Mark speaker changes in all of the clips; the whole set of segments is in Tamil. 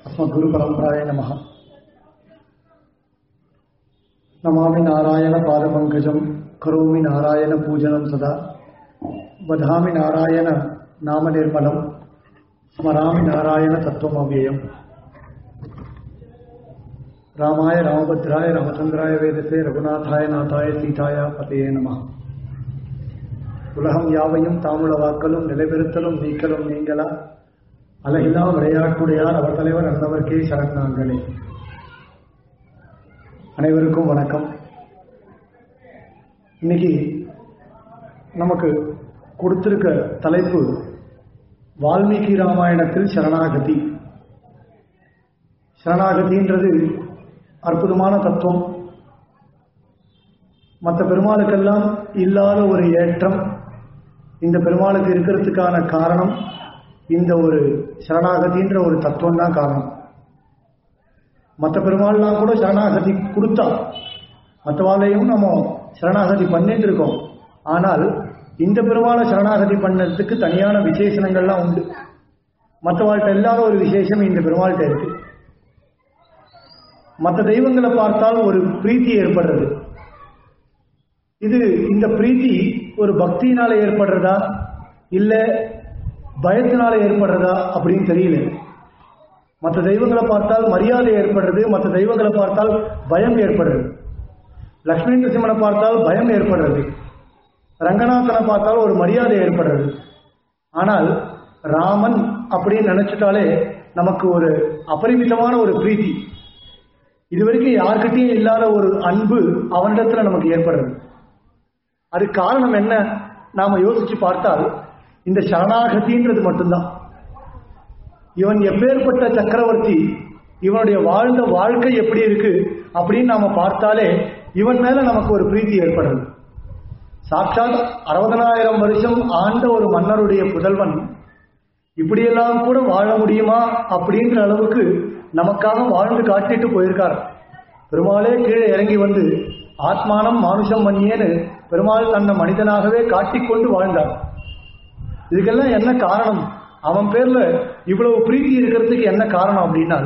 Speaker 1: अस्मद्गुरुपरम्पराय नमः नमामि नारायणपादपङ्कजं करोमि नारायणपूजनं सदा वदामि नारायण नामनिर्मलं स्मरामि नारायणतत्त्वमव्ययम् रामाय रामभद्राय रामचन्द्राय वेदसे रघुनाथाय नाथाय सीताय पतये நமः உலகம் யாவையும் தாமுளவாக்கலும் நிலைபெறுத்தலும் நீக்கலும் நீங்களா அழகிலா விளையாட்டுடையார் அவர் தலைவர் அந்தவர்க்கே சரணாங்களே அனைவருக்கும் வணக்கம் இன்னைக்கு நமக்கு கொடுத்திருக்க தலைப்பு வால்மீகி ராமாயணத்தில் சரணாகதி சரணாகதின்றது அற்புதமான தத்துவம் மற்ற பெருமாளுக்கெல்லாம் இல்லாத ஒரு ஏற்றம் இந்த பெருமாளுக்கு இருக்கிறதுக்கான காரணம் இந்த ஒரு சரணாகதின்ற ஒரு தத்துவம் தான் காரணம் மற்ற பெருமாள்லாம் கூட சரணாகதி கொடுத்தா மற்றவாளையும் நம்ம சரணாகதி பண்ணிட்டு இருக்கோம் ஆனால் இந்த பெருமாளை சரணாகதி பண்ணதுக்கு தனியான விசேஷணங்கள்லாம் உண்டு மற்றவாழ்கிட்ட இல்லாத ஒரு விசேஷம் இந்த பெருமாள்கிட்ட இருக்கு மற்ற தெய்வங்களை பார்த்தால் ஒரு பிரீத்தி ஏற்படுறது இது இந்த பிரீத்தி ஒரு பக்தியினால ஏற்படுறதா இல்ல பயத்தினால ஏற்படுறதா அப்படின்னு தெரியல மற்ற தெய்வங்களை பார்த்தால் மரியாதை ஏற்படுறது மற்ற தெய்வங்களை பார்த்தால் பயம் ஏற்படுறது லக்ஷ்மி நரசிம்மனை பார்த்தால் பயம் ஏற்படுறது ரங்கநாதனை பார்த்தால் ஒரு மரியாதை ஏற்படுறது ஆனால் ராமன் அப்படின்னு நினைச்சிட்டாலே நமக்கு ஒரு அபரிமிதமான ஒரு பிரீத்தி இதுவரைக்கும் யார்கிட்டயும் இல்லாத ஒரு அன்பு அவனிடத்துல நமக்கு ஏற்படுறது அது காரணம் என்ன நாம யோசிச்சு பார்த்தால் இந்த சரணாகதின்றது மட்டும்தான் இவன் எப்பேற்பட்ட சக்கரவர்த்தி இவனுடைய வாழ்ந்த வாழ்க்கை எப்படி இருக்கு அப்படின்னு நாம பார்த்தாலே இவன் மேல நமக்கு ஒரு பிரீத்தி ஏற்படுறது சாட்சாத் அறுபதனாயிரம் வருஷம் ஆண்ட ஒரு மன்னருடைய புதல்வன் இப்படியெல்லாம் கூட வாழ முடியுமா அப்படின்ற அளவுக்கு நமக்காக வாழ்ந்து காட்டிட்டு போயிருக்கார் பெருமாளே கீழே இறங்கி வந்து ஆத்மானம் மானுஷம் மணியேன்னு பெருமாள் தன்னை மனிதனாகவே காட்டிக்கொண்டு வாழ்ந்தார் இதுக்கெல்லாம் என்ன காரணம் அவன் பேர்ல இவ்வளவு பிரீத்தி இருக்கிறதுக்கு என்ன காரணம் அப்படின்னா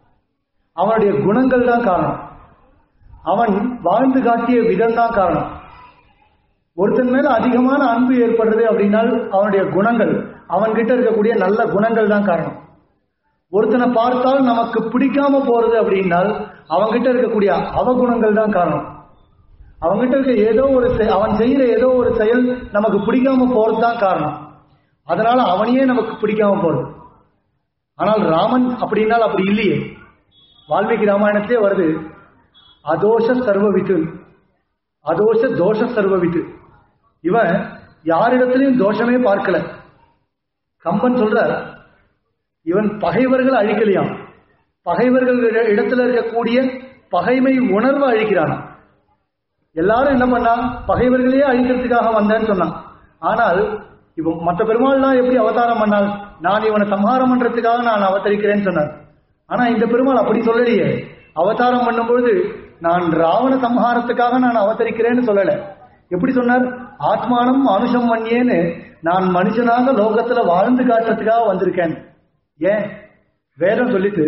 Speaker 1: அவனுடைய குணங்கள் தான் காரணம் அவன் வாழ்ந்து காட்டிய விதம் தான் காரணம் ஒருத்தன் மேல அதிகமான அன்பு ஏற்படுறது அப்படின்னால் அவனுடைய குணங்கள் அவன்கிட்ட இருக்கக்கூடிய நல்ல குணங்கள் தான் காரணம் ஒருத்தனை பார்த்தால் நமக்கு பிடிக்காம போறது அப்படின்னால் அவன்கிட்ட இருக்கக்கூடிய அவகுணங்கள் தான் காரணம் அவன்கிட்ட இருக்க ஏதோ ஒரு அவன் செய்யற ஏதோ ஒரு செயல் நமக்கு பிடிக்காம போறது தான் காரணம் அதனால அவனையே நமக்கு பிடிக்காம போறது ஆனால் ராமன் அப்படின்னால் அப்படி இல்லையே வால்மீகி ராமாயணத்திலே வருது அதோஷ சர்வவித்து அதோஷ தோஷ சர்வவித்து இவன் யாரிடத்திலையும் தோஷமே பார்க்கல கம்பன் சொல்ற இவன் பகைவர்கள் அழிக்கலையாம் பகைவர்கள் இடத்துல இருக்கக்கூடிய பகைமை உணர்வு அழிக்கிறான் எல்லாரும் என்ன பண்ணா பகைவர்களையே அழிக்கிறதுக்காக வந்தேன்னு சொன்னான் ஆனால் இப்போ மற்ற பெருமாள்லாம் எப்படி அவதாரம் பண்ணால் நான் இவனை சம்ஹாரம் பண்றதுக்காக நான் அவதரிக்கிறேன்னு சொன்னார் ஆனா இந்த பெருமாள் அப்படி சொல்லலையே அவதாரம் பண்ணும்பொழுது நான் ராவண சம்ஹாரத்துக்காக நான் அவதரிக்கிறேன்னு சொல்லல எப்படி சொன்னார் ஆத்மானம் மனுஷம் மண்யேன்னு நான் மனுஷனாக லோகத்துல வாழ்ந்து காட்டுறதுக்காக வந்திருக்கேன் ஏன் வேதம் சொல்லிட்டு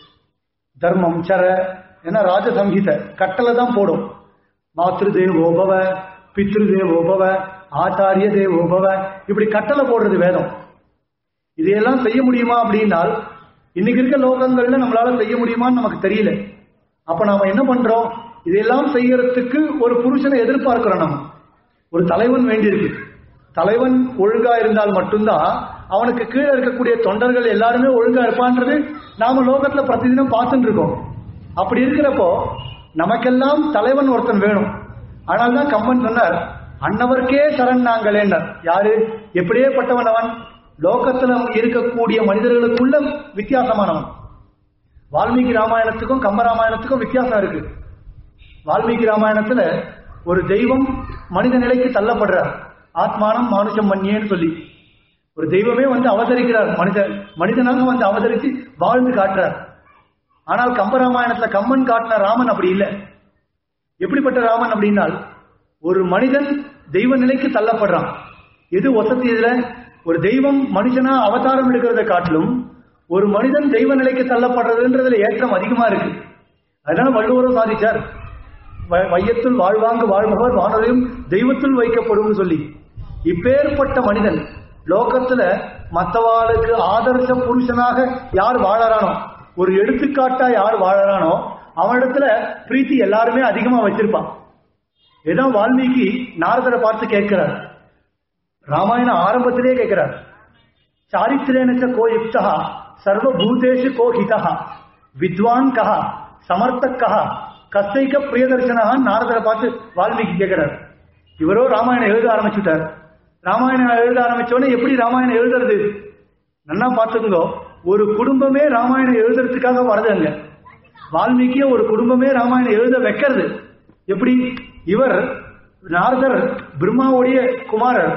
Speaker 1: தர்மம் சர ஏன்னா ராஜசம்ஹித கட்டளை தான் போடும் மாத்ரு தேவோபவ பித்ரு தேவோபவ ஆச்சாரிய தேவோபவ இப்படி கட்டளை போடுறது வேதம் இதையெல்லாம் செய்ய முடியுமா அப்படின்னால் இன்னைக்கு இருக்க லோகங்கள்ல நம்மளால செய்ய முடியுமான்னு நமக்கு தெரியல அப்ப நாம என்ன பண்றோம் இதையெல்லாம் செய்யறதுக்கு ஒரு புருஷனை எதிர்பார்க்கிறோம் நம்ம ஒரு தலைவன் வேண்டியிருக்கு தலைவன் ஒழுங்கா இருந்தால் மட்டும்தான் அவனுக்கு கீழே இருக்கக்கூடிய தொண்டர்கள் எல்லாருமே ஒழுங்கா இருப்பான்றது நாம லோகத்துல பிரதிதினம் பார்த்துட்டு இருக்கோம் அப்படி இருக்கிறப்போ நமக்கெல்லாம் தலைவன் ஒருத்தன் வேணும் ஆனால் தான் கம்மன் சொன்னார் அன்னவர்க்கே சரண் நாங்களேன்னார் யாரு எப்படியே பட்டவன் அவன் லோகத்துல இருக்கக்கூடிய மனிதர்களுக்குள்ள வித்தியாசமானவன் வால்மீகி ராமாயணத்துக்கும் கம்ப ராமாயணத்துக்கும் வித்தியாசம் இருக்கு வால்மீகி ராமாயணத்துல ஒரு தெய்வம் மனித நிலைக்கு தள்ளப்படுறார் ஆத்மானம் மானுஷம் மண்யேன்னு சொல்லி ஒரு தெய்வமே வந்து அவதரிக்கிறார் மனித மனிதனாக வந்து அவதரித்து வாழ்ந்து காட்டுறார் ஆனால் கம்பராமாயணத்துல கம்மன் காட்டின ராமன் அப்படி இல்லை எப்படிப்பட்ட ராமன் அப்படின்னால் ஒரு மனிதன் தெய்வ நிலைக்கு தள்ளப்படுறான் எது வசதி இதுல ஒரு தெய்வம் மனுஷனா அவதாரம் எடுக்கிறத காட்டிலும் ஒரு மனிதன் தெய்வ நிலைக்கு தள்ளப்படுறதுன்றதுல ஏற்றம் அதிகமா இருக்கு அதனால வள்ளுவரும் சாதிச்சார் வ- வையத்துள் வாழ்வாங்கு வாழ்பவர் வானரையும் தெய்வத்துள் வைக்கப்படும் சொல்லி இப்பேற்பட்ட மனிதன் லோகத்துல மத்தவாளுக்கு ஆதர்ச புருஷனாக யார் வாழறானோ ஒரு எடுத்துக்காட்டா யார் வாழறானோ அவனிடத்துல பிரீத்தி எல்லாருமே அதிகமா வச்சிருப்பான் இதான் வால்மீகி நாரதரை பார்த்து கேட்கிறார் ராமாயண ஆரம்பத்திலே கேட்கிறார் சாரித்திரேனச்ச கோ யுக்தா சர்வபூதேஷு கோ ஹிதா வித்வான் கஹ சமர்த்தக் கஹ கஸ்தைக்க பிரியதர்சனா நாரதரை பார்த்து வால்மீகி கேட்கிறார் இவரோ ராமாயணம் எழுத ஆரம்பிச்சுட்டார் ராமாயணம் எழுத ஆரம்பிச்சோடனே எப்படி ராமாயணம் எழுதுறது நல்லா பார்த்துக்கோ ஒரு குடும்பமே ராமாயணம் எழுதுறதுக்காக வருது அங்க வால்மீகிய ஒரு குடும்பமே ராமாயணம் எழுத வைக்கிறது எப்படி இவர் நாரதர் பிரம்மாவுடைய குமாரர்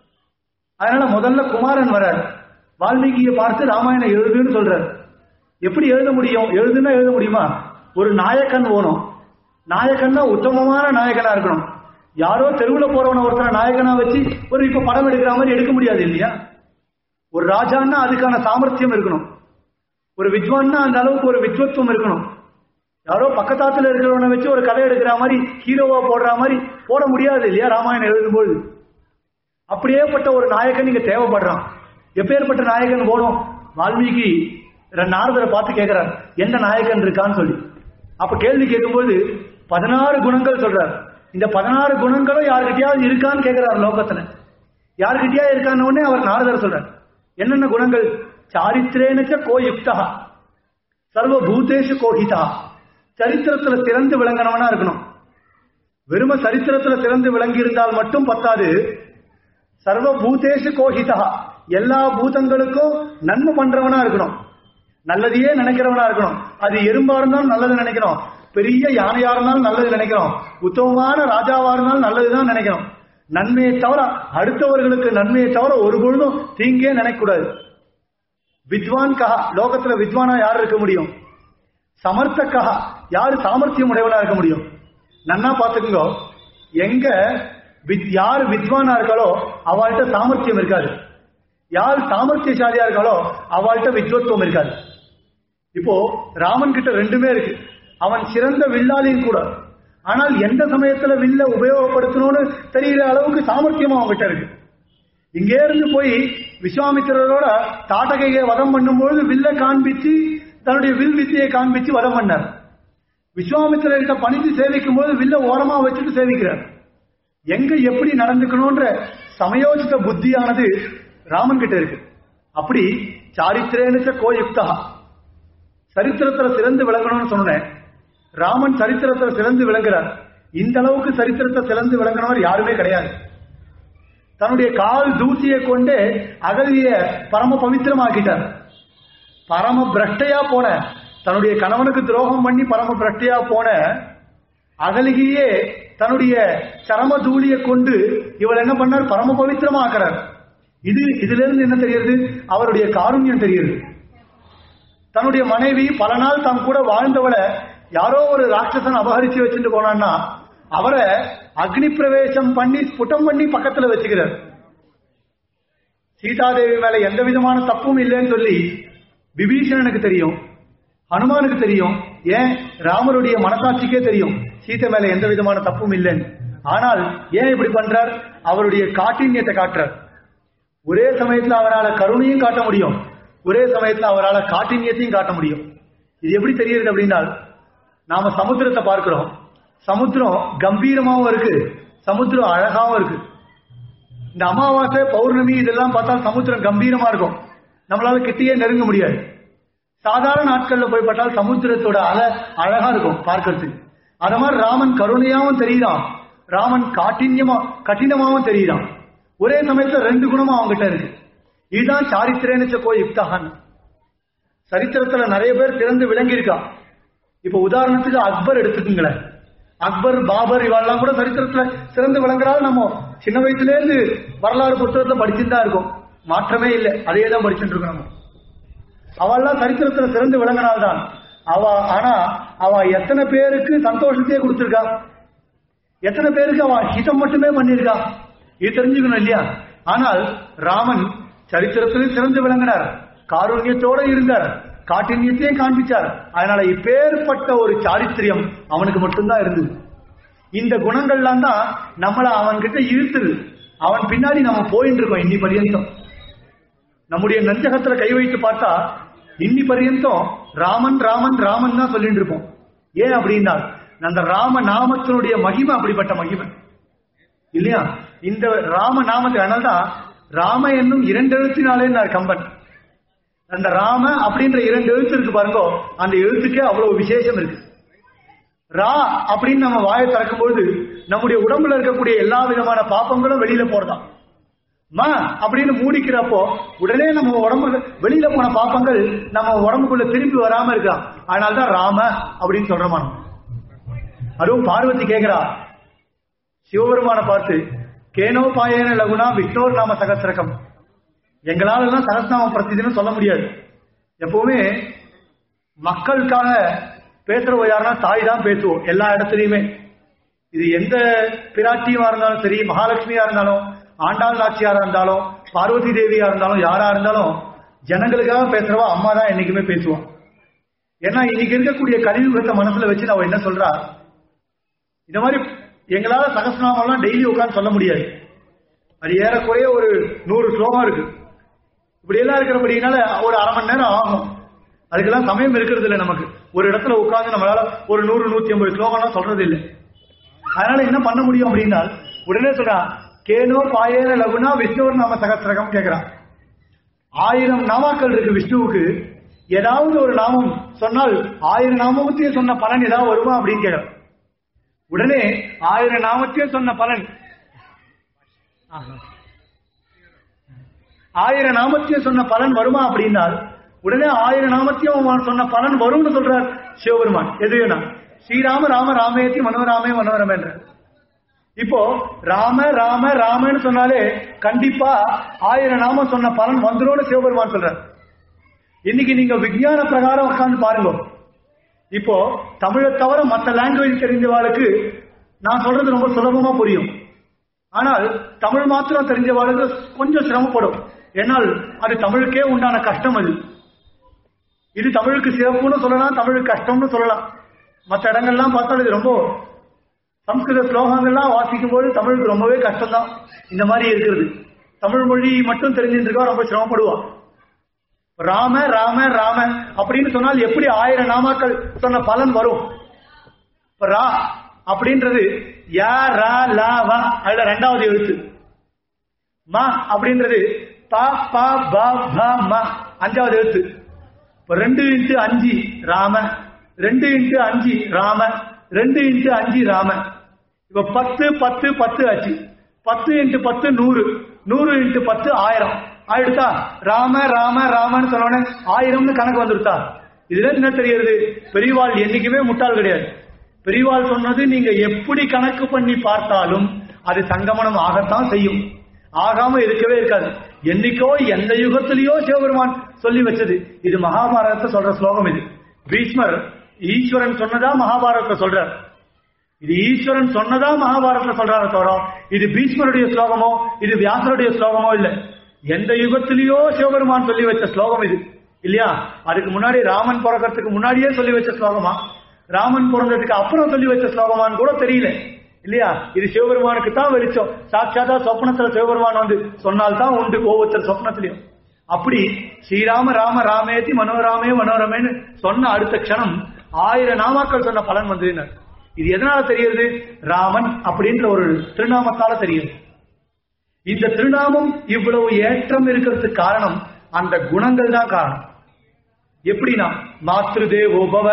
Speaker 1: அதனால முதல்ல குமாரன் வரார் வால்மீகியை பார்த்து ராமாயணம் எழுதுன்னு சொல்றார் எப்படி எழுத முடியும் எழுதுன்னா எழுத முடியுமா ஒரு நாயக்கன் ஓணும் நாயக்கன்னா உத்தமமான நாயகனா இருக்கணும் யாரோ தெருவுல போறவன ஒருத்தர நாயகனா வச்சு ஒரு இப்ப படம் எடுக்கிற மாதிரி எடுக்க முடியாது இல்லையா ஒரு ராஜான்னா அதுக்கான சாமர்த்தியம் இருக்கணும் ஒரு வித்வான்னா அந்த அளவுக்கு ஒரு வித்வத்துவம் இருக்கணும் யாரோ பக்கத்தாத்துல இருக்கிறவனை வச்சு ஒரு கதை எடுக்கிற மாதிரி ஹீரோவா போடுற மாதிரி போட முடியாது இல்லையா ராமாயணம் எழுதும்போது அப்படியேப்பட்ட ஒரு நாயகன் இங்க தேவைப்படுறான் எப்பேற்பட்ட நாயகன் போடும் வால்மீகி ர- நாரதரை பார்த்து கேட்கிறார் எந்த நாயகன் இருக்கான்னு சொல்லி அப்ப கேள்வி கேட்கும்போது பதினாறு குணங்கள் சொல்றார் இந்த பதினாறு குணங்களும் யாருக்கிட்டயாவது இருக்கான்னு கேட்கிறார் லோகத்துல யாருக்கிட்டயா இருக்கான்னு உடனே அவர் நாரதர் சொல்றார் என்னென்ன குணங்கள் சாரித்திரேனச்ச கோ யுக்தா சர்வ பூதேஷு கோஹிதா சரித்திரத்துல சிறந்து விளங்கினவனா இருக்கணும் வெறும சரித்திரத்துல சிறந்து விளங்கி இருந்தால் மட்டும் பத்தாது சர்வ பூதேஷு கோஹிதா எல்லா பூதங்களுக்கும் நன்மை பண்றவனா இருக்கணும் நல்லதையே நினைக்கிறவனா இருக்கணும் அது எறும்பா இருந்தாலும் நல்லது நினைக்கணும் பெரிய யானையா இருந்தாலும் நல்லது நினைக்கிறோம் உத்தமமான ராஜாவா இருந்தாலும் நல்லதுதான் நினைக்கிறோம் நன்மையை தவிர அடுத்தவர்களுக்கு நன்மையை தவிர ஒரு பொழுதும் தீங்கே நினைக்கக்கூடாது வித்வான் கஹா லோகத்துல வித்வானா யார் இருக்க முடியும் சமர்த்த கஹா யாரு சாமர்த்தியம் உடையவனா இருக்க முடியும் நன்னா பாத்துக்கோங்க எங்க வித்- யார் வித்வானா இருக்காளோ அவள்கிட்ட சாமர்த்தியம் இருக்காது யார் சாமர்த்தியசாலியா இருக்காளோ அவள்கிட்ட வித்வத்துவம் இருக்காது இப்போ ராமன் கிட்ட ரெண்டுமே இருக்கு அவன் சிறந்த வில்லாளியும் கூட ஆனால் எந்த சமயத்துல வில்ல உபயோகப்படுத்தணும்னு தெரியற அளவுக்கு சாமர்த்தியம் அவன்கிட்ட இருக்கு இங்கே இருந்து போய் விஸ்வாமித்திரரோட தாட்டகையை வதம் பண்ணும்போது வில்ல காண்பிச்சு தன்னுடைய வில் வித்தையை காண்பிச்சு வதம் பண்ணார் விஸ்வாமித்திரர்கிட்ட பணிந்து சேவிக்கும் போது வில்ல ஓரமா வச்சுட்டு சேவிக்கிறார் எங்க எப்படி நடந்துக்கணும்ன்ற சமயோசித புத்தியானது ராமன் கிட்ட இருக்கு அப்படி சாரித்திரேனுச்ச கோயுக்தா சரித்திரத்துல சிறந்து விளங்கணும்னு சொன்னேன் ராமன் சரித்திரத்துல சிறந்து விளங்குறார் இந்த அளவுக்கு சரித்திரத்தை சிறந்து விளங்கினவர் யாருமே கிடையாது தன்னுடைய கால் தூசியை கொண்டு அகலிய பரம பவித்திரமாக்கிட்டார் பரம பிரஷ்டையா போன தன்னுடைய கணவனுக்கு துரோகம் பண்ணி பரம பிரஷ்டையா போன அகலிகையே தன்னுடைய சரம தூளியை கொண்டு இவர் என்ன பண்ணார் பரம பவித்திரமாக்குறார் இது இதுல இருந்து என்ன தெரியுது அவருடைய காருண்யம் தெரியுது தன்னுடைய மனைவி பல நாள் தம் கூட வாழ்ந்தவளை யாரோ ஒரு ராட்சசன் அபகரிச்சு வச்சுட்டு போனான்னா அவரை அக்னி பிரவேசம் பண்ணி ஸ்புட்டம் பண்ணி பக்கத்துல வச்சுக்கிறார் சீதாதேவி மேல எந்த விதமான தப்பும் இல்லைன்னு சொல்லி விபீஷணனுக்கு தெரியும் ஹனுமானுக்கு தெரியும் ஏன் ராமருடைய மனசாட்சிக்கே தெரியும் சீதை மேல எந்த விதமான தப்பும் இல்லைன்னு ஆனால் ஏன் இப்படி பண்றார் அவருடைய காட்டின்யத்தை காட்டுறார் ஒரே சமயத்துல அவரால் கருணையும் காட்ட முடியும் ஒரே சமயத்துல அவரால் காட்டின்யத்தையும் காட்ட முடியும் இது எப்படி தெரியுது அப்படின்னா நாம சமுத்திரத்தை பார்க்கிறோம் சமுத்திரம் கம்பீரமாவும் இருக்கு சமுத்திரம் அழகாவும் இருக்கு இந்த அமாவாசை பௌர்ணமி இதெல்லாம் பார்த்தா சமுத்திரம் கம்பீரமா இருக்கும் நம்மளால கிட்டேயே நெருங்க முடியாது சாதாரண நாட்கள்ல போய் பார்த்தால் சமுத்திரத்தோட அலை அழகா இருக்கும் பார்க்கறதுக்கு அத மாதிரி ராமன் கருணையாவும் தெரியுறான் ராமன் காட்டின்யமா கঠিனமாவும் தெரியுறான் ஒரே சமயத்துல ரெண்டு குணமும் அவங்ககிட்ட இருக்கு இதுதான் சாரித்திரேனச்ச கோ யுக்தகான் சரித்திரத்துல நிறைய பேர் சிறந்து விளங்கி இருக்கா இப்ப உதாரணத்துக்கு அக்பர் எடுத்துக்குங்களேன் அக்பர் பாபர் இவெல்லாம் கூட சரித்திரத்துல சிறந்து விளங்குறாள் நம்ம சின்ன வயசுல இருந்து வரலாறு புத்தகத்துல படிச்சுட்டு தான் இருக்கோம் மாற்றமே இல்லை அதே தான் படிச்சுட்டு இருக்கோம் நம்ம அவள்லாம் சரித்திரத்துல சிறந்து விளங்கினால்தான் அவ ஆனா அவ எத்தனை பேருக்கு சந்தோஷத்தையே கொடுத்திருக்கா எத்தனை பேருக்கு அவ ஹிதம் மட்டுமே பண்ணியிருக்கா இது தெரிஞ்சுக்கணும் இல்லையா ஆனால் ராமன் சரித்திரத்திலும் சிறந்து விளங்கினார் காருண்யத்தோட இருந்தார் காட்டின்யத்தையும் காண்பிச்சார் அதனால இப்பேற்பட்ட ஒரு சாரித்திரியம் அவனுக்கு மட்டும்தான் இருந்தது இந்த குணங்கள்லாம் தான் நம்மள அவன்கிட்ட இழுத்துது அவன் பின்னாடி நம்ம போயிட்டு இருக்கோம் இன்னி பரியந்தம் நம்முடைய நஞ்சகத்துல கை வைத்து பார்த்தா இன்னி பரியந்தம் ராமன் ராமன் ராமன் தான் சொல்லிட்டு இருப்போம் ஏன் அப்படின்னா அந்த ராம நாமத்தினுடைய மகிமை அப்படிப்பட்ட மகிமை இல்லையா இந்த ராம நாமத்தை அதனால்தான் ராம என்னும் இரண்டு எழுத்தினாலே கம்பன் அந்த ராம அப்படின்ற இரண்டு எழுத்து இருக்கு பாருங்க அந்த எழுத்துக்கே அவ்வளவு விசேஷம் இருக்கு ரா அப்படின்னு நம்ம வாயை திறக்கும் பொழுது நம்முடைய உடம்புல இருக்கக்கூடிய எல்லா விதமான பாப்பங்களும் வெளியில போறதாம் ம அப்படின்னு மூடிக்கிறப்போ உடனே நம்ம உடம்பு வெளியில போன பாப்பங்கள் நம்ம உடம்புக்குள்ள திரும்பி வராம இருக்கலாம் அதனால்தான் ராம அப்படின்னு சொல்றோமா நம்ம. அதுவும் பார்வதி கேக்குறா சிவபெருமான பார்த்து கேனோ பாயேன லகுனா விக்னோர் நாம சகசிரகம் எங்களால எல்லாம் சகசிரநாம பிரதிதினம் சொல்ல முடியாது எப்பவுமே மக்களுக்காக பேசுறவங்க யாருன்னா தாய் தான் பேசுவோம் எல்லா இடத்துலயுமே இது எந்த பிராட்டியமா இருந்தாலும் சரி மகாலட்சுமியா இருந்தாலும் ஆண்டாள் நாச்சியாரா இருந்தாலும் பார்வதி தேவியா இருந்தாலும் யாரா இருந்தாலும் ஜனங்களுக்காக பேசுறவா அம்மா தான் என்னைக்குமே பேசுவோம் ஏன்னா இன்னைக்கு இருக்கக்கூடிய கலியுகத்தை மனசுல வச்சு நான் என்ன சொல்றா இந்த மாதிரி எங்களால சகசிரநாமெல்லாம் டெய்லி உட்கார்ந்து சொல்ல முடியாது அது ஏறக்குறைய ஒரு நூறு ஸ்லோகம் இருக்கு இப்படி எல்லாம் இருக்கிறபடினால ஒரு அரை மணி நேரம் ஆகும் அதுக்கெல்லாம் சமயம் இருக்கிறது இல்லை நமக்கு ஒரு இடத்துல உட்கார்ந்து நம்மளால ஒரு நூறு நூத்தி ஐம்பது ஸ்லோகம்லாம் சொல்றது இல்லை அதனால என்ன பண்ண முடியும் அப்படின்னா உடனே சொல்றான் கேனோ பாயேன லகுனா விஷ்ணுவர் நாம சகசிரகம் கேட்கிறான் ஆயிரம் நாமாக்கள் இருக்கு விஷ்ணுவுக்கு ஏதாவது ஒரு நாமம் சொன்னால் ஆயிரம் நாமத்தையும் சொன்ன பலன் ஏதாவது வருமா அப்படின்னு கேட்கிறான் உடனே ஆயிரம் நாமத்தையும் சொன்ன பலன் ஆயிரம் நாமத்தையும் சொன்ன பலன் வருமா அப்படின்னால் உடனே ஆயிரம் நாமத்தையும் அவன் சொன்ன பலன் வரும்னு சொல்றார் சிவபெருமான் எதுனா ஸ்ரீராம ராம ராமேத்தி மனோராமே மனோரமேன்ற இப்போ ராம ராம ராமன்னு சொன்னாலே கண்டிப்பா ஆயிரம் நாமம் சொன்ன பலன் வந்துரும்னு சிவபெருமான் சொல்றார் இன்னைக்கு நீங்க விஞ்ஞான பிரகாரம் உட்கார்ந்து பாருங்க இப்போ தமிழை தவிர மற்ற லாங்குவேஜ் தெரிஞ்சவாளுக்கு நான் சொல்றது ரொம்ப சுலபமா புரியும் ஆனால் தமிழ் மாத்திரம் தெரிஞ்சவாளுக்கு கொஞ்சம் சிரமப்படும் ஏன்னால் அது தமிழுக்கே உண்டான கஷ்டம் அது இது தமிழுக்கு சிறப்புன்னு சொல்லலாம் தமிழுக்கு கஷ்டம்னு சொல்லலாம் மற்ற இடங்கள்லாம் பார்த்தா இது ரொம்ப சம்ஸ்கிருத ஸ்லோகங்கள்லாம் வாசிக்கும் போது தமிழுக்கு ரொம்பவே கஷ்டம்தான் இந்த மாதிரி இருக்கிறது தமிழ் மொழி மட்டும் தெரிஞ்சுட்டு இருக்கா ரொம்ப சிரமப்படுவா ராம ராம ராம அப்படின்னு சொன்னால் எப்படி ஆயிரம் நாமாக்கள் சொன்ன பலன் வரும் இப்ப ரா அப்படின்றது யா ரா லா வா அதுல ரெண்டாவது எழுத்து ம அப்படின்றது ப ப ப ப ம அஞ்சாவது எழுத்து இப்ப ரெண்டு இன்ட்டு அஞ்சு ராம ரெண்டு இன்ட்டு அஞ்சு ராம ரெண்டு இன்ட்டு அஞ்சு ராம இப்ப பத்து பத்து பத்து ஆச்சு பத்து இன்ட்டு பத்து நூறு நூறு இன்ட்டு பத்து ஆயிரம் ஆயிடுத்தா ராம ராம ராமன்னு சொன்னோடனே ஆயிரம்னு கணக்கு வந்துருத்தா இதுல என்ன தெரியுது பெரியவாள் என்னைக்குமே முட்டாள் கிடையாது பெரியவாள் சொன்னது நீங்க எப்படி கணக்கு பண்ணி பார்த்தாலும் அது சங்கமனம் ஆகத்தான் செய்யும் ஆகாம இருக்கவே இருக்காது என்னைக்கோ எந்த யுகத்திலேயோ சிவபெருமான் சொல்லி வச்சது இது மகாபாரதத்தை சொல்ற ஸ்லோகம் இது பீஷ்மர் ஈஸ்வரன் சொன்னதா மகாபாரதத்தை சொல்றார் இது ஈஸ்வரன் சொன்னதா மகாபாரதத்துல சொல்றாரு தவிர இது பீஷ்மருடைய ஸ்லோகமோ இது வியாசருடைய ஸ்லோகமோ இல்ல எந்த யுகத்திலேயோ சிவபெருமான் சொல்லி வச்ச ஸ்லோகம் இது இல்லையா அதுக்கு முன்னாடி ராமன் பிறக்கிறதுக்கு முன்னாடியே சொல்லி வச்ச ஸ்லோகமா ராமன் பிறந்ததுக்கு அப்புறம் சொல்லி வச்ச ஸ்லோகமான்னு கூட தெரியல இல்லையா இது சிவபெருமானுக்கு தான் வெளிச்சம் சாட்சாத்தா சொப்னத்துல சிவபெருமான் வந்து சொன்னால்தான் உண்டு ஒவ்வொருத்தர் சொப்னத்திலையும் அப்படி ஸ்ரீராம ராம ராமேதி மனோராமே மனோரமேன்னு சொன்ன அடுத்த க்ஷணம் ஆயிரம் நாமாக்கள் சொன்ன பலன் வந்ததுன்னு இது எதனால தெரியுது ராமன் அப்படின்ற ஒரு திருநாமத்தால தெரியுது இந்த திருநாமம் இவ்வளவு ஏற்றம் இருக்கிறதுக்கு காரணம் அந்த குணங்கள் தான் காரணம் எப்படின்னா மாத்ரு தேவோபவ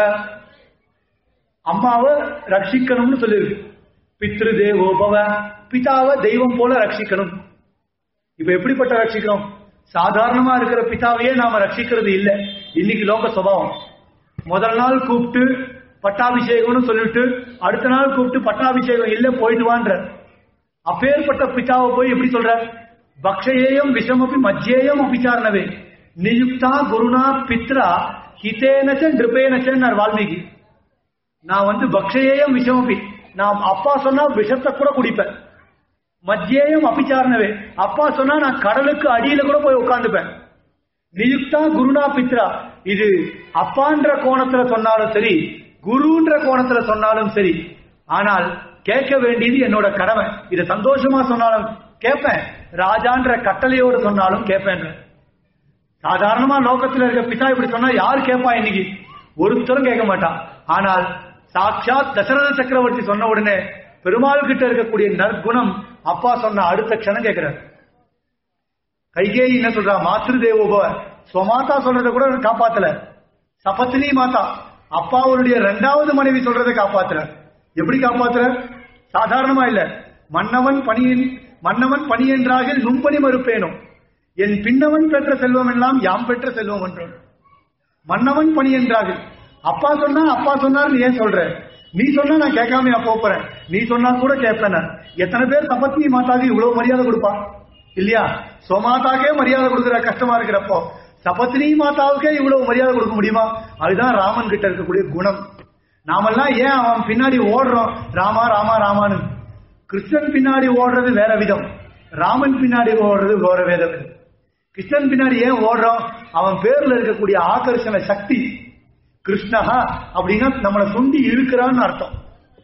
Speaker 1: அம்மாவை ரட்சிக்கணும்னு சொல்லியிருக்கு பித்ரு தேவோபவ பிதாவை தெய்வம் போல ரட்சிக்கணும் இப்ப எப்படிப்பட்ட ரட்சிக்கிறோம் சாதாரணமா இருக்கிற பிதாவையே நாம ரட்சிக்கிறது இல்ல இன்னைக்கு லோக சுபாவம் முதல் நாள் கூப்பிட்டு பட்டாபிஷேகம்னு சொல்லிட்டு அடுத்த நாள் கூப்பிட்டு பட்டாபிஷேகம் இல்ல போயிட்டு வான்ற அப்பேற்பட்ட பிதாவை போய் எப்படி சொல்ற பக்ஷயேயம் விஷமபி மத்தியேயம் அபிச்சாரணவே நியுக்தா குருனா பித்ரா ஹிதேனச்ச நிருபேனச்சன் வால்மீகி நான் வந்து பக்ஷயேயம் விஷமபி நான் அப்பா சொன்னா விஷத்தை கூட குடிப்பேன் மத்தியேயம் அபிச்சாரணவே அப்பா சொன்னா நான் கடலுக்கு அடியில கூட போய் உட்காந்துப்பேன் நியுக்தா குருனா பித்ரா இது அப்பான்ற கோணத்துல சொன்னாலும் சரி குருன்ற கோணத்துல சொன்னாலும் சரி ஆனால் கேட்க வேண்டியது என்னோட கடமை இதை சந்தோஷமா சொன்னாலும் கேட்பேன் ராஜான்ற கட்டளையோடு சொன்னாலும் கேட்பேன் சாதாரணமா லோகத்துல இருக்க பிதா இப்படி சொன்னா யார் கேட்பா இன்னைக்கு ஒருத்தரும் கேட்க மாட்டான் ஆனால் சாட்சாத் தசரத சக்கரவர்த்தி சொன்ன உடனே பெருமாள் கிட்ட இருக்கக்கூடிய நற்குணம் அப்பா சொன்ன அடுத்த க்ஷணம் கேட்கிறார் கைகேயி என்ன சொல்றா மாத்ரு தேவோபவ ஸ்வமாதா சொல்றத கூட காப்பாத்தல சபத்தினி மாதா அப்பாவுடைய இரண்டாவது மனைவி சொல்றதை காப்பாத்துற எப்படி காப்பாத்துற சாதாரணமா இல்ல மன்னவன் பணியின் மன்னவன் பணி என்றாக நும்பணி மறுப்பேனும் என் பின்னவன் பெற்ற செல்வம் எல்லாம் யாம் பெற்ற செல்வம் என்றோம் மன்னவன் பணி என்றாக அப்பா சொன்னா அப்பா சொன்னார் நீ ஏன் சொல்ற நீ சொன்னா நான் கேட்காம போப் போறேன் நீ சொன்னா கூட கேட்பேன் நான். எத்தனை பேர் சபத்னி மாதாக்கு இவ்வளவு மரியாதை கொடுப்பா இல்லையா சோமாதாக்கே மரியாதை கொடுக்குற கஷ்டமா இருக்கிறப்போ சபத்னி மாதாவுக்கே இவ்வளவு மரியாதை கொடுக்க முடியுமா அதுதான் ராமன் கிட்ட இருக்கக்கூடிய குணம் நாமெல்லாம் ஏன் அவன் பின்னாடி ஓடுறோம் ராமா ராமா ராமான்னு கிருஷ்ணன் பின்னாடி ஓடுறது வேற விதம் ராமன் பின்னாடி ஓடுறது வேற வேற விதம் கிருஷ்ணன் பின்னாடி ஏன் ஓடுறோம் அவன் பேர்ல இருக்கக்கூடிய ஆகர்ஷண சக்தி கிருஷ்ணஹா அப்படின்னா நம்மளை சுண்டி இழுக்கிறான்னு அர்த்தம்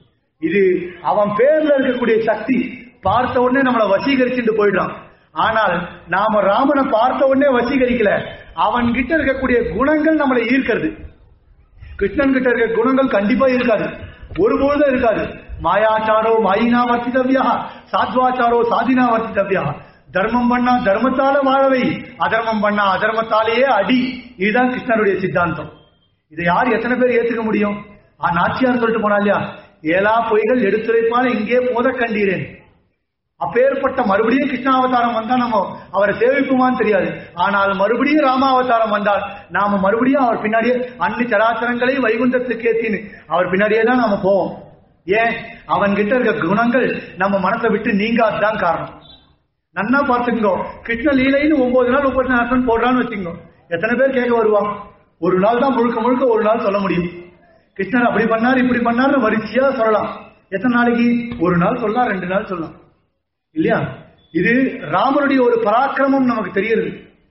Speaker 1: இது அவன் பேர்ல இருக்கக்கூடிய சக்தி பார்த்த உடனே நம்மளை வசீகரிச்சுட்டு போயிடுறான் ஆனால் நாம ராமனை பார்த்த உடனே வசீகரிக்கல அவன் கிட்ட இருக்கக்கூடிய குணங்கள் நம்மளை ஈர்க்கிறது கிருஷ்ணன் கிட்ட இருக்க குணங்கள் கண்டிப்பா இருக்காது ஒருபொழுதும் இருக்காது மாயாச்சாரோ மாயினா வர்த்தித்தவ்யா சாத்வாச்சாரோ சாதினா வர்த்தித்தவ்யா தர்மம் பண்ணா தர்மத்தால வாழவை அதர்மம் பண்ணா அதர்மத்தாலேயே அடி இதுதான் கிருஷ்ணனுடைய சித்தாந்தம் இதை யார் எத்தனை பேர் ஏத்துக்க முடியும் ஆ நாச்சியார் சொல்லிட்டு போனா இல்லையா ஏலா பொய்கள் எடுத்துரைப்பான இங்கே போத கண்டீரேன் அப்பேற்பட்ட மறுபடியும் கிருஷ்ணாவதாரம் வந்தா நம்ம அவரை சேவிப்புமான்னு தெரியாது ஆனால் மறுபடியும் ராமாவதாரம் வந்தால் நாம மறுபடியும் அவர் பின்னாடியே அன்னி சராச்சரங்களை வைகுண்டத்துக்கு ஏத்தின்னு அவர் பின்னாடியே தான் நாம போவோம் ஏன் அவன் கிட்ட இருக்க குணங்கள் நம்ம மனசை விட்டு நீங்காதுதான் காரணம் நன்னா பார்த்துக்கோ கிருஷ்ண லீலைன்னு ஒன்பது நாள் முப்பத்தி நாள் போடுறான்னு வச்சுக்கோ எத்தனை பேர் கேட்க வருவான் ஒரு நாள் தான் முழுக்க முழுக்க ஒரு நாள் சொல்ல முடியும் கிருஷ்ணர் அப்படி பண்ணார் இப்படி பண்ணார்னு வரிசையா சொல்லலாம் எத்தனை நாளைக்கு ஒரு நாள் சொல்லலாம் ரெண்டு நாள் சொல்லலாம் இல்லையா இது ராமனுடைய ஒரு பராக்கிரமம் நமக்கு தெரியுது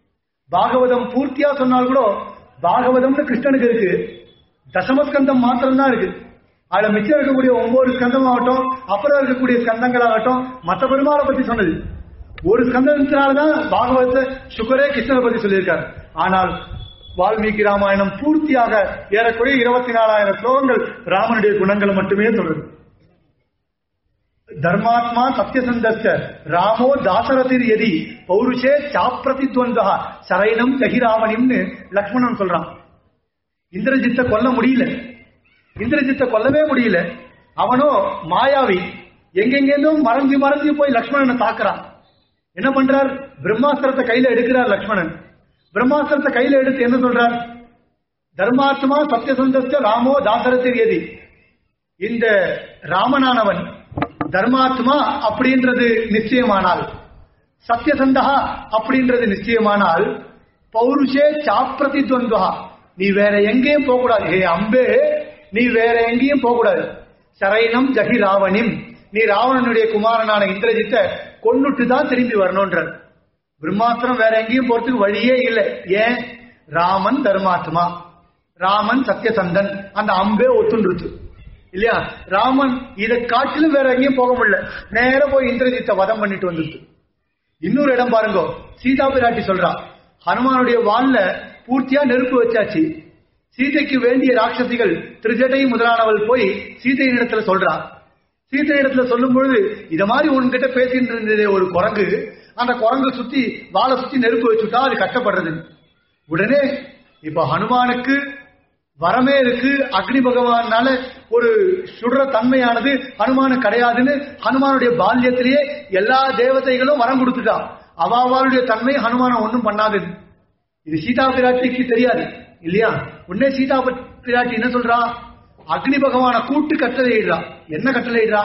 Speaker 1: பாகவதம் பூர்த்தியா சொன்னால் கூட பாகவதம்னு கிருஷ்ணனுக்கு இருக்கு தசமஸ்கந்தம் மாத்திரம்தான் இருக்கு அதுல மிச்சம் இருக்கக்கூடிய ஒன்பது ஸ்கந்தம் ஆகட்டும் அப்புறம் இருக்கக்கூடிய ஸ்கந்தங்கள் ஆகட்டும் மற்ற பெருமாளை பத்தி சொன்னது ஒரு ஸ்கந்தத்தினாலதான் பாகவதத்தை சுகரே கிருஷ்ணனை பத்தி சொல்லியிருக்காரு ஆனால் வால்மீகி ராமாயணம் பூர்த்தியாக ஏறக்குறைய இருபத்தி நாலாயிரம் ஸ்லோகங்கள் ராமனுடைய குணங்களை மட்டுமே சொல்றது தர்மாத்மா சத்யசந்தஸ்ய ராமோ தாசரதிர் எதி பௌருஷே சாப்பிரதித்வந்தா சரைனம் ஜகிராவணிம்னு லக்ஷ்மணன் சொல்றான் இந்திரஜித்தை கொல்ல முடியல இந்திரஜித்தை கொல்லவே முடியல அவனோ மாயாவி எங்கெங்கேருந்தோ மறைஞ்சு மறைஞ்சு போய் லக்ஷ்மணனை தாக்குறான் என்ன பண்றார் பிரம்மாஸ்திரத்தை கையில எடுக்கிறார் லக்ஷ்மணன் பிரம்மாஸ்திரத்தை கையில எடுத்து என்ன சொல்றார் தர்மாத்மா சத்யசந்தஸ்ய ராமோ தாசரதிர் எதி இந்த ராமனானவன் தர்மாத்மா அப்படின்றது நிச்சயமானால் சத்யசந்தகா அப்படின்றது நிச்சயமானால் பௌருஷே சாப்பிரதி துவந்தா நீ வேற எங்கேயும் போகக்கூடாது ஹே அம்பே நீ வேற எங்கேயும் போகக்கூடாது சரைனம் ஜகி ராவணிம் நீ ராவணனுடைய குமாரனான இந்திரஜித்தை கொன்னுட்டு தான் திரும்பி வரணும்ன்றார் பிரம்மாஸ்திரம் வேற எங்கேயும் போறதுக்கு வழியே இல்லை ஏன் ராமன் தர்மாத்மா ராமன் சத்யசந்தன் அந்த அம்பே ஒத்துன்றுச்சு இல்லையா ராமன் இதை காட்டிலும் வேற எங்கேயும் போக முடியல நேர போய் இந்திரஜித்தை வதம் பண்ணிட்டு வந்துட்டு இன்னொரு இடம் பாருங்க சீதா பிராட்டி சொல்றா ஹனுமானுடைய வால்ல பூர்த்தியா நெருப்பு வச்சாச்சு சீதைக்கு வேண்டிய ராட்சசிகள் திருஜடை முதலானவள் போய் சீதையின் இடத்துல சொல்றா சீதை இடத்துல சொல்லும் பொழுது இத மாதிரி உன்கிட்ட பேசிட்டு இருந்ததே ஒரு குரங்கு அந்த குரங்கு சுத்தி வாழை சுத்தி நெருப்பு வச்சுட்டா அது கஷ்டப்படுறது உடனே இப்ப ஹனுமானுக்கு வரமே இருக்கு அக்னி பகவானால ஒரு சுடுற தன்மையானது ஹனுமானு கிடையாதுன்னு ஹனுமானுடைய பால்யத்திலேயே எல்லா தேவதைகளும் வரம் கொடுத்துட்டா அவாவாளுடைய தன்மை ஹனுமான ஒண்ணும் பண்ணாது இது சீதா பிராட்டிக்கு தெரியாது இல்லையா உடனே சீதா பிராட்டி என்ன சொல்றா அக்னி பகவான கூட்டு கட்டளையிடுறா என்ன கட்டளையிடுறா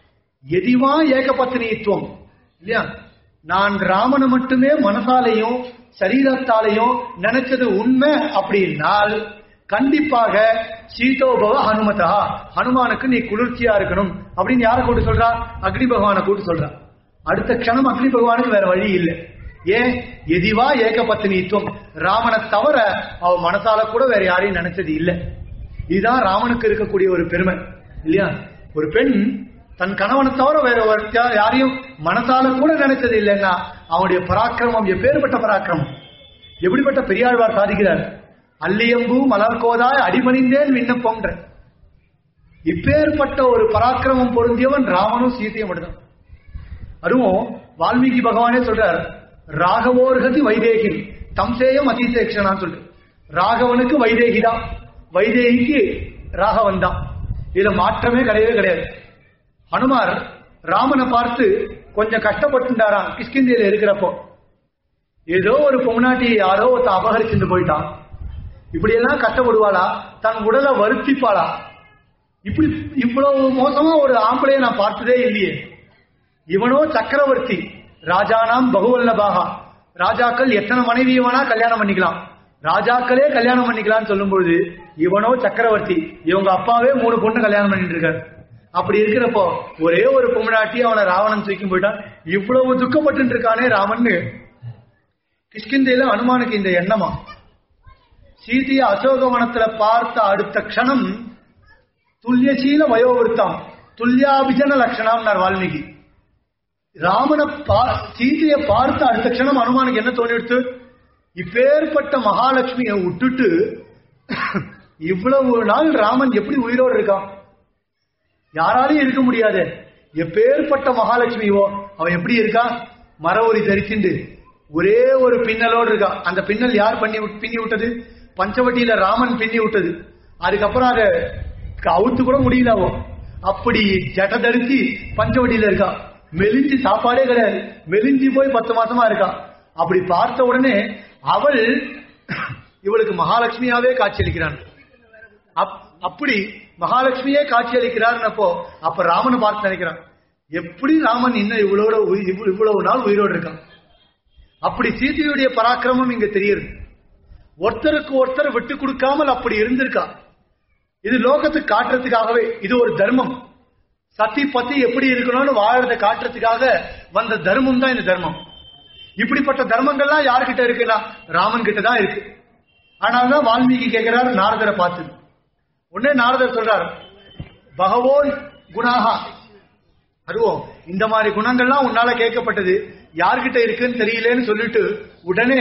Speaker 1: எதிவா ஏகபத்தினித்துவம் இல்லையா நான் ராமனை மட்டுமே மனசாலையும் சரீரத்தாலையும் நினைச்சது உண்மை அப்படின்னால் கண்டிப்பாக சீதோபவ ஹனுமதா ஹனுமானுக்கு நீ குளிர்ச்சியா இருக்கணும் அப்படின்னு யாரை கூட்டு சொல்றா அக்னி பகவானை கூட்டு சொல்றா அடுத்த க்ஷணம் அக்னி பகவானுக்கு வேற வழி இல்லை ஏன் எதிவா ஏக பத்தினித்துவம் ராமனை தவிர அவ மனசால கூட வேற யாரையும் நினைச்சது இல்ல இதுதான் ராமனுக்கு இருக்கக்கூடிய ஒரு பெருமை இல்லையா ஒரு பெண் தன் கணவனை தவிர வேற ஒருத்தா- யாரையும் மனசால கூட நினைச்சது இல்லைன்னா அவனுடைய பராக்கிரமம் எப்பேற்பட்ட பராக்கிரமம் எப்படிப்பட்ட பெரியாழ்வார் சாதிக்கிறார் அல்லியம்பூ மலர்கோதாய் அடிபணிந்தேன் விண்ணப்பம்ன்ற இப்பேற்பட்ட ஒரு பராக்கிரமம் பொருந்தியவன் ராமனும் சீதையும் மட்டும்தான் அதுவும் வால்மீகி பகவானே சொல்றார் ராகவோர்கதி வைதேகி தம்சேயம் அதிசேக்ஷனான்னு சொல்லிட்டு ராகவனுக்கு வைதேகி தான் வைதேகிக்கு ராகவன் தான் இதுல மாற்றமே கிடையவே கிடையாது ஹனுமார் ராமனை பார்த்து கொஞ்சம் கஷ்டப்பட்டுட்டாராம் கிஷ்கிந்தியில இருக்கிறப்போ ஏதோ ஒரு பொம்னாட்டி யாரோ ஒருத்த அபகரிச்சுட்டு போயிட்டான் இப்படி எல்லாம் கஷ்டப்படுவாளா தன் உடலை வருத்திப்பாளா இப்படி இவ்வளவு மோசமா ஒரு ஆம்பளைய நான் பார்த்ததே இல்லையே இவனோ சக்கரவர்த்தி ராஜானாம் பகுவல்லபாகா ராஜாக்கள் எத்தனை மனைவி வேணா கல்யாணம் பண்ணிக்கலாம் ராஜாக்களே கல்யாணம் பண்ணிக்கலாம்னு சொல்லும்பொழுது இவனோ சக்கரவர்த்தி இவங்க அப்பாவே மூணு பொண்ணு கல்யாணம் பண்ணிட்டு இருக்காரு அப்படி இருக்கிறப்போ ஒரே ஒரு பொம்னாட்டி அவனை ராவணன் தூக்கி போயிட்டான் இவ்வளவு துக்கப்பட்டு இருக்கானே ராமன்னு கிஷ்கிந்தையில அனுமானுக்கு இந்த எண்ணமா சீதையை அசோகவனத்துல பார்த்த அடுத்த க்ஷணம் துல்லியசீல வயோவிருத்தம் துல்லியாபிஜன லட்சணம்னார் வால்மீகி ராமனை பா- சீதையை பார்த்த அடுத்த க்ஷணம் அனுமானுக்கு என்ன தோணிடுத்து இப்பேற்பட்ட மகாலட்சுமியை விட்டுட்டு இவ்வளவு நாள் ராமன் எப்படி உயிரோடு இருக்கான் யாராலையும் இருக்க முடியாது எப்பேற்பட்ட மகாலட்சுமியோ அவன் எப்படி இருக்கா மரவொரி தரிச்சுண்டு ஒரே ஒரு பின்னலோடு இருக்கா அந்த பின்னல் யார் பண்ணி விட்- பின்னி விட்டது பஞ்சவட்டியில ராமன் பின்னி விட்டது அதுக்கப்புறம் அதை அவுத்து கூட முடியல அவன் அப்படி ஜட தரிச்சு பஞ்சவட்டியில இருக்கா மெலிஞ்சு சாப்பாடே கிடையாது மெலிஞ்சு போய் பத்து மாசமா இருக்கா அப்படி பார்த்த உடனே அவள் இவளுக்கு மகாலட்சுமியாவே காட்சியளிக்கிறான் அப்- அப்படி மகாலட்சுமியே காட்சி அளிக்கிறார்னப்போ அப்ப ராமனை பார்த்து நினைக்கிறான் எப்படி ராமன் இன்னும் இவ்வளவு உயி- இவ்வ- இவ்வளவு நாள் உயிரோடு இருக்கான் அப்படி சீதையுடைய பராக்கிரமம் இங்க தெரியுது ஒருத்தருக்கு ஒருத்தர் விட்டு கொடுக்காமல் அப்படி இருந்திருக்கா இது லோகத்துக்கு காட்டுறதுக்காகவே இது ஒரு தர்மம் சத்தி பத்தி எப்படி இருக்கணும்னு வாழறதை காட்டுறதுக்காக வந்த தர்மம் தான் இந்த தர்மம் இப்படிப்பட்ட தர்மங்கள்லாம் யார்கிட்ட இருக்குன்னா ராமன் கிட்ட தான் இருக்கு ஆனால்தான் வால்மீகி கேட்கிறார் நாரதரை பார்த்து உடனே நாரதர் சொல்றார் பகவோன் குணாகா அதுவும் இந்த மாதிரி குணங்கள்லாம் உன்னால கேட்கப்பட்டது யார்கிட்ட இருக்குன்னு தெரியலன்னு சொல்லிட்டு உடனே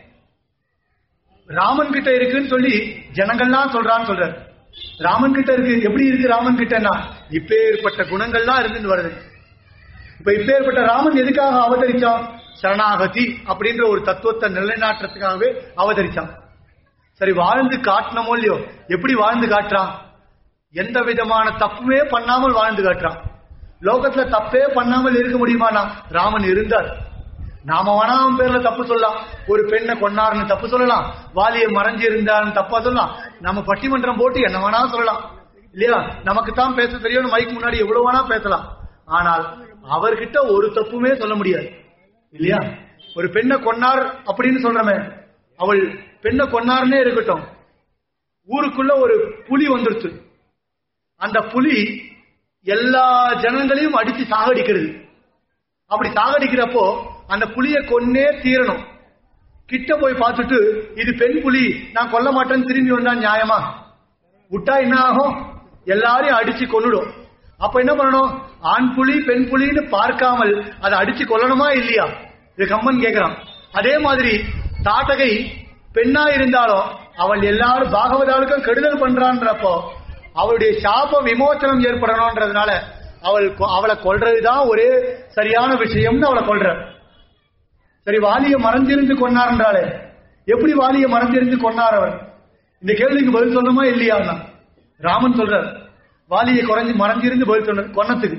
Speaker 1: ராமன் கிட்ட இருக்குன்னு சொல்லி ஜனங்கள்லாம் சொல்றான்னு சொல்றாரு ராமன் கிட்ட இருக்கு எப்படி இருக்கு ராமன் கிட்டன்னா இப்பேற்பட்ட குணங்கள்லாம் இருந்துன்னு வருது இப்ப இப்பேற்பட்ட ராமன் எதுக்காக அவதரிச்சான் சரணாகதி அப்படின்ற ஒரு தத்துவத்தை நிலைநாட்டுறதுக்காகவே அவதரிச்சான் சரி வாழ்ந்து காட்டணுமோ இல்லையோ எப்படி வாழ்ந்து காட்டுறான் எந்த விதமான தப்புமே பண்ணாமல் வாழ்ந்து காட்டுறான் லோகத்துல தப்பே பண்ணாமல் இருக்க முடியுமானா ராமன் இருந்தார் நாம வேணா அவன் பேர்ல தப்பு சொல்லலாம் ஒரு பெண்ணை கொன்னாருன்னு தப்பு சொல்லலாம் வாலியை மறைஞ்சு இருந்தான்னு தப்பா சொல்லலாம் நம்ம பட்டிமன்றம் போட்டு என்ன வேணா சொல்லலாம் இல்லையா நமக்கு தான் பேச தெரியும் மைக் முன்னாடி எவ்வளவு வேணா பேசலாம் ஆனால் அவர்கிட்ட ஒரு தப்புமே சொல்ல முடியாது இல்லையா ஒரு பெண்ணை கொன்னார் அப்படின்னு சொல்றமே அவள் பெண்ணை கொன்னார்னே இருக்கட்டும் ஊருக்குள்ள ஒரு புலி வந்துருச்சு அந்த புலி எல்லா ஜனங்களையும் அடிச்சு சாகடிக்கிறது அப்படி சாகடிக்கிறப்போ அந்த புலியை கொன்னே தீரணும் கிட்ட போய் பார்த்துட்டு இது பெண் புலி நான் கொல்ல மாட்டேன்னு திரும்பி வந்தா நியாயமா விட்டா என்ன ஆகும் எல்லாரையும் அடிச்சு கொன்னுடும் அப்ப என்ன பண்ணணும் ஆண் புலி பெண் புலின்னு பார்க்காமல் அதை அடிச்சு கொல்லணுமா இல்லையா இது கம்மன் கேக்குறான் அதே மாதிரி தாட்டகை பெண்ணா இருந்தாலும் அவள் எல்லாரும் பாகவதாளுக்கும் கெடுதல் பண்றான்றப்போ அவளுடைய சாப விமோச்சனம் ஏற்படணும்ன்றதுனால அவள் கொ- அவளை கொல்றதுதான் ஒரே சரியான விஷயம்னு அவளை கொல்ற சரி வாலிய மறைஞ்சிருந்து கொன்னார்ன்றாலே எப்படி வாலிய மறைஞ்சிருந்து கொன்னார் அவர் இந்த கேள்விக்கு பதில் சொல்லணுமா இல்லையா ராமன் சொல்றார் வாலியை குறைஞ்சு மறைஞ்சிருந்து பதில் சொன்ன கொன்னத்துக்கு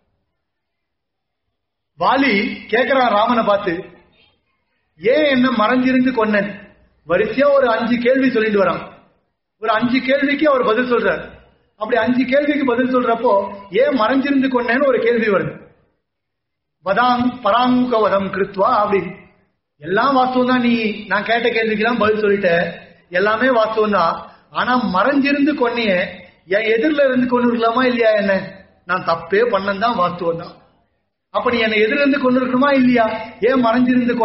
Speaker 1: வாலி கேக்குறான் ராமனை பார்த்து ஏன் என்ன மறைஞ்சிருந்து கொன்னேன் வரிசையா ஒரு அஞ்சு கேள்வி சொல்லிட்டு வரான் ஒரு அஞ்சு கேள்விக்கு அவர் பதில் சொல்றார் அப்படி அஞ்சு கேள்விக்கு பதில் சொல்றப்போ ஏன் மறைஞ்சிருந்து கொன்னேன்னு ஒரு கேள்வி வருது வதாம் பராமுக வதம் கிருத்வா அப்படி எல்லாம் வாஸ்தவம் தான் நீ நான் கேட்ட கேள்விக்கெல்லாம் பதில் சொல்லிட்ட எல்லாமே வாஸ்தவம் தான் ஆனா மறைஞ்சிருந்து கொன்னியே என் எதிரில இருந்து கொண்டு இருக்கலாமா இல்லையா என்ன நான் தப்பே பண்ணன் தான் வாஸ்தவம் தான் அப்ப நீ என்னை எதிரில இருந்து கொண்டு இருக்கணுமா இல்லையா ஏன் மறைஞ்சிருந்து கொன்னேன்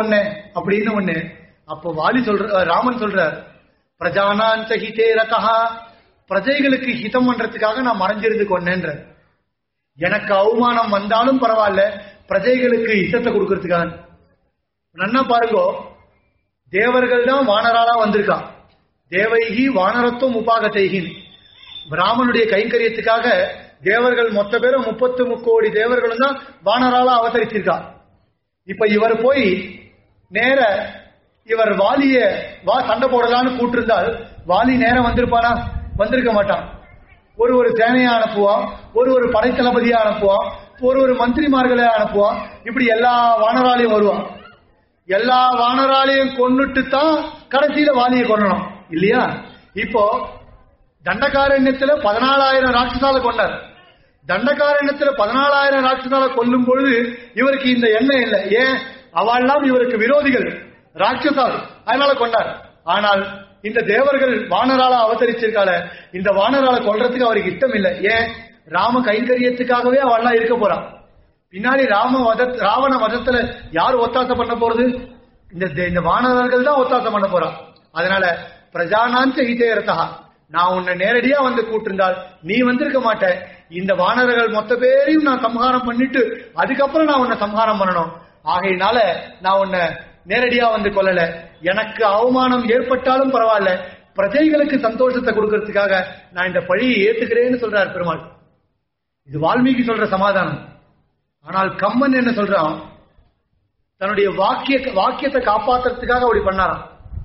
Speaker 1: அப்படின்னு ஒண்ணு அப்போ வாலி சொல்ற ராமன் சொல்றார் பிரஜானாந்த ஹிதே ரதா பிரஜைகளுக்கு ஹிதம் பண்றதுக்காக நான் மறைஞ்சிருந்து கொன்னேன்ற எனக்கு அவமானம் வந்தாலும் பரவாயில்ல பிரஜைகளுக்கு ஹிதத்தை கொடுக்கறதுக்காக நன்னா பாருங்க தேவர்கள் தான் வானராளா வந்திருக்கா தேவைகி வானரத்துவம் உபாகத்தைகின் ராமனுடைய கைங்கரியத்துக்காக தேவர்கள் மொத்த பேரும் முப்பத்து முக்கோடி தேவர்களும் தான் வானராளா அவதரிச்சிருக்கா இப்ப இவர் போய் நேர இவர் வாலிய வா சண்டை போடலான்னு கூட்டிருந்தால் வாலி நேரம் வந்திருப்பானா வந்திருக்க மாட்டான் ஒரு ஒரு சேனையை அனுப்புவான் ஒரு ஒரு படைத்தளபதியை அனுப்புவான் ஒரு ஒரு மந்திரிமார்களை அனுப்புவான் இப்படி எல்லா வானராலையும் வருவான் எல்லா வானராலையும் கொன்னுட்டு தான் கடைசியில வாலியை கொல்லணும் இல்லையா இப்போ தண்டகாரண்யத்துல பதினாலாயிரம் ராட்சசால கொண்டார் தண்டகாரண்யத்துல பதினாலாயிரம் ராட்சசால கொல்லும் பொழுது இவருக்கு இந்த எண்ணம் இல்லை ஏன் அவெல்லாம் இவருக்கு விரோதிகள் ராட்சசால் அதனால கொண்டார் ஆனால் இந்த தேவர்கள் வானரால அவதரிச்சிருக்கால இந்த வானரால கொல்றதுக்கு அவருக்கு இஷ்டம் இல்லை ஏன் ராம கைங்கரியத்துக்காகவே அவள்லாம் இருக்க போறான் பின்னாடி ராம வத ராவண வதத்துல யார் ஒத்தாசை பண்ண போறது இந்த இந்த வானரர்கள் தான் ஒத்தாசை பண்ண போறான் அதனால பிரஜானாந்த ஹிதேரதா நான் உன்னை நேரடியா வந்து கூட்டிருந்தால் நீ வந்திருக்க மாட்ட இந்த வானரர்கள் மொத்த பேரையும் நான் சம்ஹாரம் பண்ணிட்டு அதுக்கப்புறம் நான் உன்னை சம்ஹாரம் பண்ணணும் ஆகையினால நான் உன்னை நேரடியா வந்து கொல்லல எனக்கு அவமானம் ஏற்பட்டாலும் பரவாயில்ல பிரஜைகளுக்கு சந்தோஷத்தை கொடுக்கறதுக்காக நான் இந்த பழியை ஏத்துக்கிறேன்னு சொல்றார் பெருமாள் இது வால்மீகி சொல்ற சமாதானம் ஆனால் கம்மன் என்ன சொல்றான் தன்னுடைய வாக்கிய வாக்கியத்தை காப்பாத்துறதுக்காக அப்படி பண்ணாராம்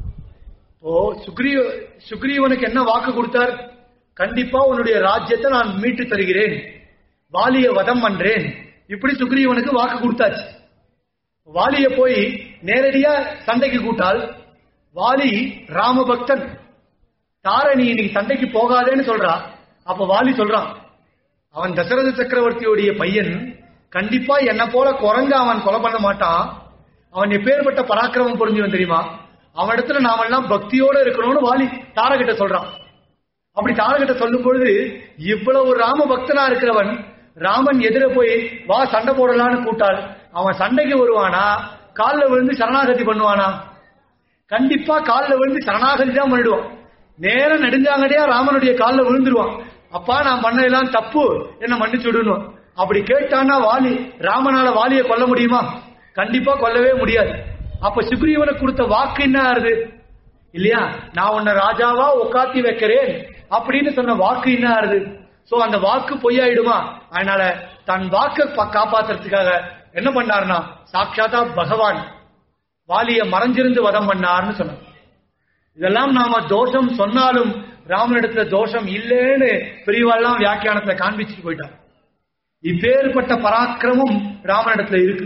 Speaker 1: ஓ சுக்ரீவ சுக்ரீவனுக்கு என்ன வாக்கு கொடுத்தார் கண்டிப்பா உன்னுடைய ராஜ்யத்தை நான் மீட்டு தருகிறேன் வாலிய வதம் பண்றேன் இப்படி சுக்ரீவனுக்கு வாக்கு கொடுத்தாச்சு வாலிய போய் நேரடியா சண்டைக்கு கூட்டால் வாலி ராமபக்தன் தாரணி இன்னைக்கு சண்டைக்கு போகாதேன்னு சொல்றா அப்ப வாலி சொல்றான் அவன் தசரத சக்கரவர்த்தியுடைய பையன் கண்டிப்பா என்ன போல குரங்க அவன் கொலை பண்ண மாட்டான் அவன் எப்பேற்பட்ட பராக்கிரமம் புரிஞ்சவன் தெரியுமா அவன் இடத்துல நாமெல்லாம் பக்தியோட இருக்கணும்னு வாலி தாரகிட்ட சொல்றான் அப்படி தாரகிட்ட சொல்லும் பொழுது இவ்வளவு ராம பக்தனா இருக்கிறவன் ராமன் எதிர போய் வா சண்டை போடலான்னு கூட்டாள் அவன் சண்டைக்கு வருவானா காலில் விழுந்து சரணாகதி பண்ணுவானா கண்டிப்பா காலில் விழுந்து சரணாகதி தான் பண்ணிடுவான் நேரம் நெடுஞ்சாங்கடியா ராமனுடைய காலில் விழுந்துருவான் அப்பா நான் பண்ணதெல்லாம் தப்பு என்ன மன்னிச்சு விடணும் அப்படி கேட்டான்னா வாலி ராமனால வாலியை கொல்ல முடியுமா கண்டிப்பா கொல்லவே முடியாது அப்ப சுக்ரீவனுக்கு கொடுத்த வாக்கு என்ன ஆறுது இல்லையா நான் உன்னை ராஜாவா உட்காத்தி வைக்கிறேன் அப்படின்னு சொன்ன வாக்கு என்ன ஆறுது சோ அந்த வாக்கு பொய்யாயிடுமா அதனால தன் வாக்க ப- காப்பாத்துறதுக்காக என்ன பண்ணாருன்னா சாட்சாத்தா பகவான் வாலிய மறைஞ்சிருந்து வதம் பண்ணார்னு சொன்னார் இதெல்லாம் நாம தோஷம் சொன்னாலும் ராமனிடத்துல தோஷம் இல்லைன்னு பெரியவாள்லாம் வியாக்கியானத்துல காண்பிச்சுட்டு போயிட்டார் இப்பேற்பட்ட பராக்கிரமம் ராமனிடத்துல இருக்கு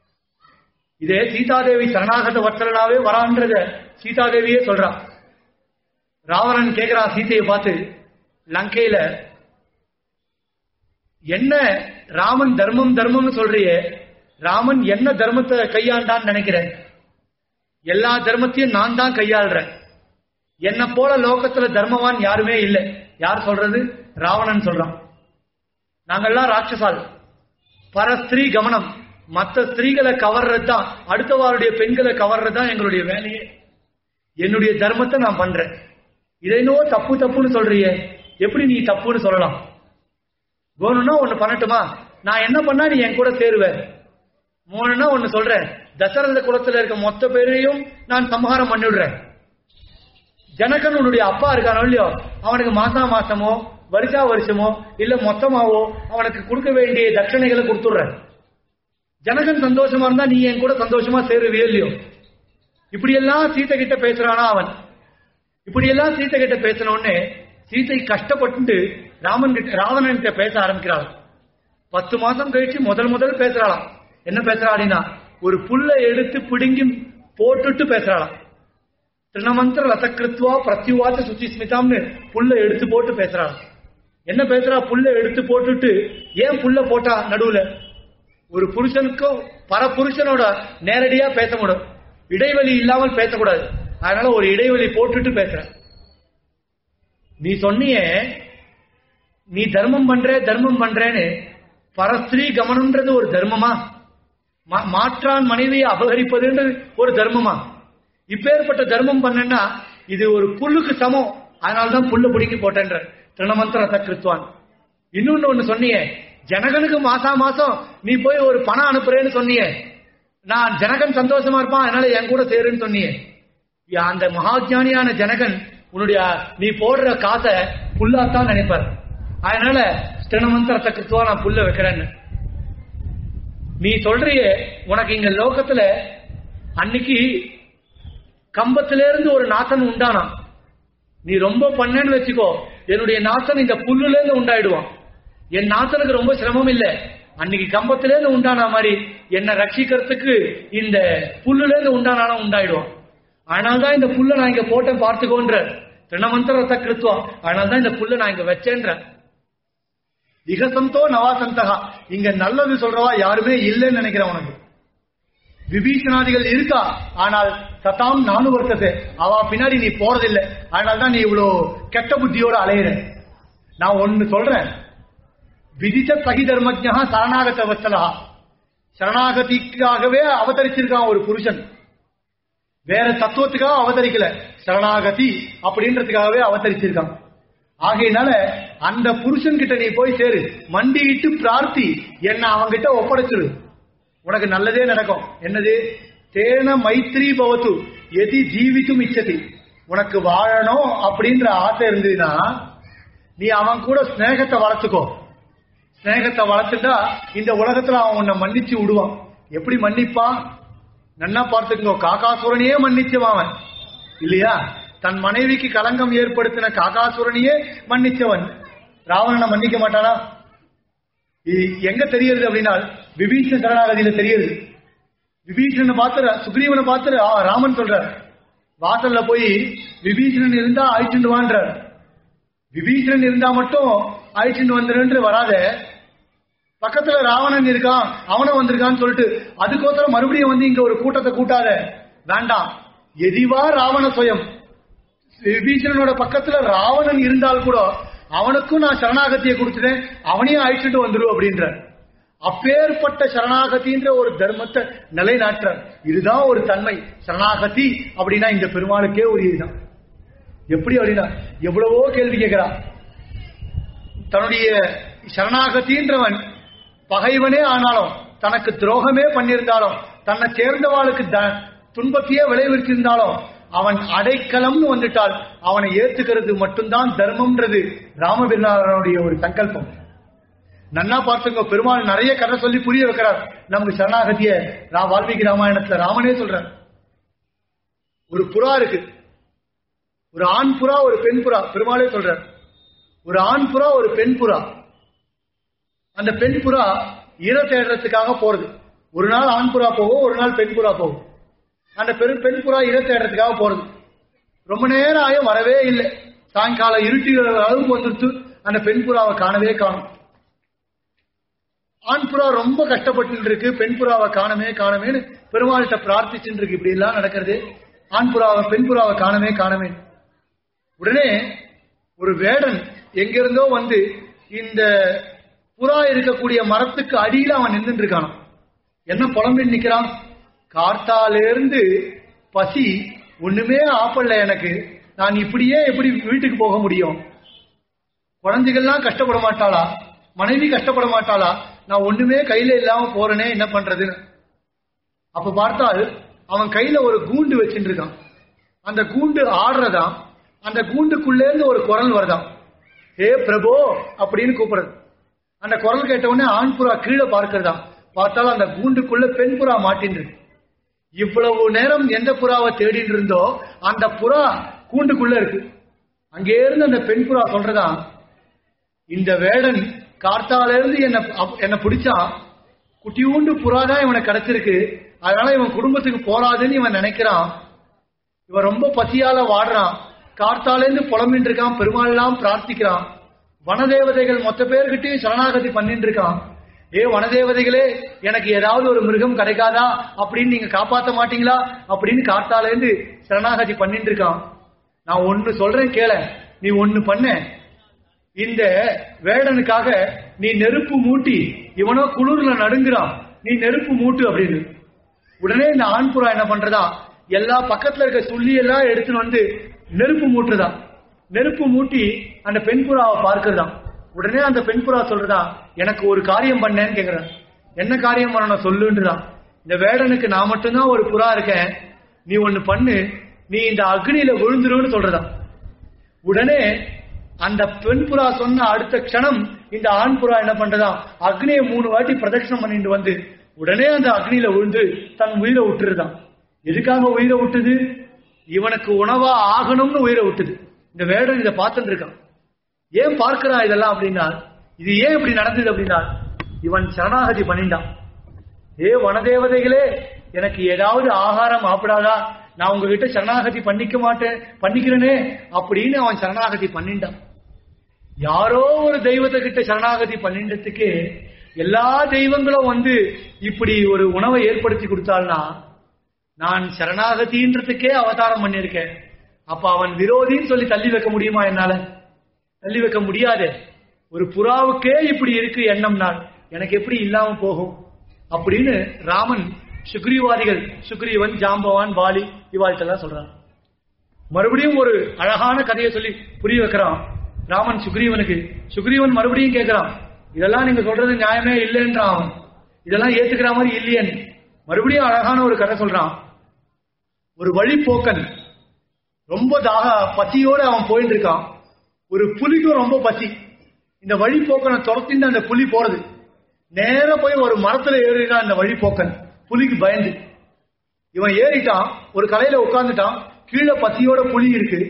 Speaker 1: இதே சீதாதேவி சரணாகத வத்சலனாவே வரான்றத சீதாதேவியே சொல்றா ராவணன் கேக்குறா சீதையை பார்த்து லங்கையில என்ன ராமன் தர்மம் தர்மம்னு சொல்றியே ராமன் என்ன தர்மத்தை கையாண்டான்னு நினைக்கிறேன் எல்லா தர்மத்தையும் நான் தான் கையாள்றேன் என்ன போல லோகத்துல தர்மவான் யாருமே இல்லை யார் சொல்றது ராவணன் சொல்றான் நாங்கெல்லாம் ராட்சசால் பரஸ்திரீ கமனம் மத்த ஸ்திரீகளை கவர்றது தான் அடுத்தவாருடைய பெண்களை கவர்றது தான் எங்களுடைய வேலையே என்னுடைய தர்மத்தை நான் பண்றேன் இதை என்னவோ தப்பு தப்புன்னு சொல்றியே எப்படி நீ தப்புன்னு சொல்லலாம் வேணும்னா ஒண்ணு பண்ணட்டுமா நான் என்ன பண்ணா நீ என் கூட சேருவ மூணுன்னா ஒண்ணு சொல்றேன் தசரத குலத்துல இருக்க மொத்த பேரையும் நான் சம்ஹாரம் பண்ணிவிடுறேன் ஜனகன் உன்னுடைய அப்பா இருக்கானோ இல்லையோ அவனுக்கு மாசா மாசமோ வருஷா வருஷமோ இல்ல மொத்தமாவோ அவனுக்கு கொடுக்க வேண்டிய தட்சணைகளை கொடுத்துடுறேன் ஜனகன் சந்தோஷமா இருந்தா நீ என் கூட சந்தோஷமா சேருவியோ இல்லையோ இப்படியெல்லாம் சீத்தை கிட்ட பேசுறானா அவன் இப்படியெல்லாம் சீத்தை கிட்ட பேசின உடனே சீத்தை கஷ்டப்பட்டு ராமன் கிட்ட ராவணன் கிட்ட பேச ஆரம்பிக்கிறாள் பத்து மாசம் கழிச்சு முதல் முதல் பேசுறாளாம் என்ன பேசுறாளினா ஒரு புல்லை எடுத்து பிடுங்கி போட்டுட்டு பேசுறாளாம் திருணமந்திர ரசக்கிருத்வா பிரத்யுவாச்ச சுச்சிஸ்மிதாம்னு புல்லை எடுத்து போட்டு பேசுறாளாம் என்ன பேசுறா புல்லை எடுத்து போட்டுட்டு ஏன் புல்ல போட்டா நடுவுல ஒரு புருஷனுக்கும் பரபுருஷனோட நேரடியா பேச முடியும் இடைவெளி இல்லாமல் பேசக்கூடாது அதனால ஒரு இடைவெளி போட்டுட்டு பேசுற நீ சொன்னியே நீ தர்மம் பண்ற தர்மம் பண்றேன்னு பரஸ்திரீ கமனம்ன்றது ஒரு தர்மமா
Speaker 2: மா- மாற்றான் மனைவியை அபகரிப்பதுன்றது ஒரு தர்மமா இப்பேற்பட்ட தர்மம் பண்ணனா இது ஒரு புல்லுக்கு சமம் அதனாலதான் புல்லு பிடிக்கி போட்டேன்ற திருணமந்திர தக்கிருத்வான் இன்னொன்னு ஒண்ணு சொன்னியே ஜனகனுக்கு மாசா மாசம் நீ போய் ஒரு பணம் அனுப்புறேன்னு சொன்னியே நான் ஜனகன் சந்தோஷமா இருப்பான் அதனால என் கூட சேருன்னு சொன்னியே யா, அந்த மகாஜானியான ஜனகன் உன்னுடைய நீ போடுற காசை புல்லாத்தான் நினைப்பார் அதனால திருணமந்திரத்தை கிருத்துவா நான் புல்ல வைக்கிறேன்னு நீ சொல்றியே உனக்கு இங்க லோகத்துல அன்னைக்கு கம்பத்தில இருந்து ஒரு நாசன் உண்டானான் நீ ரொம்ப பண்ணேன்னு வச்சுக்கோ என்னுடைய நாசன் இந்த புல்லுல இருந்து உண்டாயிடுவான் என் நாசனுக்கு ரொம்ப சிரமம் இல்ல அன்னைக்கு கம்பத்தில இருந்து உண்டான மாதிரி என்னை ரட்சிக்கிறதுக்கு இந்த புல்லுல இருந்து உண்டானாலும் உண்டாயிடுவான் அதனால்தான் இந்த புல்ல நான் இங்க போட்டேன் பார்த்துக்கோன்ற திருணமந்திரத்தை கிருத்துவம் அதனால்தான் இந்த புல்ல நான் இங்க வச்சேன்ற விகசந்தோ நவாசந்தகா இங்க நல்லது சொல்றவா யாருமே இல்லைன்னு நினைக்கிறேன் உனக்கு விபீஷணாதிகள் இருக்கா ஆனால் சதாம் நானு வர்த்தது அவ பின்னாடி நீ போறதில்லை அதனால்தான் நீ இவ்வளவு கெட்ட புத்தியோட அலையிற நான் ஒன்னு சொல்றேன் விதித்த சகி தர்மஜா சரணாகத வச்சலா சரணாகதிக்காகவே அவதரிச்சிருக்கான் ஒரு புருஷன் வேற தத்துவத்துக்காக அவதரிக்கல சரணாகதி அப்படின்றதுக்காகவே அவதரிச்சிருக்கான் ஆகையினால அந்த புருஷன் கிட்ட நீ போய் சேரு மண்டியிட்டு பிரார்த்தி என்ன அவங்கிட்ட ஒப்படைச்சிரு உனக்கு நல்லதே நடக்கும் என்னது தேன மைத்ரி பவத்து எதி ஜீவித்தும் இச்சதி உனக்கு வாழணும் அப்படின்ற ஆசை இருந்ததுன்னா நீ அவன் கூட ஸ்நேகத்தை வளர்த்துக்கோ ஸ்நேகத்தை வளர்த்துட்டா இந்த உலகத்துல அவன் உன்னை மன்னிச்சு விடுவான் எப்படி மன்னிப்பான் நன்னா பார்த்துக்கோ காகாசுரனையே மன்னிச்சவன் அவன் இல்லையா தன் மனைவிக்கு களங்கம் ஏற்படுத்தின காகாசுரனையே மன்னிச்சவன் ராவணனை மன்னிக்க மாட்டானா இது எங்க தெரியுது அப்படின்னா விபீஷண சரணாகதியில தெரியுது விபீஷணனை பார்த்து சுக்ரீவனை பார்த்து ஆ, ராமன் சொல்றார் வாசல்ல போய் விபீஷணன் இருந்தா அழிச்சுட்டு வான்றார் விபீஷணன் இருந்தா மட்டும் அழிச்சுட்டு வந்துருன்று வராத பக்கத்துல ராவணன் இருக்கான் அவனும் வந்திருக்கான்னு சொல்லிட்டு அதுக்கோசரம் மறுபடியும் வந்து இங்க ஒரு கூட்டத்தை கூட்டாத வேண்டாம் எதிவா ராவண சுயம் விபீஷணனோட பக்கத்துல ராவணன் இருந்தால் கூட அவனுக்கும் நான் சரணாகதியை கொடுத்துட்டேன் அவனையும் அழிச்சுட்டு வந்துரு அப்படின்ற அப்பேற்பட்ட சரணாகதின்ற ஒரு தர்மத்தை நிலைநாட்டுறார் இதுதான் ஒரு தன்மை சரணாகதி அப்படின்னா இந்த பெருமாளுக்கே ஒரு இதுதான் எப்படி அப்படின்னா எவ்வளவோ கேள்வி கேட்கிறான் தன்னுடைய சரணாகதின்றவன் பகைவனே ஆனாலும் தனக்கு துரோகமே பண்ணியிருந்தாலும் தன்னை சேர்ந்தவாளுக்கு த- துன்பத்தையே விளைவிச்சிருந்தாலும் அவன் அடைக்கலம்னு வந்துட்டால் அவனை ஏத்துக்கிறது மட்டும்தான் தர்மம்ன்றது ராமபிரானுடைய ஒரு சங்கல்பம் நன்னா பார்த்துங்க பெருமாள் நிறைய கதை சொல்லி புரிய வைக்கிறார் நமக்கு சரணாகதிய ரா வால்மீகி ராமாயணத்துல ராமனே சொல்றார் ஒரு புறா இருக்கு ஒரு ஆண் புறா ஒரு பெண் புறா பெருமாளே சொல்றார் ஒரு ஆண் புறா ஒரு பெண் புறா அந்த பெண் புறா இரை தேடுறதுக்காக போறது ஒரு நாள் ஆண் புறா போகும் ஒரு நாள் பெண் புறா போகும் அந்த பெரு பெண் புறா இரை தேடுறதுக்காக போறது ரொம்ப நேரம் ஆயும் வரவே இல்லை சாயங்காலம் இருட்டி அளவுக்கு வந்துட்டு அந்த பெண் புறாவை காணவே காணும் ஆண் புறா ரொம்ப கஷ்டப்பட்டு இருக்கு பெண் புறாவை காணமே காணமேன்னு பெருமாள்கிட்ட பிரார்த்திச்சுட்டு இருக்கு இப்படி எல்லாம் நடக்கிறது ஆண் புறாவை பெண் புறாவை காணமே காணமே உடனே ஒரு வேடன் எங்கிருந்தோ வந்து இந்த புறா இருக்கக்கூடிய மரத்துக்கு அடியில அவன் நின்றுட்டு இருக்கான் என்ன புலம்பின்னு நிக்கிறான் கார்த்தாலேருந்து பசி ஒண்ணுமே ஆப்படல எனக்கு நான் இப்படியே எப்படி வீட்டுக்கு போக முடியும் குழந்தைகள்லாம் கஷ்டப்பட மாட்டாளா மனைவி கஷ்டப்பட மாட்டாளா நான் ஒண்ணுமே கையில இல்லாம போறேனே என்ன பண்றதுன்னு அப்ப பார்த்தால் அவன் கையில ஒரு கூண்டு வச்சுட்டு இருக்கான் அந்த கூண்டு ஆடுறதாம் அந்த கூண்டுக்குள்ளே இருந்து ஒரு குரல் வருதாம் ஹே பிரபோ அப்படின்னு கூப்பிடுறது அந்த குரல் கேட்ட உடனே ஆண் புறா கீழே பார்க்கிறதாம் பார்த்தாலும் அந்த கூண்டுக்குள்ள பெண் புறா மாட்டின்னு இருக்கு இவ்வளவு நேரம் எந்த புறாவை தேடிட்டு இருந்தோ அந்த புறா கூண்டுக்குள்ள இருக்கு அங்கே இருந்து அந்த பெண் புறா சொல்றதாம் இந்த வேடன் கார்த்தால இருந்து என்ன என்ன பிடிச்சான் குட்டியூண்டு புறா தான் இவனை கிடைச்சிருக்கு அதனால இவன் குடும்பத்துக்கு போறாதுன்னு இவன் நினைக்கிறான் இவன் ரொம்ப பசியால வாடுறான் கார்த்தாலேருந்து புலம்பின்னு இருக்கான் பெருமாள்லாம் பிரார்த்திக்கிறான் வனதேவதைகள் மொத்த பேர்கிட்டயும் சரணாகதி பண்ணிட்டு இருக்கான் ஏ வனதேவதைகளே எனக்கு ஏதாவது ஒரு மிருகம் கிடைக்காதா அப்படின்னு நீங்க காப்பாத்த மாட்டீங்களா அப்படின்னு கார்த்தாலேருந்து சரணாகதி பண்ணிட்டு இருக்கான் நான் ஒன்னு சொல்றேன் கேள நீ ஒன்னு பண்ண இந்த வேடனுக்காக நீ நெருப்பு மூட்டி இவனோ குளிர்ல நடுங்குறான் நீ நெருப்பு மூட்டு அப்படின்னு உடனே இந்த ஆண் புறா என்ன பண்றதா எல்லா பக்கத்துல இருக்க சுள்ளி எல்லாம் எடுத்துன்னு வந்து நெருப்பு மூட்டுறதா நெருப்பு மூட்டி அந்த பெண் புறாவை பார்க்கறதாம் உடனே அந்த பெண் புறா சொல்றதா எனக்கு ஒரு காரியம் பண்ணேன்னு கேக்குறேன் என்ன காரியம் பண்ணணும் சொல்லுன்றதான் இந்த வேடனுக்கு நான் மட்டும்தான் ஒரு புறா இருக்கேன் நீ ஒண்ணு பண்ணு நீ இந்த அக்னியில விழுந்துருன்னு சொல்றதா உடனே அந்த பெண் புறா சொன்ன அடுத்த க்ஷணம் இந்த ஆண் புறா என்ன பண்றதா அக்னியை மூணு வாட்டி பிரதட்சணம் பண்ணிட்டு வந்து உடனே அந்த அக்னியில விழுந்து தன் உயிரை விட்டுருதான் எதுக்காக உயிரை விட்டுது இவனுக்கு உணவா ஆகணும்னு உயிரை விட்டுது இந்த வேடன் இதை பார்த்துட்டு இருக்கான் ஏன் பார்க்கிறான் இதெல்லாம் அப்படின்னா இது ஏன் இப்படி நடந்தது அப்படின்னா இவன் சரணாகதி பண்ணிட்டான் ஏ வனதேவதைகளே எனக்கு ஏதாவது ஆகாரம் ஆப்பிடாதா நான் உங்ககிட்ட சரணாகதி பண்ணிக்க மாட்டேன் பண்ணிக்கிறேனே அப்படின்னு அவன் சரணாகதி பண்ணிட்டான் யாரோ ஒரு தெய்வத்தை கிட்ட சரணாகதி பண்ணின்றதுக்கு எல்லா தெய்வங்களும் வந்து இப்படி ஒரு உணவை ஏற்படுத்தி கொடுத்தாள்னா நான் சரணாகதின்றதுக்கே அவதாரம் பண்ணியிருக்கேன் அப்ப அவன் விரோதின்னு சொல்லி தள்ளி வைக்க முடியுமா என்னால தள்ளி வைக்க முடியாது ஒரு புறாவுக்கே இப்படி இருக்கு எண்ணம் நான் எனக்கு எப்படி இல்லாம போகும் அப்படின்னு ராமன் சுக்ரீவாதிகள் சுக்ரீவன் ஜாம்பவான் வாலி இவாழ்த்தெல்லாம் சொல்றான் மறுபடியும் ஒரு அழகான கதையை சொல்லி புரிய வைக்கிறான் ராமன் சுக்ரீவனுக்கு சுக்ரீவன் மறுபடியும் கேட்கிறான் இதெல்லாம் நீங்க சொல்றது நியாயமே இல்லைன்றான் அவன் இதெல்லாம் ஏத்துக்கிற மாதிரி இல்லையன்னு மறுபடியும் அழகான ஒரு கதை சொல்றான் ஒரு வழிப்போக்கன் ரொம்ப தாக பசியோட அவன் போயிட்டு இருக்கான் ஒரு புலிக்கும் ரொம்ப பசி இந்த வழிப்போக்கனை துரத்திட்டு அந்த புலி போறது நேரா போய் ஒரு மரத்துல ஏறினான் அந்த வழிப்போக்கன் புலிக்கு பயந்து இவன் ஏறிட்டான் ஒரு கலையில உட்கார்ந்துட்டான் கீழே பசியோட புலி இருக்கு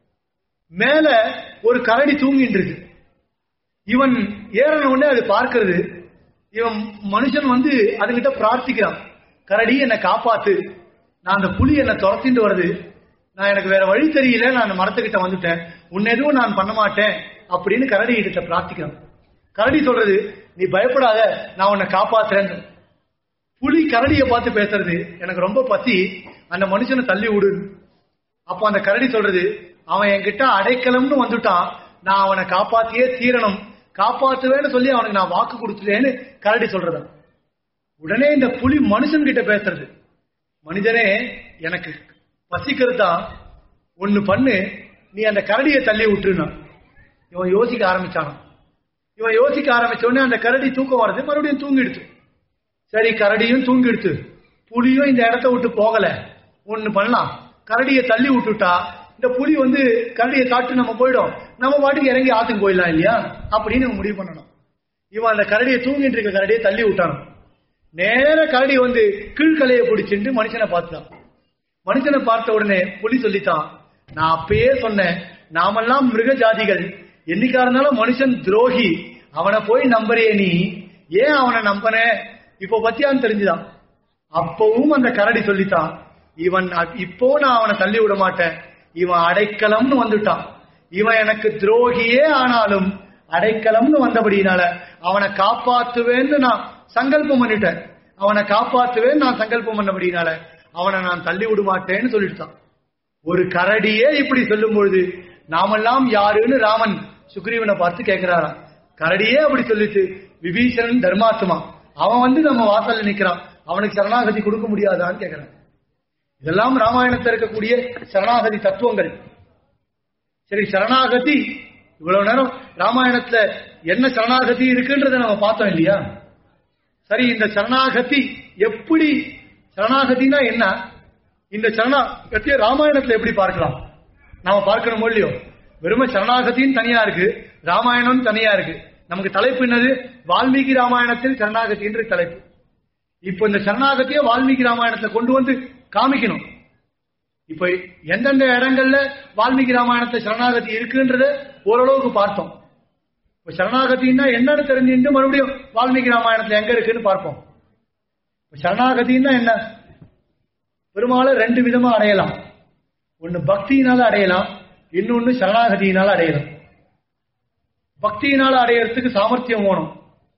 Speaker 2: மேல ஒரு கரடி தூங்கிட்டு இருக்கு இவன் ஏறின உடனே அது பார்க்கிறது இவன் மனுஷன் வந்து அதுகிட்ட பிரார்த்திக்கிறான் கரடி என்னை காப்பாத்து நான் அந்த புலி என்னை துரத்திட்டு வருது நான் எனக்கு வேற வழி தெரியல நான் அந்த மரத்துக்கிட்ட வந்துட்டேன் உன்னை எதுவும் நான் பண்ண மாட்டேன் அப்படின்னு கரடி கிட்ட பிரார்த்திக்கிறான் கரடி சொல்றது நீ பயப்படாத நான் உன்னை காப்பாத்துறேன் புலி கரடியை பார்த்து பேசுறது எனக்கு ரொம்ப பசி அந்த மனுஷனை தள்ளி விடு அப்போ அந்த கரடி சொல்றது அவன் என்கிட்ட அடைக்கலம்னு வந்துட்டான் நான் அவனை காப்பாத்தியே தீரணும் காப்பாத்துவேன்னு சொல்லி அவனுக்கு நான் வாக்கு கொடுத்துட்டேன்னு கரடி சொல்றதா உடனே இந்த புலி மனுஷன் கிட்ட பேசுறது மனிதனே எனக்கு பசிக்கிறதா ஒண்ணு பண்ணு நீ அந்த கரடியை தள்ளி விட்டுருனா இவன் யோசிக்க ஆரம்பிச்சான் இவன் யோசிக்க ஆரம்பிச்ச உடனே அந்த கரடி தூக்கம் வருது மறுபடியும் தூங்கிடுச்சு சரி கரடியும் தூங்கிடுச்சு புலியும் இந்த இடத்த விட்டு போகல ஒண்ணு பண்ணலாம் கரடியை தள்ளி விட்டுட்டா இந்த புலி வந்து கரடியை சாப்பிட்டு நம்ம போயிடும் நம்ம பாட்டுக்கு இறங்கி ஆத்துக்கு போயிடலாம் இல்லையா அப்படின்னு இவன் முடிவு பண்ணணும் இவன் அந்த கரடியை தூங்கிட்டு இருக்க கரடியை தள்ளி விட்டான் நேர கரடி வந்து கீழ்கலையை பிடிச்சிட்டு மனுஷனை பார்த்தான் மனுஷனை பார்த்த உடனே புலி சொல்லித்தான் நான் அப்பயே சொன்னேன் நாமெல்லாம் மிருக ஜாதிகள் என்னைக்கா இருந்தாலும் மனுஷன் துரோகி அவனை போய் நம்புறியே நீ ஏன் அவனை நம்பன இப்போ பத்தியான்னு தெரிஞ்சுதான் அப்பவும் அந்த கரடி சொல்லித்தான் இவன் அ- இப்போ நான் அவனை தள்ளி விட மாட்டேன் இவன் அடைக்கலம்னு வந்துட்டான் இவன் எனக்கு துரோகியே ஆனாலும் அடைக்கலம்னு வந்தபடினால அவனை காப்பாத்துவேன்னு நான் சங்கல்பம் பண்ணிட்டேன் அவனை காப்பாத்துவேன்னு நான் சங்கல்பம் பண்ணபடினால அவனை நான் தள்ளி விட மாட்டேன்னு சொல்லிட்டான் ஒரு கரடியே இப்படி சொல்லும் பொழுது நாமெல்லாம் யாருன்னு ராமன் சுக்ரீவனை பார்த்து கேட்கிறாராம் கரடியே அப்படி சொல்லிட்டு விபீஷணன் தர்மாத்மா அவன் வந்து நம்ம வாசல்ல நிக்கிறான் அவனுக்கு சரணாகதி கொடுக்க முடியாதான்னு கேட்கிறான் இதெல்லாம் ராமாயணத்தில் இருக்கக்கூடிய சரணாகதி தத்துவங்கள் சரி சரணாகதி இவ்வளவு நேரம் ராமாயணத்துல என்ன சரணாகதி இருக்குன்றத நம்ம பார்த்தோம் இல்லையா சரி இந்த சரணாகதி எப்படி சரணாகதினா என்ன இந்த சரணாகத்திய ராமாயணத்துல எப்படி பார்க்கலாம் நாம பார்க்கணும் இல்லையோ வெறும சரணாகத்தின்னு தனியா இருக்கு ராமாயணம் தனியா இருக்கு நமக்கு தலைப்பு என்னது வால்மீகி ராமாயணத்தில் சரணாகதின்ற தலைப்பு இப்போ இந்த சரணாகதியை வால்மீகி ராமாயணத்தை கொண்டு வந்து காமிக்கணும் இப்ப எந்தெந்த இடங்கள்ல வால்மீகி ராமாயணத்தை சரணாகதி இருக்குன்றத ஓரளவுக்கு பார்த்தோம் இப்ப சரணாகதின்னா என்னன்னு தெரிஞ்சுட்டு மறுபடியும் வால்மீகி ராமாயணத்துல எங்க இருக்குன்னு பார்ப்போம் இப்ப சரணாகதின்னா என்ன பெரும்பாலும் ரெண்டு விதமா அடையலாம் ஒன்னு பக்தியினால அடையலாம் இன்னொன்னு சரணாகதியினால அடையலாம் பக்தியினால அடையறதுக்கு சாமர்த்தியம் வேணும்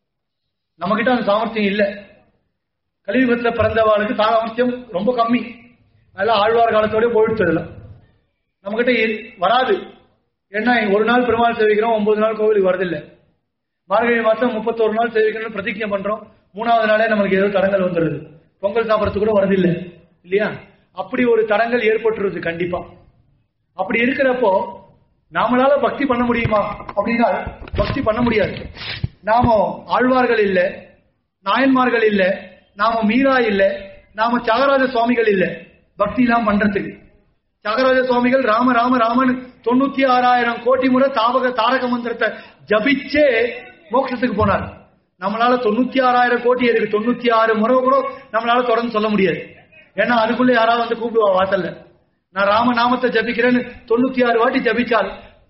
Speaker 2: நம்ம கிட்ட அந்த சாமர்த்தியம் இல்ல கலியுகத்துல பிறந்தவாளுக்கு சாமர்த்தியம் ரொம்ப கம்மி அதெல்லாம் ஆழ்வார் காலத்தோட போயிடுச்சு அதெல்லாம் நம்ம கிட்ட வராது ஏன்னா ஒரு நாள் பெருமாள் சேவிக்கிறோம் ஒன்பது நாள் கோவிலுக்கு வரதில்லை மார்கழி மாசம் முப்பத்தோரு நாள் சேவிக்கணும்னு பிரதிஜை பண்றோம் மூணாவது நாளே நமக்கு ஏதோ தடங்கள் வந்துடுது பொங்கல் சாப்பிடறதுக்கு கூட வரதில்லை இல்லையா அப்படி ஒரு தடங்கள் ஏற்பட்டுருது கண்டிப்பா அப்படி இருக்கிறப்போ நாமளால பக்தி பண்ண முடியுமா அப்படின்னா பக்தி பண்ண முடியாது நாம ஆழ்வார்கள் இல்ல நாயன்மார்கள் இல்ல நாம மீரா இல்ல நாம தியாகராஜ சுவாமிகள் இல்ல பக்தி எல்லாம் பண்றதுக்கு தியாகராஜ சுவாமிகள் ராம ராம ராமன் தொண்ணூத்தி ஆறாயிரம் கோடி முறை தாவக தாரக மந்திரத்தை ஜபிச்சே மோட்சத்துக்கு போனார் நம்மளால தொண்ணூத்தி ஆறாயிரம் கோடி இருக்கு தொண்ணூத்தி ஆறு முறை கூட நம்மளால தொடர்ந்து சொல்ல முடியாது ஏன்னா அதுக்குள்ள யாராவது வந்து கூப்பிடுவா வாசல்ல நான் ராம நாமத்தை ஜபிக்கிறேன்னு தொண்ணூத்தி ஆறு வாட்டி ஜபிச்சால்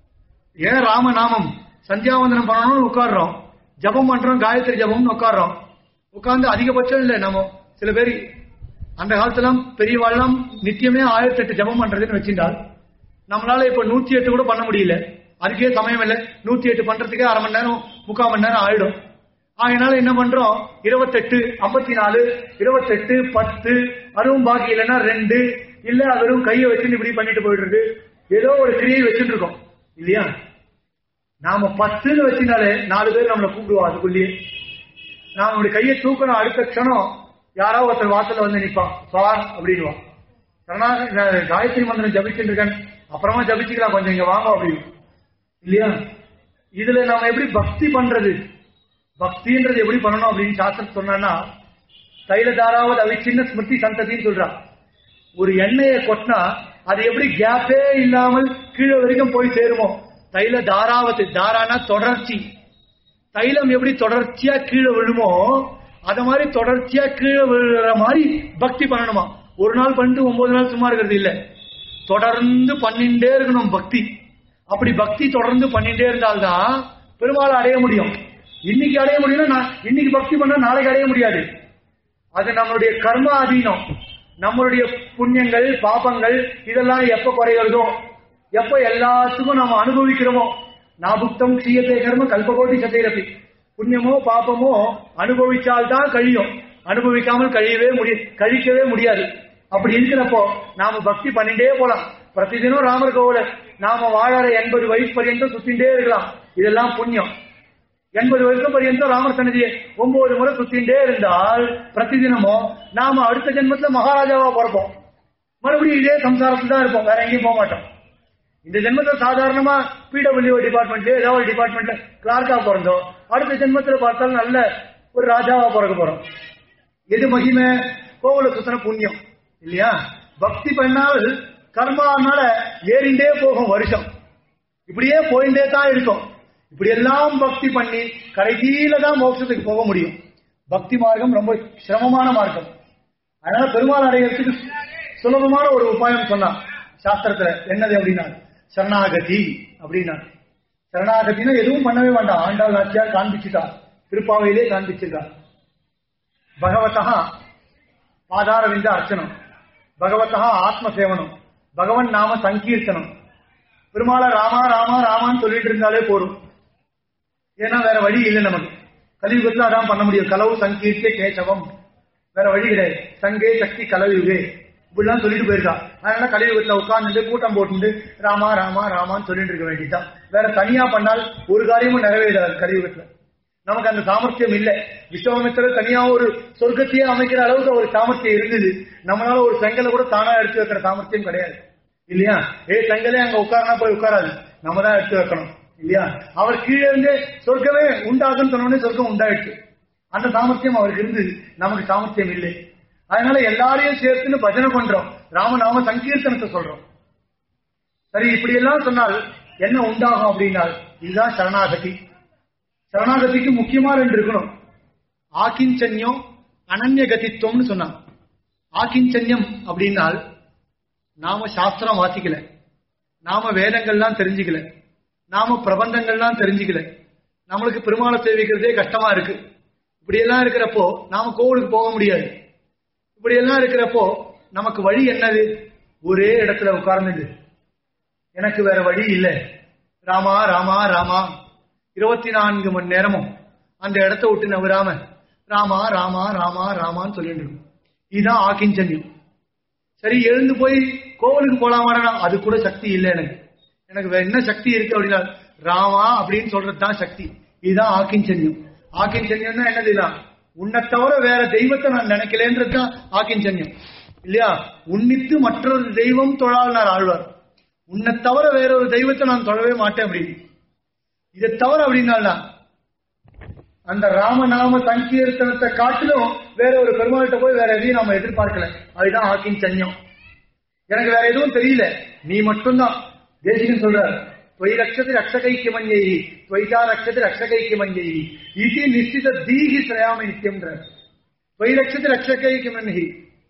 Speaker 2: ஏன் ராம நாமம் சந்தியாவந்தனம் பண்ணணும்னு உட்கார்றோம் ஜபம் பண்றோம் காயத்ரி ஜபம்னு உட்கார்றோம் உட்கார்ந்து அதிகபட்சம் இல்ல நம்ம சில பேர் அந்த காலத்துலாம் பெரியவாள்லாம் நித்தியமே ஆயிரத்தி எட்டு ஜபம் பண்றதுன்னு வச்சிருந்தால் நம்மளால இப்ப நூத்தி எட்டு கூட பண்ண முடியல அதுக்கே சமயம் இல்லை நூத்தி எட்டு பண்றதுக்கே அரை மணி நேரம் முக்கால் மணி நேரம் ஆயிடும் அதனால என்ன பண்றோம் இருபத்தெட்டு ஐம்பத்தி நாலு இருபத்தெட்டு பத்து அதுவும் பாக்கி இல்லைன்னா ரெண்டு இல்ல வெறும் கையை வச்சுட்டு இப்படி பண்ணிட்டு போயிடுறது ஏதோ ஒரு கிரியை வச்சுட்டு இருக்கோம் இல்லையா நாம பத்துன்னு வச்சினாலே நாலு பேர் நம்மளை கூப்பிடுவோம் அதுக்குள்ளேயே நாம அப்படி கையை தூக்கணும் அடுத்த க்ஷணம் யாராவது ஒருத்தர் வாசல்ல வந்து நிப்பான் சார் அப்படின்வான் சரணாக நான் காயத்ரி மந்திரம் ஜபிச்சுட்டு இருக்கேன் அப்புறமா ஜபிச்சுக்கலாம் கொஞ்சம் இங்க வாங்க அப்படின்னு இல்லையா இதுல நாம எப்படி பக்தி பண்றது பக்தின்றது எப்படி பண்ணணும் அப்படின்னு சாஸ்திரம் சொன்னா தைலதாராவது அவிச்சின்ன ஸ்மிருதி சந்ததின்னு சொல்றான் ஒரு எண்ணெயை கொட்டினா அது எப்படி கேப்பே இல்லாமல் கீழே வரைக்கும் போய் சேருமோ தைல தாராவத்து தாரானா தொடர்ச்சி தைலம் எப்படி தொடர்ச்சியா கீழே விழுமோ அத மாதிரி தொடர்ச்சியா கீழே விழுற மாதிரி பக்தி பண்ணணுமா ஒரு நாள் பண்ணிட்டு ஒன்பது நாள் சும்மா இருக்கிறது இல்ல தொடர்ந்து பண்ணிட்டே இருக்கணும் பக்தி அப்படி பக்தி தொடர்ந்து பண்ணிட்டே இருந்தால்தான் பெருமாளை அடைய முடியும் இன்னைக்கு அடைய முடியும்னா நான் இன்னைக்கு பக்தி பண்ணா நாளைக்கு அடைய முடியாது அது நம்மளுடைய கர்ம அதீனம் நம்மளுடைய புண்ணியங்கள் பாபங்கள் இதெல்லாம் எப்ப குறைகிறதோ எப்ப எல்லாத்துக்கும் நாம அனுபவிக்கிறோமோ நாபுக்தம் கிரியத்தை கர்ம கல்பகோட்டி சதைரப்பி புண்ணியமோ பாபமோ அனுபவிச்சால்தான் கழியும் அனுபவிக்காமல் கழியவே முடிய கழிக்கவே முடியாது அப்படி இருக்கிறப்போ நாம பக்தி பண்ணிட்டே போலாம் பிரதிதினம் ராமர் கோவில நாம வாழற எண்பது வயசு பர்யந்தம் சுத்திண்டே இருக்கலாம் இதெல்லாம் புண்ணியம் எண்பது வருஷம் பர்யந்தம் ராமர் சன்னதியை ஒன்பது முறை சுத்திண்டே இருந்தால் பிரதிதினமும் நாம அடுத்த ஜென்மத்துல மகாராஜாவா பிறப்போம் மறுபடியும் இதே சம்சாரத்துல தான் இருப்போம் வேற எங்கேயும் போக மாட்டோம் இந்த ஜென்மத்துல சாதாரணமா பிடபிள்யூ டிபார்ட்மெண்ட்ல ஏதாவது ஒரு டிபார்ட்மெண்ட்ல கிளார்க்கா பிறந்தோம் அடுத்த ஜென்மத்துல பார்த்தாலும் நல்ல ஒரு ராஜாவா பிறக்க போறோம் எது மகிமை கோவில சுத்தன புண்ணியம் இல்லையா பக்தி பண்ணால் கர்மானால ஏறிண்டே போகும் வருஷம் இப்படியே போயிட்டே தான் இருக்கும் இப்படி எல்லாம் பக்தி பண்ணி கடைசியில தான் மோட்சத்துக்கு போக முடியும் பக்தி மார்க்கம் ரொம்ப சிரமமான மார்க்கம் அதனால பெருமாள் அடையறதுக்கு சுலபமான ஒரு உபாயம் சொன்னான் சாஸ்திரத்துல என்னது அப்படின்னா சரணாகதி அப்படின்னா சரணாகதினா எதுவும் பண்ணவே வேண்டாம் ஆண்டாள் நாச்சியார் காண்பிச்சுட்டா திருப்பாவையிலே காண்பிச்சிருக்கா பகவதா பாதாரவிந்த அர்ச்சனம் பகவதா ஆத்ம சேவனம் பகவன் நாம சங்கீர்த்தனம் பெருமாளை ராமா ராமா ராமான்னு சொல்லிட்டு இருந்தாலே போதும் ஏன்னா வேற வழி இல்லை நமக்கு கலியுகத்துல அதான் பண்ண முடியும் கலவு சங்கீர்த்திய கேசவம் வேற வழி கிடையாது சங்கே சக்தி கலயுகே இப்படிலாம் சொல்லிட்டு போயிருக்கா அதனால கலியுகத்துல உட்கார்ந்துட்டு கூட்டம் போட்டுட்டு ராமா ராமா ராமான்னு சொல்லிட்டு இருக்க வேண்டியதுதான் வேற தனியா பண்ணால் ஒரு காரியமும் நிறைவேறாது கலியுகத்துல நமக்கு அந்த சாமர்த்தியம் இல்ல விஸ்வாமித்திரர் தனியா ஒரு சொர்க்கத்தையே அமைக்கிற அளவுக்கு ஒரு சாமர்த்தியம் இருந்தது நம்மளால ஒரு செங்கலை கூட தானா எடுத்து வைக்கிற சாமர்த்தியம் கிடையாது இல்லையா ஏ செங்கலே அங்க உட்காரனா போய் உட்காராது நம்ம தான் எடுத்து வைக்கணும் இல்லையா அவர் கீழே இருந்து சொர்க்கமே உண்டாகுன்னு சொன்னோடனே சொர்க்கம் உண்டாயிடுச்சு அந்த சாமர்த்தியம் அவருக்கு இருந்தது நமக்கு சாமர்த்தியம் இல்லை அதனால எல்லாரையும் சேர்த்துன்னு பஜனை பண்றோம் ராமநாம சங்கீர்த்தனத்தை சொல்றோம் சரி இப்படி எல்லாம் சொன்னால் என்ன உண்டாகும் அப்படின்னால் இதுதான் சரணாகதி சரணாகதிக்கு முக்கியமா ரெண்டு இருக்கணும் ஆக்கிஞ்சன்யம் அனன்ய கதித்துவம்னு சொன்னான் ஆக்கிஞ்சன்யம் அப்படின்னால் நாம சாஸ்திரம் வாசிக்கல நாம வேதங்கள்லாம் தெரிஞ்சுக்கல நாம பிரபந்தங்கள்லாம் தெரிஞ்சுக்கல நம்மளுக்கு பெருமாளை சேவிக்கிறதே கஷ்டமா இருக்கு இப்படியெல்லாம் இருக்கிறப்போ நாம கோவிலுக்கு போக முடியாது இப்படியெல்லாம் இருக்கிறப்போ நமக்கு வழி என்னது ஒரே இடத்துல உட்கார்ந்துட்டு எனக்கு வேற வழி இல்லை ராமா ராமா ராமா இருபத்தி நான்கு மணி நேரமும் அந்த இடத்த விட்டு நவராம ராமா ராமா ராமா ராமான்னு சொல்லிட்டு இருக்கும் இதுதான் ஆக்கிஞ்சன்யம் சரி எழுந்து போய் கோவிலுக்கு போலாமாடா அது கூட சக்தி இல்லை எனக்கு எனக்கு வேற என்ன சக்தி இருக்கு அப்படின்னா ராமா அப்படின்னு சொல்றது தான் சக்தி இதுதான் ஆக்கிஞ்சன்யம் ஆக்கிஞ்சன்யம்னா என்னது இதான் உன்னை தவிர வேற தெய்வத்தை நான் நினைக்கலன்றது தான் ஆக்கிஞ்சன்யம் இல்லையா உன்னித்து மற்றொரு தெய்வம் தொழால் ஆழ்வார் உன்னை தவிர வேற ஒரு தெய்வத்தை நான் தொழவே மாட்டேன் அப்படின்னு இதை தவிர அப்படின்னா அந்த ராமநாம சங்கீர்த்தனத்தை காட்டிலும் வேற ஒரு பெருமாள்கிட்ட போய் வேற எதையும் நம்ம எதிர்பார்க்கல அதுதான் ஆக்கின் சன்யம் எனக்கு வேற எதுவும் தெரியல நீ மட்டும்தான் தேசிகன் சொல்றார் தொய் ரக்ஷதி ரக்ஷகைக்கு மஞ்சை தொய்தா ரக்ஷதி ரக்ஷகைக்கு மஞ்சை இது நிச்சித தீகி சிரயாம நித்தியம்ன்ற தொய் ரக்ஷதி ரக்ஷகைக்கு மன்ஹி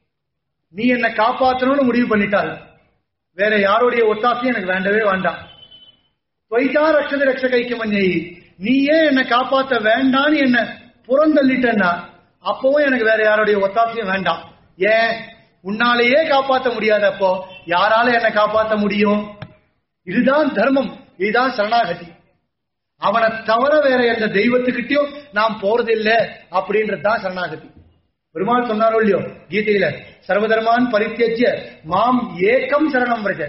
Speaker 2: நீ என்னை காப்பாற்றணும்னு முடிவு பண்ணிட்டாள் வேற யாருடைய ஒத்தாசையும் எனக்கு வேண்டவே வேண்டாம் தொய்தா ரக்ஷதி ரக்ஷகைக்கு மஞ்சை நீயே என்னை காப்பாத்த வேண்டான்னு என்ன புறந்தள்ளிட்டேன்னா அப்பவும் எனக்கு வேற யாருடைய ஒத்தாசையும் வேண்டாம் ஏன் உன்னாலேயே காப்பாத்த முடியாத அப்போ யாரால என்னை காப்பாத்த முடியும் இதுதான் தர்மம் இதுதான் சரணாகதி அவனை தவிர வேற எந்த தெய்வத்துக்கிட்டயும் நாம் போறதில்லை அப்படின்றதுதான் சரணாகதி பெருமாள் சொன்னாரோ இல்லையோ கீதையில சர்வதர்மான் பரித்தியஜ்ய மாம் ஏக்கம் சரணம் வருக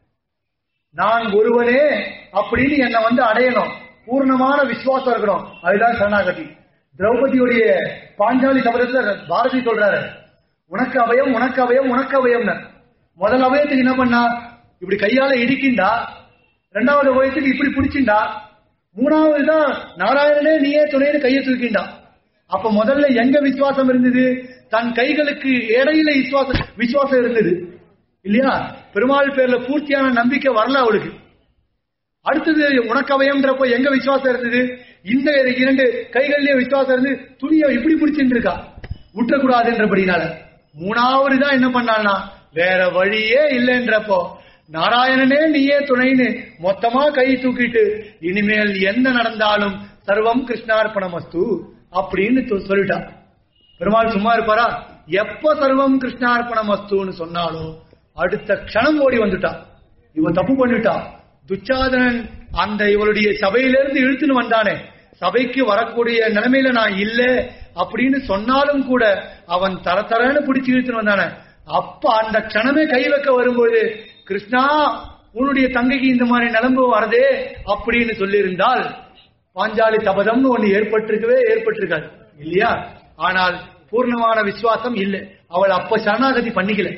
Speaker 2: நான் ஒருவனே அப்படின்னு என்னை வந்து அடையணும் பூர்ணமான விசுவாசம் இருக்கணும் அதுதான் சரணாகதி திரௌபதியுடைய பாஞ்சாலி சபதத்துல பாரதி சொல்றாரு உனக்கு அபயம் உனக்கு அபயம் உனக்கு அபயம்னு முதல் அபயத்துக்கு என்ன பண்ணா இப்படி கையால இடிக்கின்றா ரெண்டாவது அபயத்துக்கு இப்படி பிடிச்சிண்டா மூணாவது தான் நாராயணனே நீயே துணைன்னு கையை தூக்கிண்டா அப்ப முதல்ல எங்க விசுவாசம் இருந்தது தன் கைகளுக்கு இடையில விசுவாசம் விசுவாசம் இருந்தது இல்லையா பெருமாள் பேர்ல பூர்த்தியான நம்பிக்கை வரல அவளுக்கு அடுத்தது உனக்கு அவயம்ன்றப்போ எங்க விசுவாசம் இருந்தது இந்த இரண்டு கைகள்லயே விசுவாசம் இருந்து துணியை இப்படி பிடிச்சிட்டு இருக்கா விட்டுறக்கூடாதுன்றபடினால மூணாவது தான் என்ன பண்ணாள்னா வேற வழியே இல்லைன்றப்போ நாராயணனே நீயே துணைன்னு மொத்தமா கை தூக்கிட்டு இனிமேல் என்ன நடந்தாலும் சர்வம் கிருஷ்ணார்ப்பணமஸ்து அப்படின்னு சொ- சொல்லிட்டா பெருமாள் சும்மா இருப்பாரா எப்ப சர்வம் கிருஷ்ணார்ப்பணமஸ்துன்னு சொன்னாலும் அடுத்த க்ஷணம் ஓடி வந்துட்டா இவ தப்பு பண்ணிட்டா துச்சாதனன் அந்த இவளுடைய சபையிலிருந்து இழுத்துன்னு வந்தானே சபைக்கு வரக்கூடிய நிலைமையில நான் இல்ல அப்படின்னு சொன்னாலும் கூட அவன் தர தரன்னு பிடிச்சு இழுத்துன்னு வந்தானே அப்ப அந்த க்ஷணமே கை வைக்க வரும்போது கிருஷ்ணா உன்னுடைய தங்கைக்கு இந்த மாதிரி நிலம்பு வரதே அப்படின்னு சொல்லியிருந்தால் பாஞ்சாலி சபதம்னு ஒண்ணு ஏற்பட்டிருக்கவே ஏற்பட்டிருக்காது இல்லையா ஆனால் பூர்ணமான விசுவாசம் இல்லை அவள் அப்ப சரணாகதி பண்ணிக்கல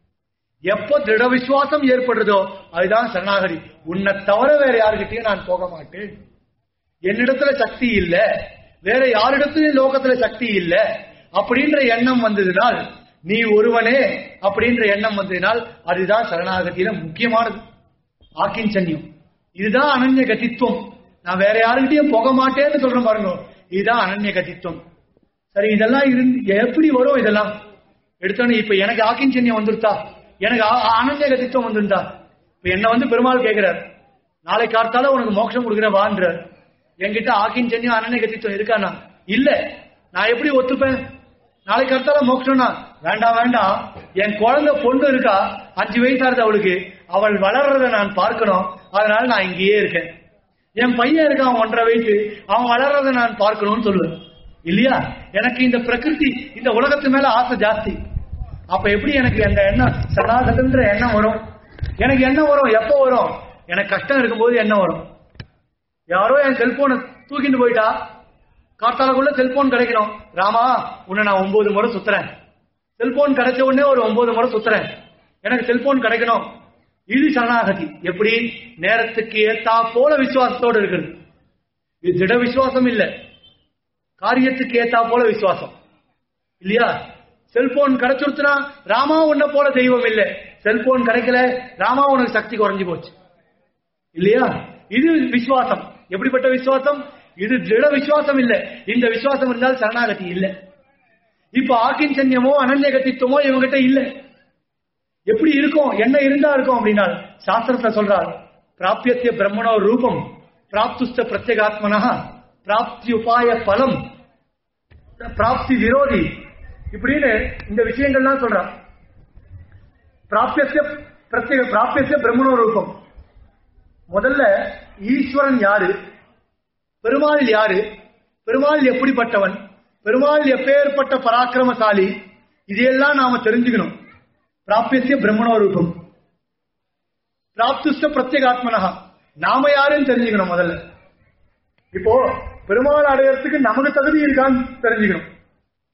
Speaker 2: எப்போ திட விசுவாசம் ஏற்படுறதோ அதுதான் சரணாகதி உன்னை தவிர வேற யாருக்கிட்டையும் நான் போக மாட்டேன் என்னிடத்துல சக்தி இல்ல வேற யாரிடத்திலும் லோகத்துல சக்தி இல்ல அப்படின்ற எண்ணம் வந்ததினால் நீ ஒருவனே அப்படின்ற எண்ணம் வந்ததினால் அதுதான் சரணாகதியில முக்கியமானது ஆக்கிஞ்சன்யம் இதுதான் அனன்ய கதித்துவம் நான் வேற யாருக்கிட்டையும் போக மாட்டேன்னு சொல்றேன் பாருங்க இதுதான் அனன்ய கதித்துவம் சரி இதெல்லாம் இருந்து எப்படி வரும் இதெல்லாம் எடுத்தோன்னே இப்ப எனக்கு ஆக்கிஞ்சன்யம் வந்துருத்தா எனக்கு ஆ- அனன்ய கதித்துவம் வந்துருந்தா இப்ப என்ன வந்து பெருமாள் கேட்கிறார் நாளை காத்தால உனக்கு மோட்சம் கொடுக்குற வான்றார் என்கிட்ட ஆக்கிஞ்சன்யம் அனன்ய கதித்துவம் இருக்கானா இல்ல நான் எப்படி ஒத்துப்பேன் நாளைக்கு அடுத்தால மோட்சம்னா வேண்டாம் வேண்டாம் என் குழந்தை பொண்ணு இருக்கா அஞ்சு வயசா இருக்கு அவளுக்கு அவள் வளர்றத நான் பார்க்கணும் அதனால நான் இங்கேயே இருக்கேன் என் பையன் இருக்கான் ஒன்றரை வயசு அவன் வளர்றத நான் பார்க்கணும்னு சொல்லுவேன் இல்லையா எனக்கு இந்த பிரகிருதி இந்த உலகத்து மேல ஆசை ஜாஸ்தி அப்ப எப்படி எனக்கு அந்த எண்ணம் சனாதனன்ற எண்ணம் வரும் எனக்கு எண்ணம் வரும் எப்போ வரும் எனக்கு கஷ்டம் இருக்கும்போது எண்ணம் வரும் யாரோ என் செல்போனை தூக்கிட்டு போயிட்டா காத்தாலக்குள்ள செல்போன் கிடைக்கணும் ராமா உன்னை நான் ஒன்பது முறை சுத்துறேன் செல்போன் கிடைச்ச உடனே ஒரு ஒன்பது முறை சுத்துறேன் எனக்கு செல்போன் கிடைக்கணும் இது சரணாகதி எப்படி நேரத்துக்கு ஏத்தா போல விசுவாசத்தோடு இருக்குது இது திட விசுவாசம் இல்ல காரியத்துக்கு ஏத்தா போல விசுவாசம் இல்லையா செல்போன் கிடைச்சுடுத்துனா ராமா உன்னை போல தெய்வம் இல்ல செல்போன் கிடைக்கல ராமா உனக்கு சக்தி குறைஞ்சு போச்சு இல்லையா இது விசுவாசம் எப்படிப்பட்ட விசுவாசம் இது திட விசுவாசம் இல்ல இந்த விசுவாசம் இருந்தால் சரணாகதி இல்ல இப்ப ஆக்கிஞ்சன்யமோ அனன்யகத்தித்துவமோ இவங்கிட்ட இல்ல எப்படி இருக்கும் என்ன இருந்தா இருக்கும் அப்படின்னா சாஸ்திரத்துல சொல்றார் பிராபியத்திய பிரம்மணோ ரூபம் பிராப்துஸ்த பிரத்யேகாத்மனா பிராப்தி உபாய பலம் பிராப்தி விரோதி இப்படின்னு இந்த விஷயங்கள்லாம் சொல்றான் பிராபியத்திய பிரத்யேக பிராபியத்திய பிரம்மணோ ரூபம் முதல்ல ஈஸ்வரன் யாரு பெருமாள் யாரு பெருமாள் எப்படிப்பட்டவன் பெருமாள் எப்பேற்பட்ட பராக்கிரமசாலி இதையெல்லாம் நாம தெரிஞ்சுக்கணும் பிராபியசிய பிரம்மணோ ரூபம் பிராப்துஷ்ட பிரத்யேகாத்மனஹா நாம யாருன்னு தெரிஞ்சுக்கணும் முதல்ல இப்போ பெருமாள் அடையறதுக்கு நமக்கு தகுதி இருக்கான்னு தெரிஞ்சுக்கணும்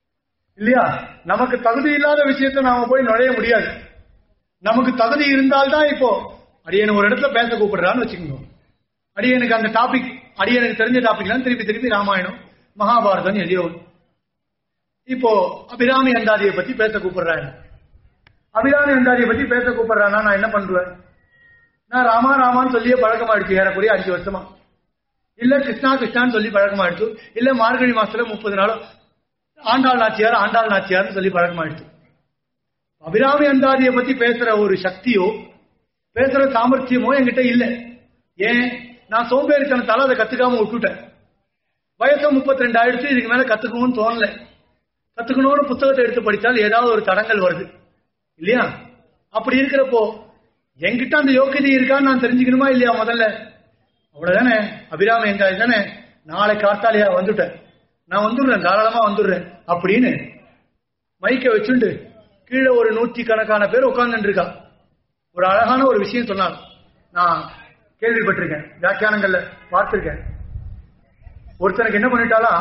Speaker 2: இல்லையா நமக்கு தகுதி இல்லாத விஷயத்த நாம போய் நுழைய முடியாது நமக்கு தகுதி இருந்தால்தான் இப்போ அடியனை ஒரு இடத்துல பேச கூப்பிடுறான்னு வச்சுக்கோங்க அடியனுக்கு அந்த டாபிக் அடியனுக்கு தெரிஞ்ச டாபிக்லாம் திருப்பி திருப்பி ராமாயணம் மகாபாரதம் எழுதியவன் இப்போ அபிராமி அந்தாதியை பத்தி பேச கூப்பிடுறாங்க அபிராமி அந்தாதியை பத்தி பேச கூப்பிடுறானா நான் என்ன பண்ணுவேன் நான் ராமா ராமான்னு சொல்லியே பழக்கமாயிடுச்சு ஏறக்குறைய அஞ்சு வருஷமா இல்ல கிருஷ்ணா கிருஷ்ணான்னு சொல்லி பழக்கமாயிடுச்சு இல்ல மார்கழி மாசத்துல முப்பது நாளும் ஆண்டாள் நாச்சியார் ஆண்டாள் நாச்சியார்னு சொல்லி பழக்கமாயிடுச்சு அபிராமி அந்தாதியை பத்தி பேசுற ஒரு சக்தியோ பேசுற சாமர்த்தியமோ என்கிட்ட இல்ல ஏன் நான் சோம்பேறித்தனத்தால அதை கத்துக்காம விட்டுட்டேன் வயசு முப்பத்தி ரெண்டு ஆயிடுச்சு இதுக்கு மேல கத்துக்கணும்னு தோணல கத்துக்கணும்னு புத்தகத்தை எடுத்து படித்தால் ஏதாவது ஒரு தடங்கள் வருது இல்லையா அப்படி இருக்கிறப்போ என்கிட்ட அந்த யோக்கியதை இருக்கான்னு நான் தெரிஞ்சுக்கணுமா இல்லையா முதல்ல அவ்வளவுதானே அபிராமி எங்காய் தானே நாளை கார்த்தாலையா வந்துட்டேன் நான் வந்துடுறேன் தாராளமா வந்துடுறேன் அப்படின்னு மைக்க வச்சுண்டு கீழே ஒரு நூற்றி கணக்கான பேர் உட்கார்ந்துட்டு இருக்கா ஒரு அழகான ஒரு விஷயம் சொன்னாங்க நான் கேள்விப்பட்டிருக்கேன் வியாக்கியானங்கள்ல பார்த்திருக்கேன் ஒருத்தனுக்கு என்ன பண்ணிட்டாலா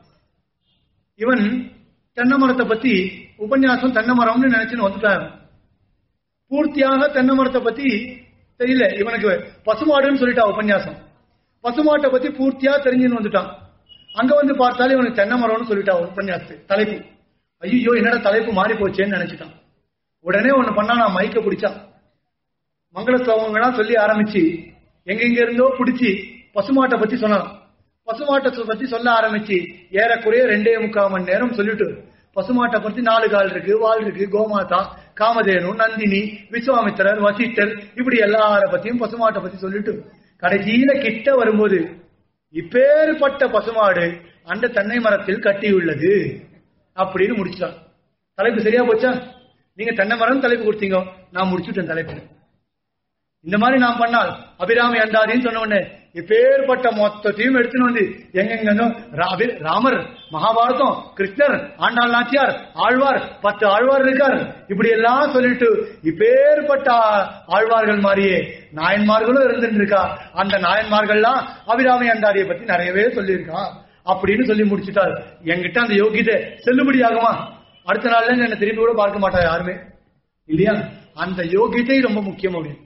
Speaker 2: இவன் தென்னை மரத்தை பத்தி உபன்யாசம் தென்னை மரம்னு நினைச்சுன்னு வந்துட்டான் பூர்த்தியாக தென்னை மரத்தை பத்தி தெரியல இவனுக்கு பசுமாடுன்னு சொல்லிட்டா உபன்யாசம் பசுமாட்டை பத்தி பூர்த்தியா தெரிஞ்சுன்னு வந்துட்டான் அங்க வந்து பார்த்தாலும் இவனுக்கு தென்னை மரம்னு சொல்லிட்டா உபன்யாசத்து தலைப்பு ஐயோ என்னடா தலைப்பு மாறி போச்சேன்னு நினைச்சிட்டான் உடனே ஒண்ணு பண்ணா நான் மைக்க பிடிச்சா மங்கள ஸ்லோகங்கள்லாம் சொல்லி ஆரம்பிச்சு எங்கெங்க இருந்தோ பிடிச்சி பசுமாட்டை பத்தி சொன்னான் பசுமாட்டை பத்தி சொல்ல ஆரம்பிச்சு ஏறக்குறைய ரெண்டே முக்கால் மணி நேரம் சொல்லிட்டு பசுமாட்டை பத்தி நாலு கால் இருக்கு வால் இருக்கு கோமாதா காமதேனு நந்தினி விஸ்வாமித்திரர் வசிஷ்டர் இப்படி எல்லார பத்தியும் பசுமாட்டை பத்தி சொல்லிட்டு கடைசியில கிட்ட வரும்போது இப்பேற்பட்ட பசுமாடு அந்த தென்னை மரத்தில் கட்டியுள்ளது அப்படின்னு முடிச்சிட்டான் தலைப்பு சரியா போச்சா நீங்க தென்னை மரம் தலைப்பு கொடுத்தீங்க நான் முடிச்சுட்டேன் தலைப்பு இந்த மாதிரி நாம் பண்ணால் அபிராமி அந்தாதின்னு சொன்ன உடனே இப்பேற்பட்ட மொத்தத்தையும் எடுத்துன்னு வந்து எங்கெங்க ராமர் மகாபாரதம் கிருஷ்ணர் ஆண்டாள் நாச்சியார் ஆழ்வார் பத்து ஆழ்வார் இருக்கார் இப்படி எல்லாம் சொல்லிட்டு இப்பேற்பட்ட ஆழ்வார்கள் மாதிரியே நாயன்மார்களும் இருந்துட்டு இருக்கா அந்த நாயன்மார்கள்லாம் அபிராமி அந்தாதியை பத்தி நிறையவே சொல்லியிருக்கா அப்படின்னு சொல்லி முடிச்சுட்டார் என்கிட்ட அந்த யோகியதை செல்லுபடி ஆகுமா அடுத்த நாள்ல இருந்து என்ன திரும்பி கூட பார்க்க மாட்டா யாருமே இல்லையா அந்த யோகியத்தை ரொம்ப முக்கியம் அப்படின்னு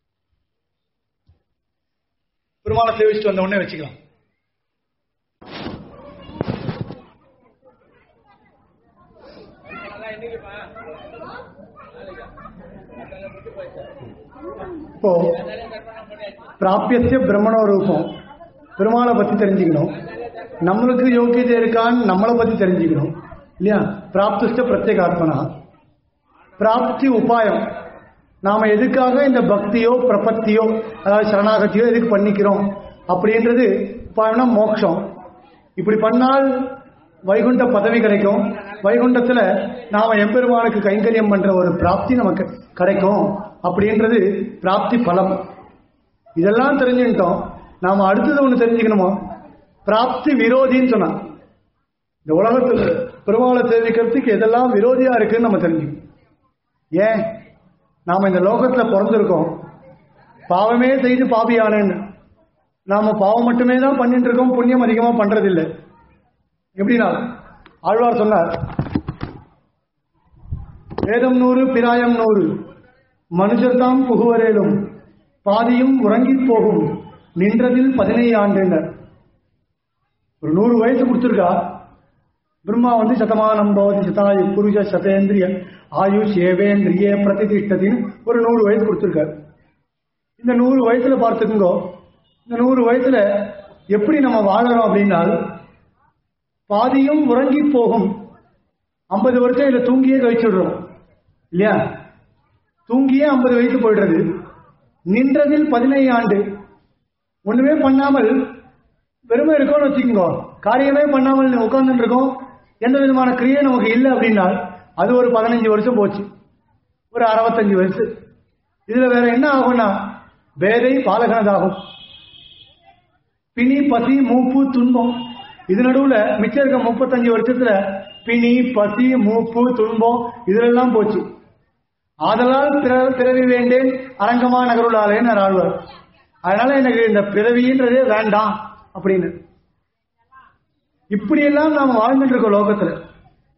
Speaker 2: பெருமாளை சேவிச்சுட்டு வந்த உடனே வச்சுக்கலாம்
Speaker 1: இப்போ பிராபியத்திய பிரம்மணோ ரூபம் பெருமாளை பத்தி தெரிஞ்சுக்கணும் நம்மளுக்கு யோக்கியதை இருக்கான்னு நம்மளை பத்தி தெரிஞ்சுக்கணும் இல்லையா பிராப்திஷ்ட பிரத்யேக ஆத்மனா பிராப்தி உபாயம் நாம எதுக்காக இந்த பக்தியோ பிரபத்தியோ அதாவது சரணாகத்தியோ எதுக்கு பண்ணிக்கிறோம் அப்படின்றது உபாயம்னா மோட்சம் இப்படி பண்ணால் வைகுண்ட பதவி கிடைக்கும் வைகுண்டத்துல நாம எம்பெருமானுக்கு கைங்கரியம் பண்ற ஒரு பிராப்தி நமக்கு கிடைக்கும் அப்படின்றது பிராப்தி பலம் இதெல்லாம் தெரிஞ்சுக்கிட்டோம் நாம அடுத்தது ஒண்ணு தெரிஞ்சுக்கணுமோ பிராப்தி விரோதின்னு சொன்னா இந்த உலகத்துல பெருமாளை சேவிக்கிறதுக்கு எதெல்லாம் விரோதியா இருக்குன்னு நம்ம தெரிஞ்சுக்கணும் ஏன் நாம இந்த லோகத்துல பிறந்திருக்கோம் பாவமே செய்து பாபியானேன்னு நாம பாவம் மட்டுமே தான் பண்ணிட்டு இருக்கோம் புண்ணியம் அதிகமா பண்றதில்லை எப்படின்னா ஆழ்வார் சொன்னார் வேதம் நூறு பிராயம் நூறு மனுஷர் தாம் புகுவரேலும் பாதியும் உறங்கிப் போகும் நின்றதில் பதினைந்து ஆண்டுனர் ஒரு நூறு வயசு கொடுத்துருக்கா பிரம்மா வந்து சதமானம் பவதி சதாயு புருஷ சதேந்திரிய ஆயுஷ் ஏவேந்திரியே பிரதிதிஷ்டத்தின்னு ஒரு நூறு வயசு கொடுத்துருக்காரு இந்த நூறு வயசுல பார்த்துக்குங்கோ இந்த நூறு வயசுல எப்படி நம்ம வாழறோம் அப்படின்னால் பாதியும் உறங்கி போகும் ஐம்பது வருஷம் இதுல தூங்கியே கழிச்சுடுறோம் இல்லையா தூங்கியே ஐம்பது வயசு போயிடுறது நின்றதில் பதினைந்து ஆண்டு ஒண்ணுமே பண்ணாமல் வெறுமை இருக்கோம்னு வச்சுக்கோங்க காரியமே பண்ணாமல் உட்கார்ந்துட்டு இருக்கோம் எந்த விதமான கிரியை நமக்கு இல்லை அப்படின்னா அது ஒரு பதினஞ்சு வருஷம் போச்சு ஒரு அறுபத்தஞ்சு வயசு இதுல வேற என்ன ஆகும்னா வேதை பாலகனதாகும் பிணி பசி மூப்பு துன்பம் இது நடுவுல மிச்சம் இருக்க முப்பத்தஞ்சு வருஷத்துல பிணி பசி மூப்பு துன்பம் இதுலெல்லாம் போச்சு ஆதலால் பிற- பிறவி வேண்டேன் அரங்கமா நகருளாலேன்னு ஆழ்வார் அதனால எனக்கு இந்த பிறவின்றதே வேண்டாம் அப்படின்னு இப்படியெல்லாம் நாம் வாழ்ந்துட்டு இருக்கோம் லோகத்துல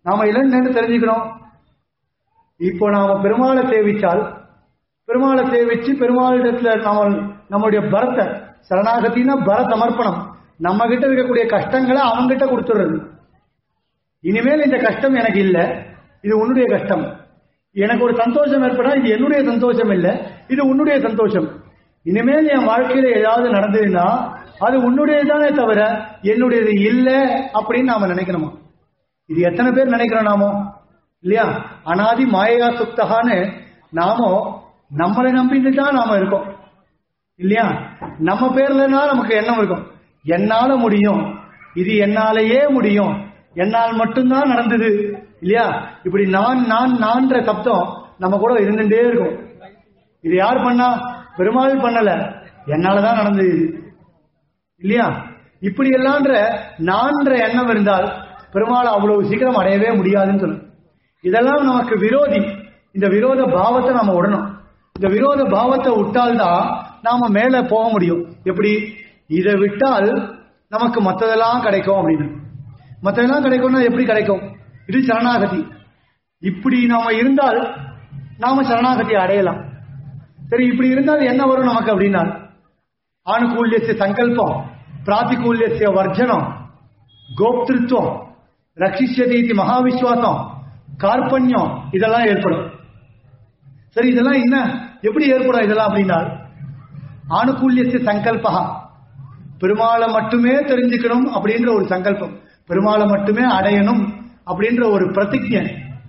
Speaker 2: நாம இல்லைன்னு தெரிஞ்சுக்கணும் இப்போ நாம பெருமாளை சேவிச்சால் பெருமாளை சேவிச்சு பெருமாளிடத்துல நாம நம்முடைய பரத்தை சரணாகத்தின்னா பர சமர்ப்பணம் நம்ம கிட்ட இருக்கக்கூடிய கஷ்டங்களை அவங்கிட்ட கொடுத்துடுறது இனிமேல் இந்த கஷ்டம் எனக்கு இல்லை இது உன்னுடைய கஷ்டம் எனக்கு ஒரு சந்தோஷம் ஏற்படா இது என்னுடைய சந்தோஷம் இல்லை இது உன்னுடைய சந்தோஷம் இனிமேல் என் வாழ்க்கையில ஏதாவது நடந்ததுன்னா அது உன்னுடையதானே தவிர என்னுடையது இல்லை அப்படின்னு நாம நினைக்கணுமா இது எத்தனை பேர் நினைக்கிறோம் நாமோ இல்லையா அனாதி மாயா சுத்தகான்னு நாமோ நம்மளை நம்பிட்டு தான் நாம இருக்கோம் இல்லையா நம்ம பேர்லனா நமக்கு எண்ணம் இருக்கும் என்னால முடியும் இது என்னாலேயே முடியும் என்னால் மட்டும்தான் நடந்தது இல்லையா இப்படி நான் நான் நான்ற சப்தம் நம்ம கூட இருந்துட்டே இருக்கும் இது யார் பண்ணா பெருமாள் பண்ணல என்னாலதான் நடந்தது இது இல்லையா இப்படி எல்லான்ற நான்ற எண்ணம் இருந்தால் பெருமாள் அவ்வளவு சீக்கிரம் அடையவே முடியாதுன்னு சொல்லு இதெல்லாம் நமக்கு விரோதி இந்த விரோத பாவத்தை நாம விடணும் இந்த விரோத பாவத்தை விட்டால்தான் நாம மேல போக முடியும் எப்படி இதை விட்டால் நமக்கு மத்ததெல்லாம் கிடைக்கும் அப்படின்னு மத்ததெல்லாம் கிடைக்கும்னா எப்படி கிடைக்கும் இது சரணாகதி இப்படி நாம இருந்தால் நாம சரணாகதி அடையலாம் சரி இப்படி இருந்தால் என்ன வரும் நமக்கு அப்படின்னா ஆணுகூல்யசிய சங்கல்பம் பிராத்திகூல்யசிய வர்ஜனம் கோப்திருத்துவம் ரட்சிஷ்யதி இது மகாவிஸ்வாசம் கார்பண்யம் இதெல்லாம் ஏற்படும் சரி இதெல்லாம் என்ன எப்படி ஏற்படும் இதெல்லாம் அப்படின்னா ஆணுகூல்யசிய சங்கல்பா பெருமாளை மட்டுமே தெரிஞ்சுக்கணும் அப்படின்ற ஒரு சங்கல்பம் பெருமாளை மட்டுமே அடையணும் அப்படின்ற ஒரு பிரதிஜை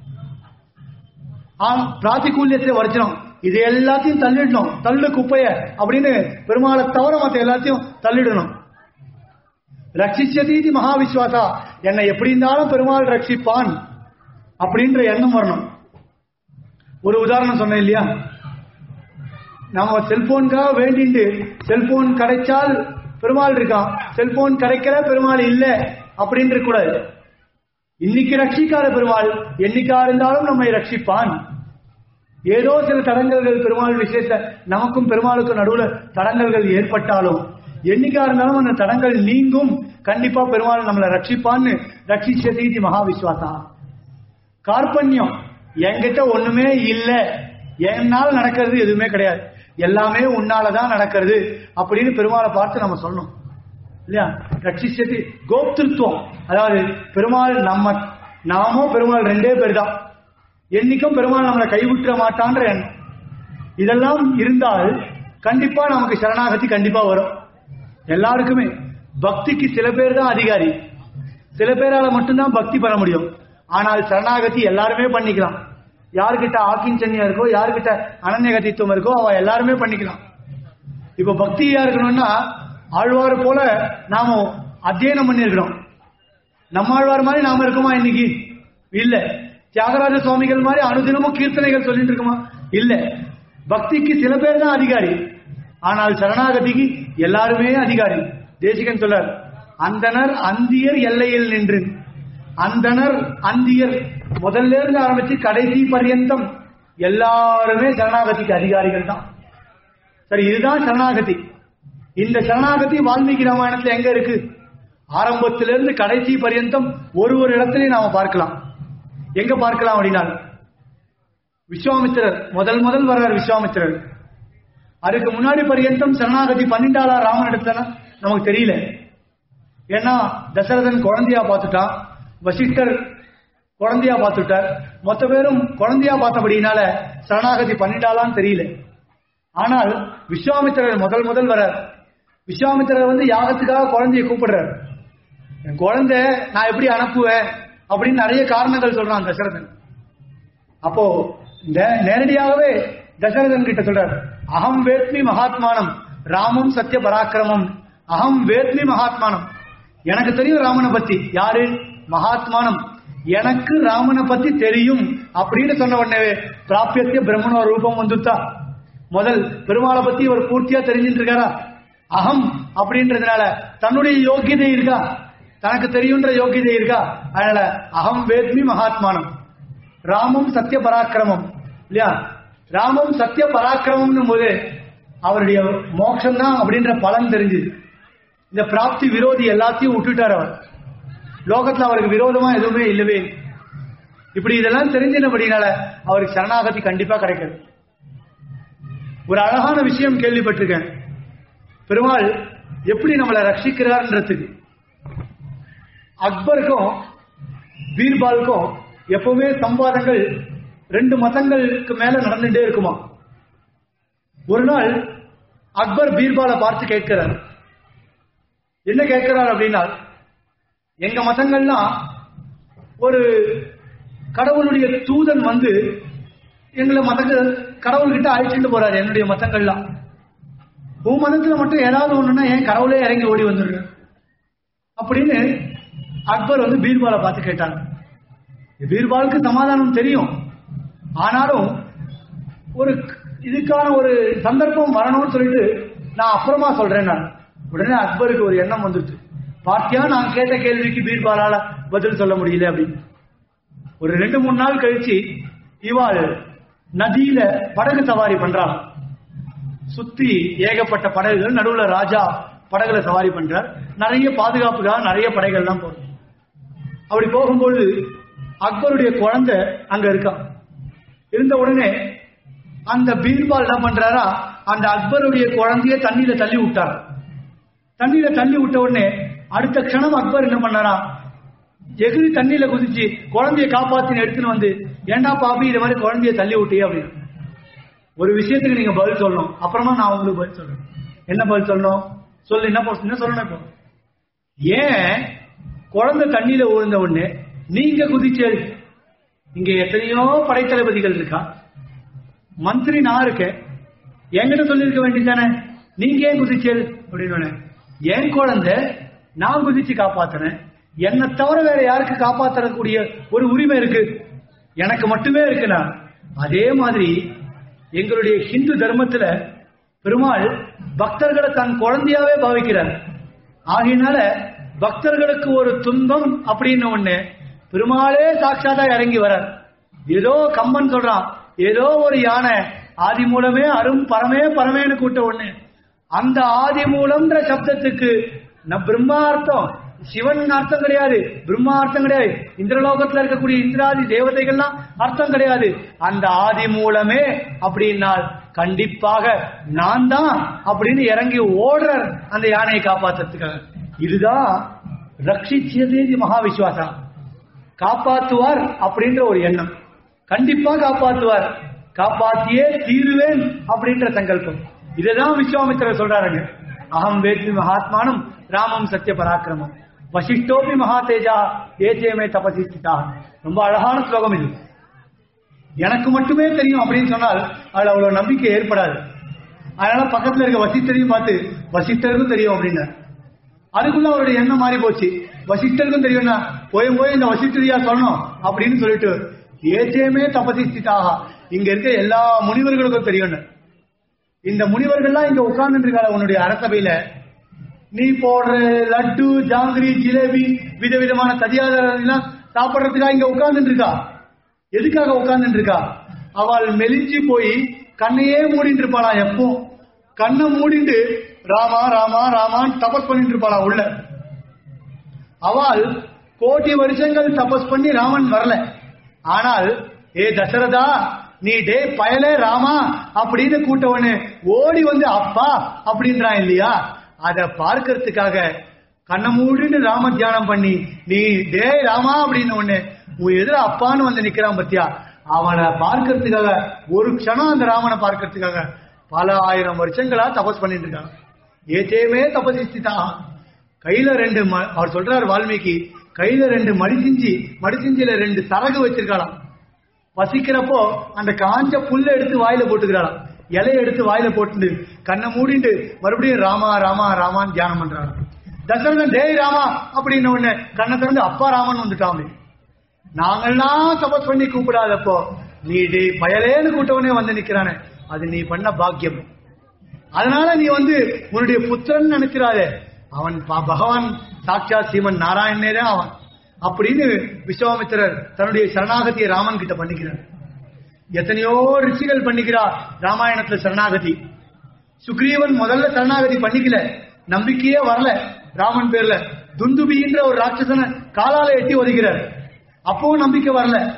Speaker 2: பிராத்திகூல்யத்தை வர்ஜனம் இது எல்லாத்தையும் தள்ளிடணும் தள்ளு குப்பைய அப்படின்னு பெருமாளை தவிர மத்த எல்லாத்தையும் தள்ளிடணும் ரட்சிச்சதீதி மகாவிஸ்வாசா என்னை எப்படி இருந்தாலும் பெருமாள் ரட்சிப்பான் அப்படின்ற எண்ணம் வரணும் ஒரு உதாரணம் சொன்னேன் இல்லையா நம்ம செல்போனுக்காக வேண்டிட்டு செல்போன் கிடைச்சால் பெருமாள் இருக்கான் செல்போன் கிடைக்கல பெருமாள் இல்ல அப்படின்னு கூடாது இன்னைக்கு ரட்சிக்காத பெருமாள் என்னைக்கா இருந்தாலும் நம்மை ரட்சிப்பான் ஏதோ சில தடங்கல்கள் பெருமாள் விசேஷ நமக்கும் பெருமாளுக்கும் நடுவுல தடங்கல்கள் ஏற்பட்டாலும் என்னைக்கா இருந்தாலும் அந்த தடங்கள் நீங்கும் கண்டிப்பா பெருமாள் நம்மளை ரட்சிப்பான்னு ரட்சிச்சதீதி மகா விஸ்வாசா கார்பண்யம் என்கிட்ட ஒண்ணுமே இல்ல என்னால் நடக்கிறது எதுவுமே கிடையாது எல்லாமே உன்னாலதான் நடக்கிறது அப்படின்னு பெருமாளை பார்த்து நம்ம சொல்லணும் இல்லையா ரட்சிச்சதி கோப்திருத்துவம் அதாவது பெருமாள் நம்ம நாமும் பெருமாள் ரெண்டே பேர் தான் என்னைக்கும் பெருமாள் நம்மளை கைவிட்டுற மாட்டான்ற எண்ணம் இதெல்லாம் இருந்தால் கண்டிப்பா நமக்கு சரணாகதி கண்டிப்பா வரும் எல்லாருக்குமே பக்திக்கு சில பேர் தான் அதிகாரி சில பேரால மட்டும்தான் பக்தி பண்ண முடியும் ஆனால் சரணாகதி எல்லாருமே பண்ணிக்கலாம் யாருக்கிட்ட ஆக்கிஞ்சன்யம் இருக்கோ யாருக்கிட்ட அனன்யகதித்துவம் இருக்கோ அவ எல்லாருமே பண்ணிக்கலாம் இப்ப பக்தியா இருக்கணும்னா ஆழ்வார் போல நாம அத்தியனம் பண்ணிருக்கிறோம் நம்ம ஆழ்வார் மாதிரி நாம இருக்குமா இன்னைக்கு இல்ல தியாகராஜ சுவாமிகள் மாதிரி அனுதினமும் கீர்த்தனைகள் சொல்லிட்டு இருக்குமா இல்ல பக்திக்கு சில பேர் தான் அதிகாரி ஆனால் சரணாகதிக்கு எல்லாருமே அதிகாரி தேசிகன் சொல்றார் அந்தனர் அந்தியர் எல்லையில் நின்று அந்தனர் அந்தியர் முதல்ல இருந்து ஆரம்பிச்சு கடைசி பர்யந்தம் எல்லாருமே சரணாகதிக்கு அதிகாரிகள் தான் சரி இதுதான் சரணாகதி இந்த சரணாகதி வால்மீகி ராமாயணத்துல எங்க இருக்கு ஆரம்பத்திலிருந்து கடைசி பர்யந்தம் ஒரு ஒரு இடத்துலயும் நாம பார்க்கலாம் எங்க பார்க்கலாம் அப்படின்னா விஸ்வாமித்திரர் முதல் முதல் வர்றார் விஸ்வாமித்திரர் அதுக்கு முன்னாடி பர்யந்தம் சரணாகதி பன்னெண்டாளா ராமன் இடத்துல நமக்கு தெரியல ஏன்னா தசரதன் குழந்தையா பார்த்துட்டான் வசிஷ்டர் குழந்தையா பார்த்துட்டார் மொத்த பேரும் குழந்தையா பார்த்தபடினால சரணாகதி பன்னெண்டாளான்னு தெரியல ஆனால் விஸ்வாமித்திரர் முதல் முதல் வர்றார் விஸ்வாமித்திரர் வந்து யாகத்துக்காக குழந்தைய கூப்பிடுறார் என் குழந்தை நான் எப்படி அனுப்புவேன் அப்படின்னு நிறைய காரணங்கள் சொல்றான் தசரதன் அப்போ நே- நேரடியாகவே தசரதன் கிட்ட சொல்றார் அகம் வேத்மி மகாத்மானம் ராமம் சத்திய பராக்கிரமம் அகம் வேத்மி மகாத்மானம் எனக்கு தெரியும் ராமனை பத்தி யாரு மகாத்மானம் எனக்கு ராமனை பத்தி தெரியும் அப்படின்னு சொன்ன உடனே பிராபியத்திய பிரம்மணோ ரூபம் வந்துட்டா முதல் பெருமாளை பத்தி ஒரு பூர்த்தியா தெரிஞ்சுட்டு இருக்காரா அகம் அப்படின்றதுனால தன்னுடைய யோக்கியதை இருக்கா தனக்கு தெரியுன்ற யோக்கியதை இருக்கா அதனால அகம் வேத்மி மகாத்மானம் ராமம் சத்திய பராக்கிரமம் இல்லையா ராமம் சத்திய பராக்கிரமம்னு போது அவருடைய மோட்சம் தான் அப்படின்ற பலன் தெரிஞ்சுது இந்த பிராப்தி விரோதி எல்லாத்தையும் விட்டுட்டார் அவர் லோகத்துல அவருக்கு விரோதமா எதுவுமே இல்லவே இல்லை. இப்படி இதெல்லாம் தெரிஞ்சினபடினால அவருக்கு சரணாகதி கண்டிப்பா கிடைக்காது ஒரு அழகான விஷயம் கேள்விப்பட்டிருக்கேன் பெருமாள் எப்படி நம்மளை ரட்சிக்கிறார்ன்றதுக்கு அக்பருக்கும் பீர்பாலுக்கும் எப்பவுமே சம்வாதங்கள் ரெண்டு மதங்களுக்கு மேல நடந்துட்டே இருக்குமா ஒரு நாள் அக்பர் பீர்பாலை பார்த்து கேட்கிறார் என்ன கேட்கிறார் அப்படின்னா எங்க மதங்கள்லாம் ஒரு கடவுளுடைய தூதன் வந்து எங்களை மதங்கள் கடவுள்கிட்ட அழைச்சிட்டு போறாரு என்னுடைய மதங்கள்லாம் உன் மதத்துல மட்டும் ஏதாவது ஒண்ணுன்னா ஏன் கடவுளே இறங்கி ஓடி வந்துடுற அப்படின்னு அக்பர் வந்து பீர்பாலை பார்த்து கேட்டாங்க பீர்பாலுக்கு சமாதானம் தெரியும் ஆனாலும் ஒரு இதுக்கான ஒரு சந்தர்ப்பம் வரணும்னு சொல்லிட்டு நான் அப்புறமா சொல்றேன் நான் உடனே அக்பருக்கு ஒரு எண்ணம் வந்துருச்சு பாத்தியா நான் கேட்ட கேள்விக்கு பீர்பாலால பதில் சொல்ல முடியல அப்படின்னு ஒரு ரெண்டு மூணு நாள் கழிச்சு இவாள் நதியில படகு சவாரி பண்றாள் சுத்தி ஏகப்பட்ட படகுகள் நடுவுல ராஜா படகுல சவாரி பண்றார் நிறைய பாதுகாப்புக்காக நிறைய படைகள்லாம் போகும் அப்படி போகும்போது அக்பருடைய குழந்தை அங்க இருக்கான் இருந்த உடனே அந்த பீர்பால் என்ன பண்றாரா அந்த அக்பருடைய குழந்தைய தண்ணியில தள்ளி விட்டார் தண்ணியில தள்ளி விட்ட உடனே அடுத்த க்ஷணம் அக்பர் என்ன பண்ணாரா எகிரி தண்ணியில குதிச்சு குழந்தைய காப்பாத்தின்னு எடுத்துன்னு வந்து ஏண்டா பாப்பி இது மாதிரி குழந்தைய தள்ளி விட்டியே அப்படின்னு ஒரு விஷயத்துக்கு நீங்க பதில் சொல்லணும் அப்புறமா நான் உங்களுக்கு பதில் சொல்றேன் என்ன பதில் சொல்லணும் சொல்லு என்ன போ- என்ன சொல்லணும் இப்போ ஏன் குழந்தை தண்ணியில விழுந்த உடனே நீங்க குதிச்சல் இங்க எத்தனையோ படைத்தளபதிகள் இருக்கா மந்திரி நான் இருக்கேன் என்கிட்ட சொல்லியிருக்க வேண்டியதானே நீங்க ஏன் குதிச்சல் அப்படின்னு உடனே, என் குழந்தை நான் குதிச்சு காப்பாத்துறேன் என்னை தவிர வேற யாருக்கு காப்பாற்றக்கூடிய ஒரு உரிமை இருக்கு எனக்கு மட்டுமே இருக்குண்ணா அதே மாதிரி எங்களுடைய ஹிந்து தர்மத்துல பெருமாள் பக்தர்களை தன் குழந்தையாவே பாவிக்கிறார் ஆகையினால பக்தர்களுக்கு ஒரு துன்பம் அப்படின்னு ஒண்ணு பெருமாளே சாட்சாத்தா இறங்கி வரார் ஏதோ கம்பன் சொல்றான் ஏதோ ஒரு யானை ஆதி மூலமே அரும் பரமே பரமேன்னு கூட்ட ஒண்ணு அந்த ஆதி மூலம்ன்ற சப்தத்துக்கு ந- பிரம்மா அர்த்தம் சிவன் அர்த்தம் கிடையாது பிரம்மா அர்த்தம் கிடையாது இந்திரலோகத்துல இருக்கக்கூடிய இந்திராதி தேவதைகள்லாம் அர்த்தம் கிடையாது அந்த ஆதி மூலமே அப்படின்னால் கண்டிப்பாக நான் தான் அப்படின்னு இறங்கி ஓடுறார் அந்த யானையை காப்பாத்துறதுக்காக இதுதான் ரட்சிச்சதேதி மகா விஸ்வாசம் காப்பாத்துவார் அப்படின்ற ஒரு எண்ணம் கண்டிப்பா காப்பாத்துவார் காப்பாத்தியே தீருவேன் அப்படின்ற சங்கல்பம் இதுதான் விஸ்வாமித்திரர் சொல்றாருங்க அகம் வேத்மி மகாத்மானம் ராமம் சத்திய பராக்கிரமம் வசிஷ்டோபி மகா தேஜா ஏஜேமே தபசி ஸ்திதா ரொம்ப அழகான ஸ்லோகம் இது எனக்கு மட்டுமே தெரியும் அப்படின்னு சொன்னால் அதுல அவ்வளவு நம்பிக்கை ஏற்படாது அதனால பக்கத்துல இருக்க வசிஷ்டரையும் பார்த்து வசிஷ்டருக்கும் தெரியும் அப்படின்னார் அதுக்குள்ள அவருடைய எண்ணம் மாறி போச்சு வசிஷ்டருக்கும் தெரியும்னா போய் போய் இந்த வசிஷ்டரியா சொல்லணும் அப்படின்னு சொல்லிட்டு ஏஜேமே தபசி ஸ்திதாக இங்க இருக்க எல்லா முனிவர்களுக்கும் தெரியும் இந்த முனிவர்கள்லாம் இங்க உட்கார்ந்து இருக்காங்க உன்னுடைய அரசபையில நீ போடுற லட்டு ஜாங்கிரி ஜிலேபி விதவிதமான தடியாதாரம் எல்லாம் சாப்பிடுறதுக்காக இங்க உட்கார்ந்து இருக்கா எதுக்காக உட்கார்ந்து இருக்கா அவள் மெலிஞ்சு போய் கண்ணையே மூடிட்டு இருப்பாளா எப்போ கண்ணை மூடிட்டு ராமா ராமா ராமான்னு தபஸ் பண்ணிட்டு இருப்பாளா உள்ள அவள் கோடி வருஷங்கள் தபஸ் பண்ணி ராமன் வரல ஆனால் ஏ தசரதா நீ டே பயலே ராமா அப்படின்னு கூட்டவனு ஓடி வந்து அப்பா அப்படின்றான் இல்லையா அத பார்க்கறதுக்காக கண்ணை மூடின்னு ராம தியானம் பண்ணி நீ டே ராமா அப்படின்னு ஒண்ணு உன் எதிர அப்பான்னு வந்து நிக்கிறான் பத்தியா அவனை பார்க்கறதுக்காக ஒரு க்ஷணம் அந்த ராமனை பார்க்கறதுக்காக பல ஆயிரம் வருஷங்களா தபஸ் பண்ணிட்டு இருக்கான் ஏதேமே தபசிஸ்திதான் கையில ரெண்டு ம- அவர் சொல்றார் வால்மீகி கையில ரெண்டு மடிசிஞ்சி மடிசிஞ்சில ரெண்டு சரகு வச்சிருக்காளாம் பசிக்கிறப்போ அந்த காஞ்ச புல்ல எடுத்து வாயில போட்டுக்கிறாளாம் இலைய எடுத்து வாயில போட்டு கண்ணை மூடிட்டு மறுபடியும் ராமா ராமா ராமான்னு தியானம் பண்றாங்க தசரதன் டேய் ராமா அப்படின்னு உடனே கண்ணை திறந்து அப்பா ராமன் வந்துட்டான் அப்படி. நாங்கெல்லாம் தபஸ் பண்ணி கூப்பிடாதப்போ நீ டே பயலேன்னு கூட்டவனே வந்து நிக்கிறானே அது நீ பண்ண பாக்கியம் அதனால நீ வந்து உன்னுடைய புத்திரன் நினைச்சிடாதே அவன் ப- பகவான் சாட்சா சீமன் நாராயணனே தான் அவன் அப்படின்னு விஸ்வாமித்திரர் தன்னுடைய சரணாகதியை ராமன் கிட்ட பண்ணிக்கிறார் எத்தனையோ ரிஷிகள் பண்ணிக்கிறா ராமாயணத்துல சரணாகதி சுக்ரீவன் முதல்ல சரணாகதி பண்ணிக்கல நம்பிக்கையே வரல ராமன் பேர்ல துந்துபின்ற ஒரு ராட்சசனை காலால எட்டி ஒதுக்கிறார் அப்பவும் நம்பிக்கை வரல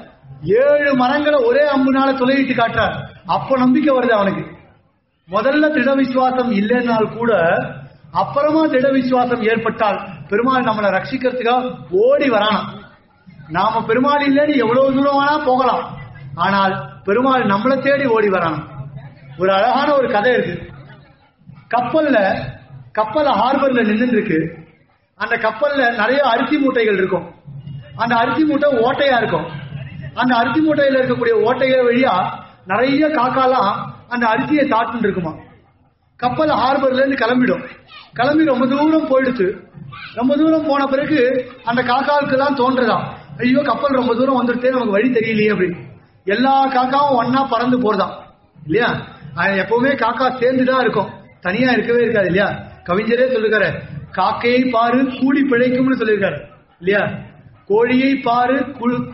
Speaker 2: ஏழு மரங்களை ஒரே அம்புனால துளையிட்டு காட்டுறார் அப்ப நம்பிக்கை வருது அவனுக்கு முதல்ல திட விசுவாசம் இல்லைனால் கூட அப்புறமா திட விசுவாசம் ஏற்பட்டால் பெருமாள் நம்மளை ரட்சிக்கிறதுக்காக ஓடி வரானாம் நாம பெருமாள் இல்லைன்னு எவ்வளவு தூரம் வேணா போகலாம் ஆனால் பெருமாள் நம்மளை தேடி ஓடி வரானாம் ஒரு அழகான ஒரு கதை இருக்கு கப்பல்ல கப்பல் ஹார்பர்ல நின்று இருக்கு அந்த கப்பல்ல நிறைய அரிசி மூட்டைகள் இருக்கும் அந்த அரிசி மூட்டை ஓட்டையா இருக்கும் அந்த அரிசி மூட்டையில இருக்கக்கூடிய ஓட்டைகள் வழியா நிறைய காக்காலாம் அந்த அரிசியை சாப்பிட்டு இருக்குமா கப்பல் ஹார்பர்ல இருந்து கிளம்பிடும் கிளம்பி ரொம்ப தூரம் போயிடுச்சு ரொம்ப தூரம் போன பிறகு அந்த காக்காவுக்கு எல்லாம் தோன்றதாம் ஐயோ கப்பல் ரொம்ப தூரம் வந்துருத்தே நமக்கு வழி தெரியலையே அப்படின்னு எல்லா காக்காவும் ஒன்னா பறந்து போறதாம் இல்லையா அது எப்பவுமே காக்கா சேர்ந்துதான் இருக்கும் தனியா இருக்கவே இருக்காது இல்லையா கவிஞரே சொல்லுகிறாரு காக்கையை பாரு கூடி பிழைக்கும்னு சொல்லியிருக்காரு இல்லையா கோழியை பாரு குழு-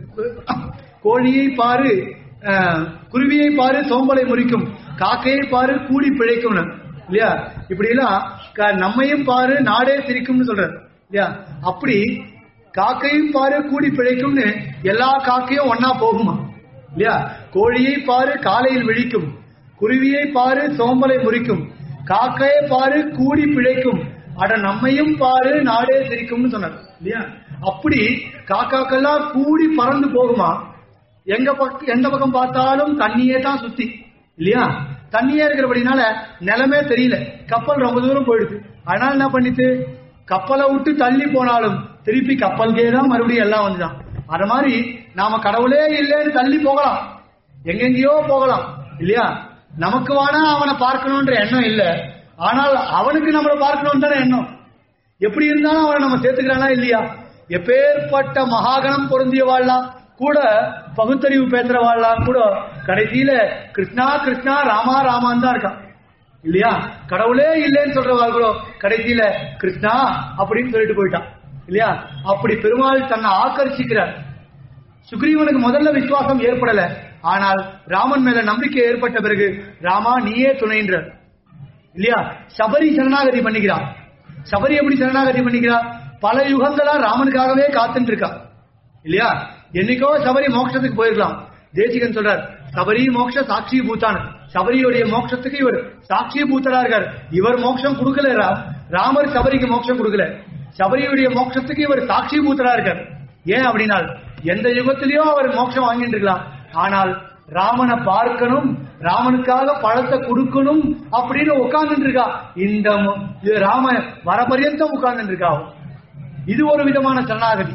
Speaker 2: கோழியை பாரு அஹ், குருவியை பாரு சோம்பலை முறிக்கும் காக்கையை பாரு கூடி பிழைக்கும்னு இல்லையா இப்படி எல்லாம் க- நம்மையும் பாரு நாடே சிரிக்கும்னு சொல்றாரு இல்லையா அப்படி காக்கையும் பாரு கூடி பிழைக்கும்னு எல்லா காக்கையும் ஒன்னா போகுமா இல்லையா கோழியை பாரு காலையில் விழிக்கும் குருவியை பாரு சோம்பலை முறிக்கும் காக்கையை பாரு கூடி பிழைக்கும் அட நம்மையும் பாரு நாடே சிரிக்கும்னு சொன்னார் இல்லையா அப்படி காக்காக்கெல்லாம் கூடி பறந்து போகுமா எங்க பக்கம் எந்த பக்கம் பார்த்தாலும் தண்ணியே தான் சுத்தி இல்லையா தண்ணியே இருக்கிறபடினால நிலமே தெரியல கப்பல் ரொம்ப தூரம் போயிடுது அதனால என்ன பண்ணிட்டு கப்பலை விட்டு தள்ளி போனாலும் திருப்பி கப்பல்கே தான் மறுபடியும் எல்லாம் வந்துதான் அது மாதிரி நாம கடவுளே இல்லைன்னு தள்ளி போகலாம் எங்கெங்கேயோ போகலாம் இல்லையா நமக்கு வேணா அவனை பார்க்கணும்ன்ற எண்ணம் இல்ல ஆனால் அவனுக்கு நம்மளை பார்க்கணும்னு தானே எண்ணம் எப்படி இருந்தாலும் அவனை நம்ம சேர்த்துக்கிறானா இல்லையா எப்பேற்பட்ட மகாகணம் பொருந்தியவாழ்லாம் கூட பகுத்தறிவு பேசுறவாழ்லாம் கூட கடைசியில கிருஷ்ணா கிருஷ்ணா ராமா ராமான் தான் இருக்கான் இல்லையா கடவுளே இல்லைன்னு சொல்றவாள் கூட கடைசியில கிருஷ்ணா அப்படின்னு சொல்லிட்டு போயிட்டான் இல்லையா அப்படி பெருமாள் தன்னை ஆக்கர்ஷிக்கிறார் சுக்ரீவனுக்கு முதல்ல விசுவாசம் ஏற்படல ஆனால் ராமன் மேல நம்பிக்கை ஏற்பட்ட பிறகு ராமா நீயே துணைன்றார் இல்லையா சபரி சரணாகதி பண்ணிக்கிறான் சபரி எப்படி சரணாகதி பண்ணிக்கிறா பல யுகங்களா ராமனுக்காகவே காத்துட்டு இருக்கா இல்லையா என்னைக்கோ சபரி மோட்சத்துக்கு போயிருக்கலாம் தேசிகன் சொல்றார் சபரி மோட்ச சாட்சி பூத்தான் சபரியுடைய மோட்சத்துக்கு இவர் சாட்சி பூத்தரா இருக்கார் இவர் மோட்சம் கொடுக்கல ரா- ராமர் சபரிக்கு மோட்சம் கொடுக்கல சபரியுடைய மோட்சத்துக்கு இவர் சாட்சி பூத்தரா இருக்கார் ஏன் அப்படின்னால் எந்த யுகத்திலயோ அவர் மோட்சம் வாங்கிட்டு இருக்கலாம் ஆனால் ராமனை பார்க்கணும் ராமனுக்காக பழத்தை கொடுக்கணும் அப்படின்னு உட்கார்ந்துட்டு இருக்கா இந்த மு- இது ராம வரபரியந்தம் உட்கார்ந்துட்டு இருக்கா அவ. இது ஒரு விதமான சரணாகதி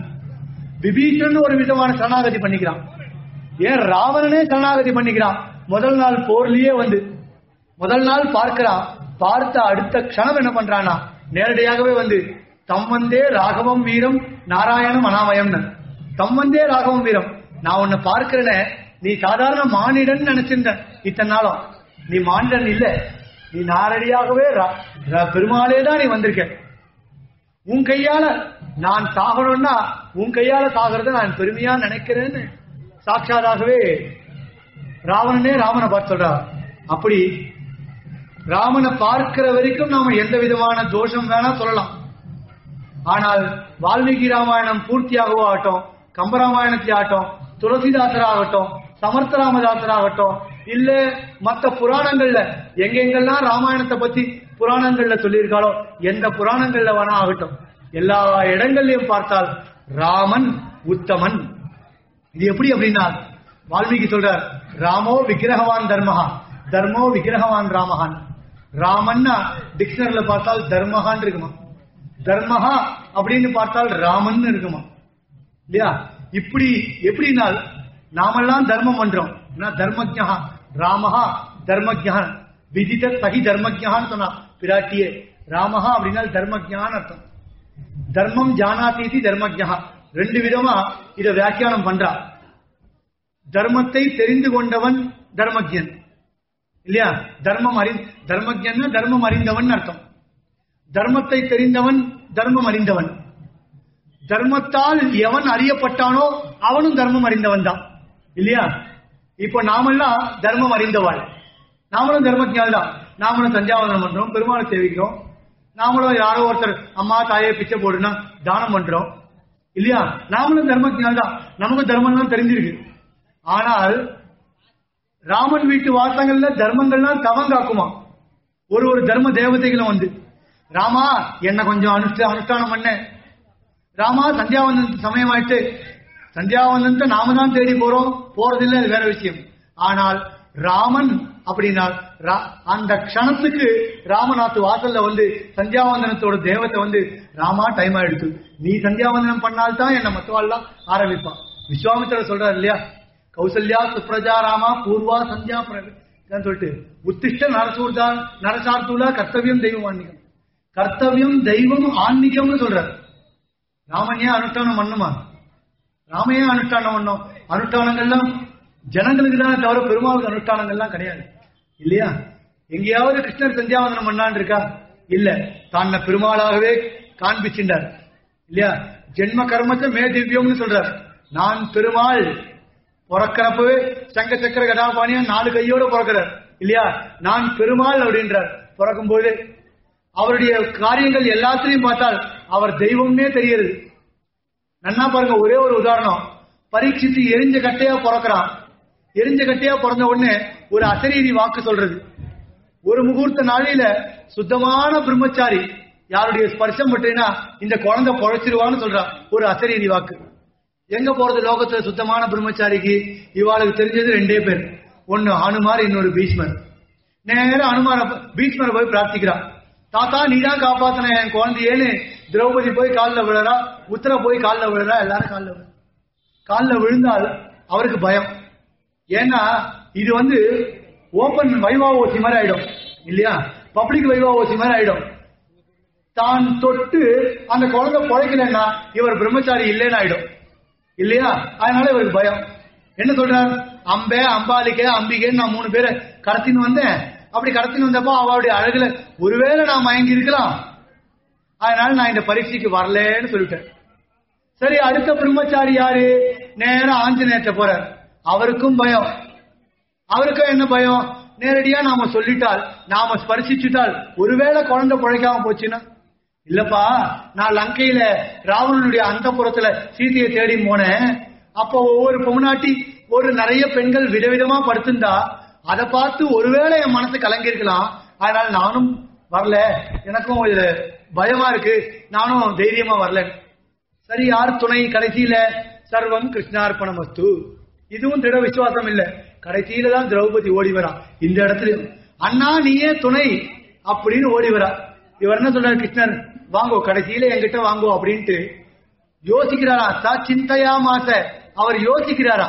Speaker 2: விபீஷன் ஒரு விதமான சரணாகதி பண்ணிக்கிறான் ஏன் ராவணனே சரணாகதி பண்ணிக்கிறான் முதல் நாள் போர்லயே வந்து முதல் நாள் பார்க்கிறான் பார்த்த அடுத்த க்ஷணம் என்ன பண்றானா நேரடியாகவே வந்து தம் வந்தே ராகவம் வீரம் நாராயணம் அனாமயம்னு தம் வந்தே ராகவம் வீரம் நான் உன்னை பார்க்கிறேனே நீ சாதாரண மானிடன் நினைச்சிருந்த இத்தனை நாளும் நீ மானிடன் இல்ல நீ நாரடியாகவே ரா- ரா- பெருமாளே தான் நீ வந்திருக்க உன் கையால நான் சாகணும்னா உன் கையால சாகிறத நான் பெருமையா நினைக்கிறேன்னு சாட்சாதாகவே ராவணனே ராமனை பார்த்து சொல்றா அப்படி ராமனை பார்க்கிற வரைக்கும் நாம எந்த விதமான தோஷம் வேணா சொல்லலாம் ஆனால் வால்மீகி ராமாயணம் பூர்த்தியாகவோ ஆகட்டும் கம்பராமாயணத்திலே ஆகட்டும் துளசிதாசர் ஆகட்டும் சமர்த்த ராமதாசர் ஆகட்டும் இல்ல மத்த புராணங்கள்ல எங்கெங்கெல்லாம் ராமாயணத்தை பத்தி புராணங்கள்ல சொல்லியிருக்காளோ எந்த புராணங்கள்ல வேணா ஆகட்டும் எல்லா இடங்கள்லயும் பார்த்தால் ராமன் உத்தமன் இது எப்படி அப்படின்னா வால்மீகி சொல்றார் ராமோ விக்கிரகவான் தர்மஹா தர்மோ விக்கிரகவான் ராமஹான் ராமன்னா டிக்ஷனரியில பார்த்தால் தர்மஹான் இருக்குமா தர்மஹா அப்படின்னு பார்த்தால் ராமன் இருக்குமா இல்லையா இப்படி எப்படினால் நாமெல்லாம் தர்மம் பண்றோம் நான் தர்மஜா ராமஹா தர்மஜா விதித சகி தர்மஜான்னு சொன்னா பிராட்டியே ராமஹா அப்படின்னா தர்மஜான்னு அர்த்தம் தர்மம் ஜானாதீதி தர்மஜா ரெண்டு விதமா இத வியாக்கியானம் பண்றா தர்மத்தை தெரிந்து கொண்டவன் தர்மஜன் இல்லையா தர்மம் அறி தர்மஜன்னா தர்மம் அறிந்தவன் அர்த்தம் தர்மத்தை தெரிந்தவன் தர்மம் அறிந்தவன் தர்மத்தால் எவன் அறியப்பட்டானோ அவனும் தர்மம் அறிந்தவன் தான் இல்லையா இப்போ நாமெல்லாம் தர்மம் அறிந்தவாள் நாமளும் தர்மஜால் தான் நாமளும் சஞ்சாவதனம் பண்றோம் பெருமாளை சேவிக்கிறோம் நாமளும் யாரோ ஒருத்தர் அம்மா தாயே பிச்சை போடுனா தானம் பண்றோம் இல்லையா நாமளும் தர்மஜால் தான் நமக்கு தர்மம் தான் தெரிஞ்சிருக்கு ஆனால் ராமன் வீட்டு வாசங்கள்ல தர்மங்கள்லாம் தவம் காக்குமா ஒரு ஒரு தர்ம தேவதைகளும் வந்து ராமா என்ன கொஞ்சம் அனுஷ்ட அனுஷ்டானம் பண்ண ராமா சந்தியாவந்தன் சமயம் ஆயிட்டு சந்தியாவந்தனத்தை நாம தான் தேடி போறோம் போறதில்லை அது வேற விஷயம் ஆனால் ராமன் அப்படின்னா ரா- அந்த க்ஷணத்துக்கு ராமநாத் வாசல்ல வந்து சந்தியாவந்தனத்தோட தேவத்தை வந்து ராமா டைம் ஆயிடுச்சு நீ சந்தியாவந்தனம் பண்ணால்தான் என்ன மத்தவாள்லாம் ஆரம்பிப்பான் விஸ்வாமித்திரர் சொல்றாரு இல்லையா கௌசல்யா சுப்ரஜா ராமா பூர்வா சந்தியா பிரவி- இதான் சொல்லிட்டு உத்திஷ்ட நரசூர்தா நரசார்த்தூலா கர்த்தவியம் தெய்வம் ஆன்மீகம் கர்த்தவியம் தெய்வம் ஆன்மீகம்னு சொல்றாரு ராமன் ஏன் அனுஷ்டானம் பண்ணுமா ராம ஏன் அனுஷ்டானம் பண்ணும் அனுஷ்டானங்கள்லாம் ஜனங்களுக்கு தானே தவிர பெருமாளுக்கு அனுஷ்டானங்கள்லாம் கிடையாது இல்லையா எங்கேயாவது கிருஷ்ணர் சந்தியாவந்தனம் பண்ணான்னு இருக்கா இல்ல தான் பெருமாளாகவே காண்பிச்சின்றார் இல்லையா ஜென்ம கர்மத்தை மே திவ்யம்னு சொல்றார் நான் பெருமாள் பிறக்கிறப்பவே சங்க சக்கர கதாபாணியா நாலு கையோட பிறக்கிறார் இல்லையா நான் பெருமாள் அப்படின்றார் பிறக்கும்போது அவருடைய காரியங்கள் எல்லாத்திலையும் பார்த்தால் அவர் தெய்வம்னே தெரிகிறது நன்னா பாருங்க ஒரே ஒரு உதாரணம் பரீட்சித்து எரிஞ்ச கட்டையா பிறக்கிறான் எரிஞ்ச கட்டையா பிறந்த உடனே ஒரு அசரீரி வாக்கு சொல்றது ஒரு முகூர்த்த நாளையில சுத்தமான பிரம்மச்சாரி யாருடைய ஸ்பர்சம் பற்றினா இந்த குழந்தை பொழைச்சிருவான்னு சொல்றான் ஒரு அசரீரி வாக்கு எங்க போறது லோகத்துல சுத்தமான பிரம்மச்சாரிக்கு இவாளுக்கு தெரிஞ்சது ரெண்டே பேர் ஒன்னு ஹனுமார் இன்னொரு பீஷ்மர் நேரா அனுமார பீஷ்மரை போய் பிரார்த்திக்கிறான் தாத்தா நீ தான் காப்பாத்தின என் குழந்தையேன்னு திரௌபதி போய் காலில் விழுறா உத்தர போய் காலில் விழுறா எல்லாரும் காலில் விழு காலில் விழுந்தால் அவருக்கு பயம் ஏன்னா இது வந்து ஓபன் வைவா ஓசி மாதிரி ஆயிடும் இல்லையா பப்ளிக் வைவா ஓசி மாதிரி ஆயிடும் தான் தொட்டு அந்த குழந்தை பிழைக்கலன்னா இவர் பிரம்மச்சாரி இல்லைன்னு ஆயிடும் இல்லையா அதனால இவருக்கு பயம் என்ன சொல்றார் அம்பே அம்பாலிக்கே அம்பிகேன்னு நான் மூணு பேரை கடத்தின்னு வந்தேன் அப்படி கடத்தின்னு வந்தப்போ அவளுடைய அழகுல ஒருவேளை நான் மயங்கி இருக்கலாம் அதனால நான் இந்த பரீட்சைக்கு வரலன்னு சொல்லிட்டேன் சரி அடுத்த பிரம்மச்சாரி யாரு நேரா ஆஞ்சநேயத்தை போறார் அவருக்கும் பயம் அவருக்கும் என்ன பயம் நேரடியா நாம சொல்லிட்டால் நாம ஸ்பர்சிச்சுட்டால் ஒருவேளை குழந்தை பிழைக்காம போச்சுன்னா இல்லப்பா நான் லங்கையில ராவணனுடைய அந்த புறத்துல சீதையை தேடி போனேன் அப்போ ஒவ்வொரு பொம்னாட்டி ஒரு நிறைய பெண்கள் விதவிதமா படுத்திருந்தா அதை பார்த்து ஒருவேளை என் மனசு கலங்கி இருக்கலாம் அதனால நானும் வரல எனக்கும் இதுல பயமா இருக்கு நானும் தைரியமா வரல சரி யார் துணை கடைசியில சர்வம் கிருஷ்ணார்ப்பணம் வஸ்து இதுவும் திட விசுவாசம் இல்ல கடைசியில தான் திரௌபதி ஓடி வரா இந்த இடத்துலயும் அண்ணா நீயே துணை அப்படின்னு ஓடி வரா இவர் என்ன சொல்றாரு கிருஷ்ணர் வாங்கோ கடைசியில என்கிட்ட வாங்கோ அப்படின்ட்டு யோசிக்கிறாரா சா சிந்தையா மாச அவர் யோசிக்கிறாரா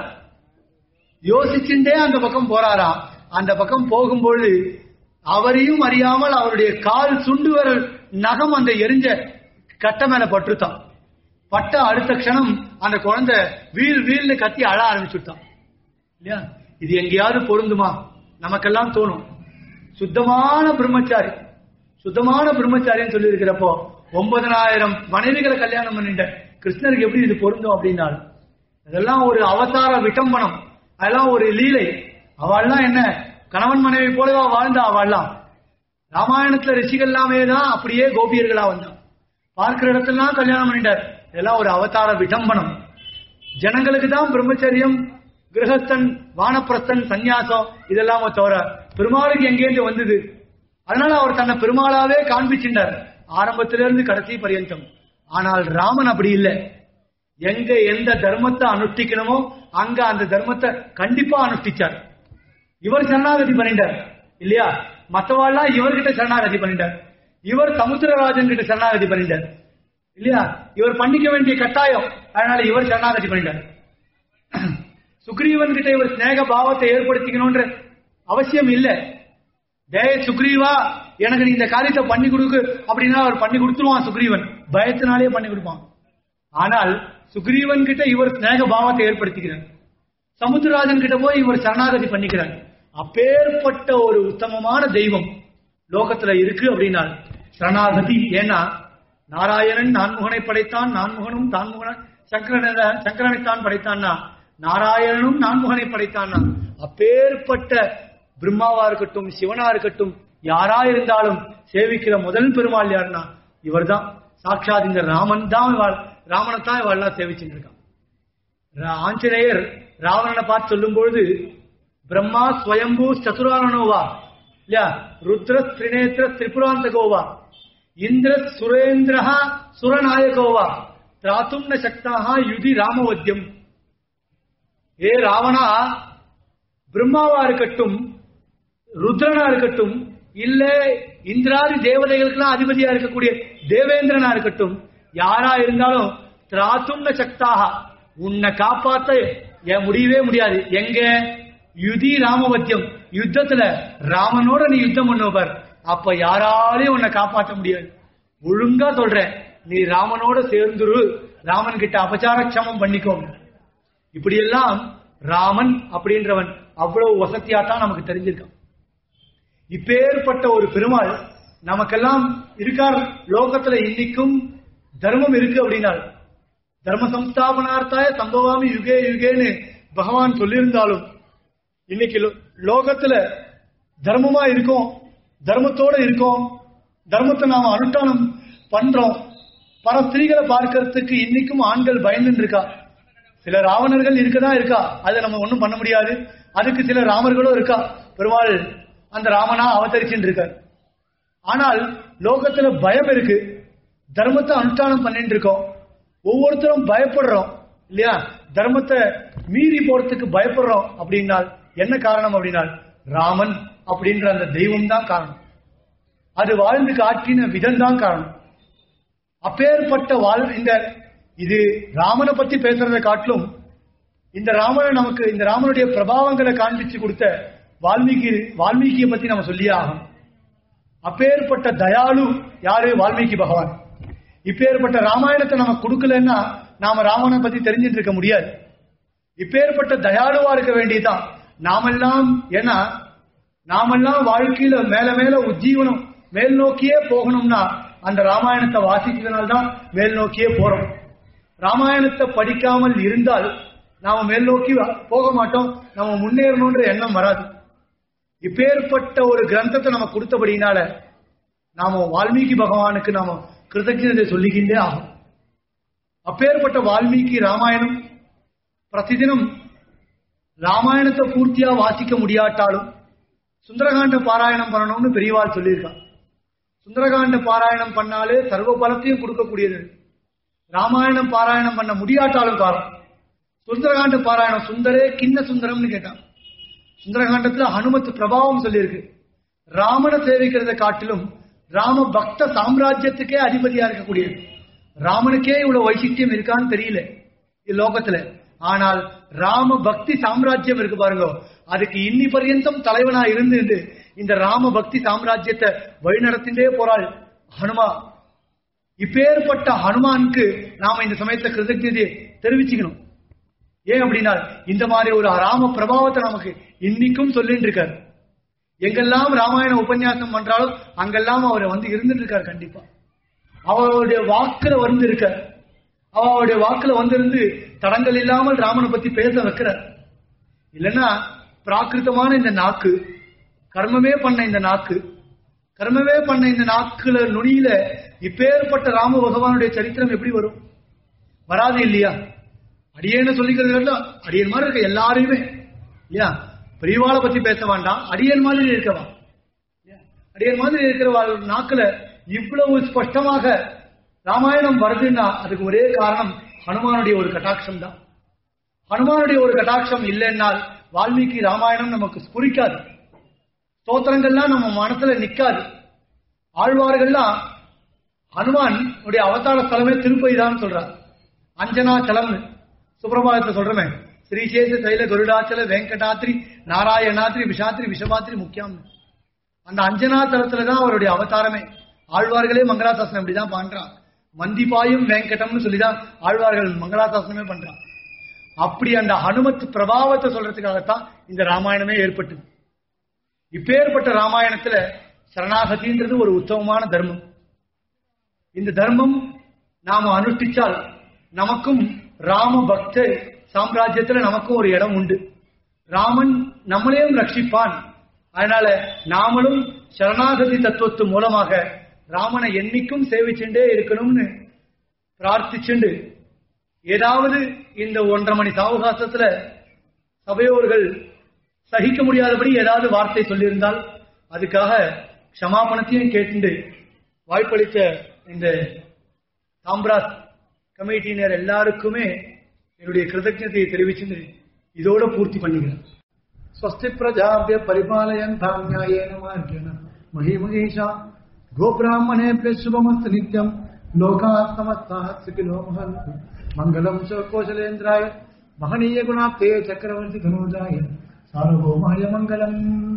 Speaker 2: யோசிச்சுட்டே அந்த பக்கம் போறாரா அந்த பக்கம் போகும்பொழுது அவரையும் அறியாமல் அவருடைய கால் சுண்டு விரல் நகம் அந்த எரிஞ்ச கட்ட மேல பட்டுருத்தான் பட்ட அடுத்த க்ஷணம் அந்த குழந்தை வீல் வீல்னு கத்தி அழ ஆரம்பிச்சுட்டான் இல்லையா இது எங்கேயாவது பொருந்துமா நமக்கெல்லாம் தோணும் சுத்தமான பிரம்மச்சாரி சுத்தமான பிரம்மச்சாரின்னு சொல்லி இருக்கிறப்போ ஒன்பதனாயிரம் மனைவிகளை கல்யாணம் பண்ணிட்ட கிருஷ்ணருக்கு எப்படி இது பொருந்தும் அப்படின்னாலும் இதெல்லாம் ஒரு அவதார விட்டம்பனம் அதெல்லாம் ஒரு லீலை அவள்லாம் என்ன கணவன் மனைவி போலவா வாழ்ந்தா அவள்லாம் ராமாயணத்துல ரிஷிகள் எல்லாமே தான் அப்படியே கோபியர்களா வந்தான் பார்க்கிற இடத்துலாம் கல்யாணம் பண்ணிட்டார் இதெல்லாம் ஒரு அவதார விடம்பனம் ஜனங்களுக்கு தான் பிரம்மச்சரியம் கிரகஸ்தன் வானப்பிரஸ்தன் சந்நியாசம் இதெல்லாம் தவிர பெருமாளுக்கு எங்கேருந்து வந்தது அதனால அவர் தன்னை பெருமாளாவே காண்பிச்சின்றார் ஆரம்பத்திலிருந்து கடைசி பரியந்தம் ஆனால் ராமன் அப்படி இல்லை எங்க எந்த தர்மத்தை அனுஷ்டிக்கணுமோ அங்க அந்த தர்மத்தை கண்டிப்பா அனுஷ்டிச்சார் இவர் சரணாகதி பண்ணிட்டார் இல்லையா மத்தவாள்லாம் இவர்கிட்ட சரணாகதி பண்ணிட்டார் இவர் சமுத்திரராஜன் கிட்ட சரணாகதி பண்ணிட்டார் இல்லையா இவர் பண்ணிக்க வேண்டிய கட்டாயம் அதனால இவர் சரணாகதி பண்ணிட்டார் சுக்ரீவன் கிட்ட இவர் ஸ்நேக பாவத்தை ஏற்படுத்திக்கணும்ன்ற அவசியம் இல்ல டே சுக்ரீவா எனக்கு நீ இந்த காரியத்தை பண்ணி கொடுக்கு அப்படின்னா அவர் பண்ணி கொடுத்துருவான் சுக்ரீவன் பயத்தினாலே பண்ணி கொடுப்பான் ஆனால் சுக்ரீவன் கிட்ட இவர் ஸ்நேக பாவத்தை ஏற்படுத்திக்கிறார் சமுத்திரராஜன் கிட்ட போய் இவர் சரணாகதி பண்ணிக்கிறார் அப்பேற்பட்ட ஒரு உத்தமமான தெய்வம் லோகத்துல இருக்கு அப்படின்னா சரணாகதி ஏன்னா நாராயணன் நான்முகனை படைத்தான் நான்முகனும் தான்முகன சங்கரன சங்கரனைத்தான் படைத்தான்னா நாராயணனும் நான்முகனை படைத்தான்னா அப்பேற்பட்ட பிரம்மாவா இருக்கட்டும் சிவனா இருக்கட்டும் யாரா இருந்தாலும் சேவிக்கிற முதல் பெருமாள் யாருன்னா இவர்தான் சாட்சாத் இந்த ராமன் தான் இவாள் ராமனை தான் இவாள்லாம் சேவிச்சுட்டு இருக்கான் ரா- ஆஞ்சநேயர் ராவணனை பார்த்து சொல்லும் பொழுது பிரம்மா ஸ்வயம்பூ சதுரானனோவா இல்லையா ருத்ர திரிநேத்திர திரிபுராந்தகோவா இந்திர சுரேந்திரஹா சுரநாயகோவா திராத்தும் ந சக்தாக யுதி ராமவத்தியம் ஏ ராவணா பிரம்மாவா இருக்கட்டும் ருத்ரனா இருக்கட்டும் இல்ல இந்திராதி தேவதைகளுக்கெல்லாம் அதிபதியா இருக்கக்கூடிய தேவேந்திரனா இருக்கட்டும் யாரா இருந்தாலும் திராத்தும் சக்தாக உன்னை காப்பாத்த என் முடியவே முடியாது எங்க யுதி ராமவத்தியம் யுத்தத்துல ராமனோட நீ யுத்தம் பண்ணுவார் அப்ப யாராலையும் உன்னை காப்பாற்ற முடியாது ஒழுங்கா சொல்றேன் நீ ராமனோட சேர்ந்துரு ராமன் கிட்ட அபச்சாரட்சமம் பண்ணிக்கோ இப்படியெல்லாம் ராமன் அப்படின்றவன் அவ்வளவு வசதியா தான் நமக்கு தெரிஞ்சிருக்கான் இப்பேற்பட்ட ஒரு பெருமாள் நமக்கெல்லாம் இருக்கார் லோகத்துல இன்னைக்கும் தர்மம் இருக்கு அப்படின்னால் தர்ம சம்ஸ்தாபனார்த்தாய சம்பவாமி யுகே யுகேன்னு பகவான் சொல்லியிருந்தாலும் இன்னைக்கு லோ- லோகத்துல தர்மமா இருக்கோம் தர்மத்தோட இருக்கோம் தர்மத்தை நாம அனுஷ்டானம் பண்றோம் பல ஸ்திரீகளை பார்க்கறதுக்கு இன்னைக்கும் ஆண்கள் பயந்துன்னு இருக்கா சில ராவணர்கள் இருக்கதா இருக்கா அதை நம்ம ஒண்ணும் பண்ண முடியாது அதுக்கு சில ராமர்களும் இருக்கா பெருமாள் அந்த ராமனா அவதரிச்சுட்டு இருக்கார் ஆனால் லோகத்துல பயம் இருக்கு தர்மத்தை அனுஷ்டானம் பண்ணிட்டு இருக்கோம் ஒவ்வொருத்தரும் பயப்படுறோம் இல்லையா தர்மத்தை மீறி போறதுக்கு பயப்படுறோம் அப்படின்னால் என்ன காரணம் அப்படின்னால் ராமன் அப்படின்ற அந்த தெய்வம் தான் காரணம் அது வாழ்ந்து காட்டின விதம் தான் காரணம் அப்பேற்பட்ட வாழ் இந்த இது ராமனை பத்தி பேசுறதை காட்டிலும் இந்த ராமனை நமக்கு இந்த ராமனுடைய பிரபாவங்களை காண்பிச்சு கொடுத்த வால்மீகி வால்மீகியை பத்தி நம்ம சொல்லியே ஆகும் அப்பேற்பட்ட தயாளு யாரு வால்மீகி பகவான் இப்பேற்பட்ட ராமாயணத்தை நம்ம கொடுக்கலன்னா நாம ராமனை பத்தி தெரிஞ்சிட்டு இருக்க முடியாது இப்பேற்பட்ட தயாளுவா இருக்க வேண்டியதுதான் நாமெல்லாம் ஏன்னா நாமெல்லாம் வாழ்க்கையில மேல மேல உஜ்ஜீவனம் மேல் நோக்கியே போகணும்னா அந்த ராமாயணத்தை வாசிக்கிறதுனால்தான் மேல் நோக்கியே போறோம் ராமாயணத்தை படிக்காமல் இருந்தால் நாம மேல் நோக்கி போக மாட்டோம் நம்ம முன்னேறணும்ன்ற எண்ணம் வராது இப்பேற்பட்ட ஒரு கிரந்தத்தை நம்ம கொடுத்தபடினால நாம வால்மீகி பகவானுக்கு நாம கிருதஜதை சொல்லிக்கின்றே ஆகும் அப்பேற்பட்ட வால்மீகி ராமாயணம் பிரதிதினம் ராமாயணத்தை பூர்த்தியா வாசிக்க முடியாட்டாலும் சுந்தரகாண்ட பாராயணம் பண்ணணும்னு பெரியவாள் சொல்லியிருக்கான் சுந்தரகாண்ட பாராயணம் பண்ணாலே சர்வ பலத்தையும் கொடுக்கக்கூடியது ராமாயணம் பாராயணம் பண்ண முடியாட்டாலும் காலம் சுந்தரகாண்ட பாராயணம் சுந்தரே கிண்ண சுந்தரம்னு கேட்டான் சுந்தரகாண்டத்துல ஹனுமத் பிரபாவம் சொல்லியிருக்கு ராமனை சேவிக்கிறத காட்டிலும் ராம பக்த சாம்ராஜ்யத்துக்கே அதிபதியா இருக்கக்கூடியது ராமனுக்கே இவ்வளவு வைசிஷ்டியம் இருக்கான்னு தெரியல லோகத்துல ஆனால் ராம பக்தி சாம்ராஜ்யம் இருக்கு பாருங்க அதுக்கு இன்னி பர்யந்தம் தலைவனா இருந்து இந்த ராம பக்தி சாம்ராஜ்யத்தை வழிநடத்தின்றே போறாள் ஹனுமா இப்பேற்பட்ட ஹனுமானுக்கு நாம இந்த சமயத்துல கிருதஜதையை தெரிவிச்சுக்கணும் ஏன் அப்படின்னா இந்த மாதிரி ஒரு ராம பிரபாவத்தை நமக்கு இன்னைக்கும் சொல்லிட்டு இருக்காரு எங்கெல்லாம் ராமாயண உபன்யாசம் பண்றாலும் அங்கெல்லாம் அவர் வந்து இருந்துட்டு இருக்காரு கண்டிப்பா அவருடைய வாக்குல வந்து இருக்கார் அவருடைய வாக்குல வந்திருந்து தடங்கள் இல்லாமல் ராமனை பத்தி பேச வைக்கிறார் இல்லைன்னா பிராகிருத்தமான இந்த நாக்கு கர்மமே பண்ண இந்த நாக்கு கர்மமே பண்ண இந்த நாக்குல நுனியில இப்பேற்பட்ட ராம பகவானுடைய சரித்திரம் எப்படி வரும் வராது இல்லையா அடியேன்னு சொல்லிக்கிறது அடியன் மாதிரி இருக்க எல்லாரையுமே இல்லையா பெரியவாளை பத்தி பேச வேண்டாம் அடியன் மாதிரி இருக்கவா அடியன் மாதிரி இருக்கிற நாக்குல இவ்வளவு ஸ்பஷ்டமாக ராமாயணம் வருதுன்னா அதுக்கு ஒரே காரணம் ஹனுமானுடைய ஒரு கட்டாட்சம் தான் ஹனுமானுடைய ஒரு கட்டாட்சம் இல்லைன்னால் வால்மீகி ராமாயணம் நமக்கு ஸ்புரிக்காது ஸ்தோத்திரங்கள்லாம் நம்ம மனசுல நிக்காது ஆழ்வார்கள்லாம் ஹனுமான் உடைய அவதார ஸ்தலமே திருப்பதி தான் சொல்றார் அஞ்சனா சலம்னு சுப்பிரபாதத்தை சொல்றமே ஸ்ரீசேஷ தைல கருடாச்சல வெங்கடாத்ரி நாராயணாத்ரி விஷாத்ரி விஷபாத்ரி முக்கியம் அந்த அஞ்சனா தலத்துல தான் அவருடைய அவதாரமே ஆழ்வார்களே மங்களாசாசனம் இப்படிதான் பண்றான் மந்திபாயும் வெங்கடம்னு சொல்லிதான் ஆழ்வார்கள் மங்களாசாசனமே பண்றான் அப்படி அந்த ஹனுமத் பிரபாவத்தை சொல்றதுக்காகத்தான் இந்த ராமாயணமே ஏற்பட்டது இப்பேற்பட்ட ராமாயணத்துல சரணாகதின்றது ஒரு உத்தமமான தர்மம் இந்த தர்மம் நாம அனுஷ்டிச்சால் நமக்கும் ராம பக்த சாம்ராஜ்யத்துல நமக்கும் ஒரு இடம் உண்டு ராமன் நம்மளையும் ரட்சிப்பான் அதனால நாமளும் சரணாகதி தத்துவத்து மூலமாக ராமனை என்னைக்கும் சேவிச்சுட்டே இருக்கணும்னு பிரார்த்திச்சுண்டு ஏதாவது இந்த ஒன்றரை மணி சாவகாசத்துல சபையோர்கள் சகிக்க முடியாதபடி ஏதாவது வார்த்தை சொல்லியிருந்தால் அதுக்காக க்ஷமாபணத்தையும் கேட்டு வாய்ப்பளித்த இந்த தாம்ராத் கமிட்டியினர் எல்லாருக்குமே என்னுடைய கிருதஜதையை தெரிவிச்சு இதோட பூர்த்தி பண்ணிக்கிறேன்
Speaker 3: स्वस्ति प्रजाभ्य परिपालयन्तां न्यायेन मार्गेण महीमहेशा गोब्राह्मणेभ्य शुभमस्तु नित्यम् लोकाः समस्ताः सुखिनो भवन्तु मङ्गलम् च कौशलेन्द्राय महनीय गुणाप्ते चक्रवर्ति धनोजाय सार्वभौमाय मङ्गलम्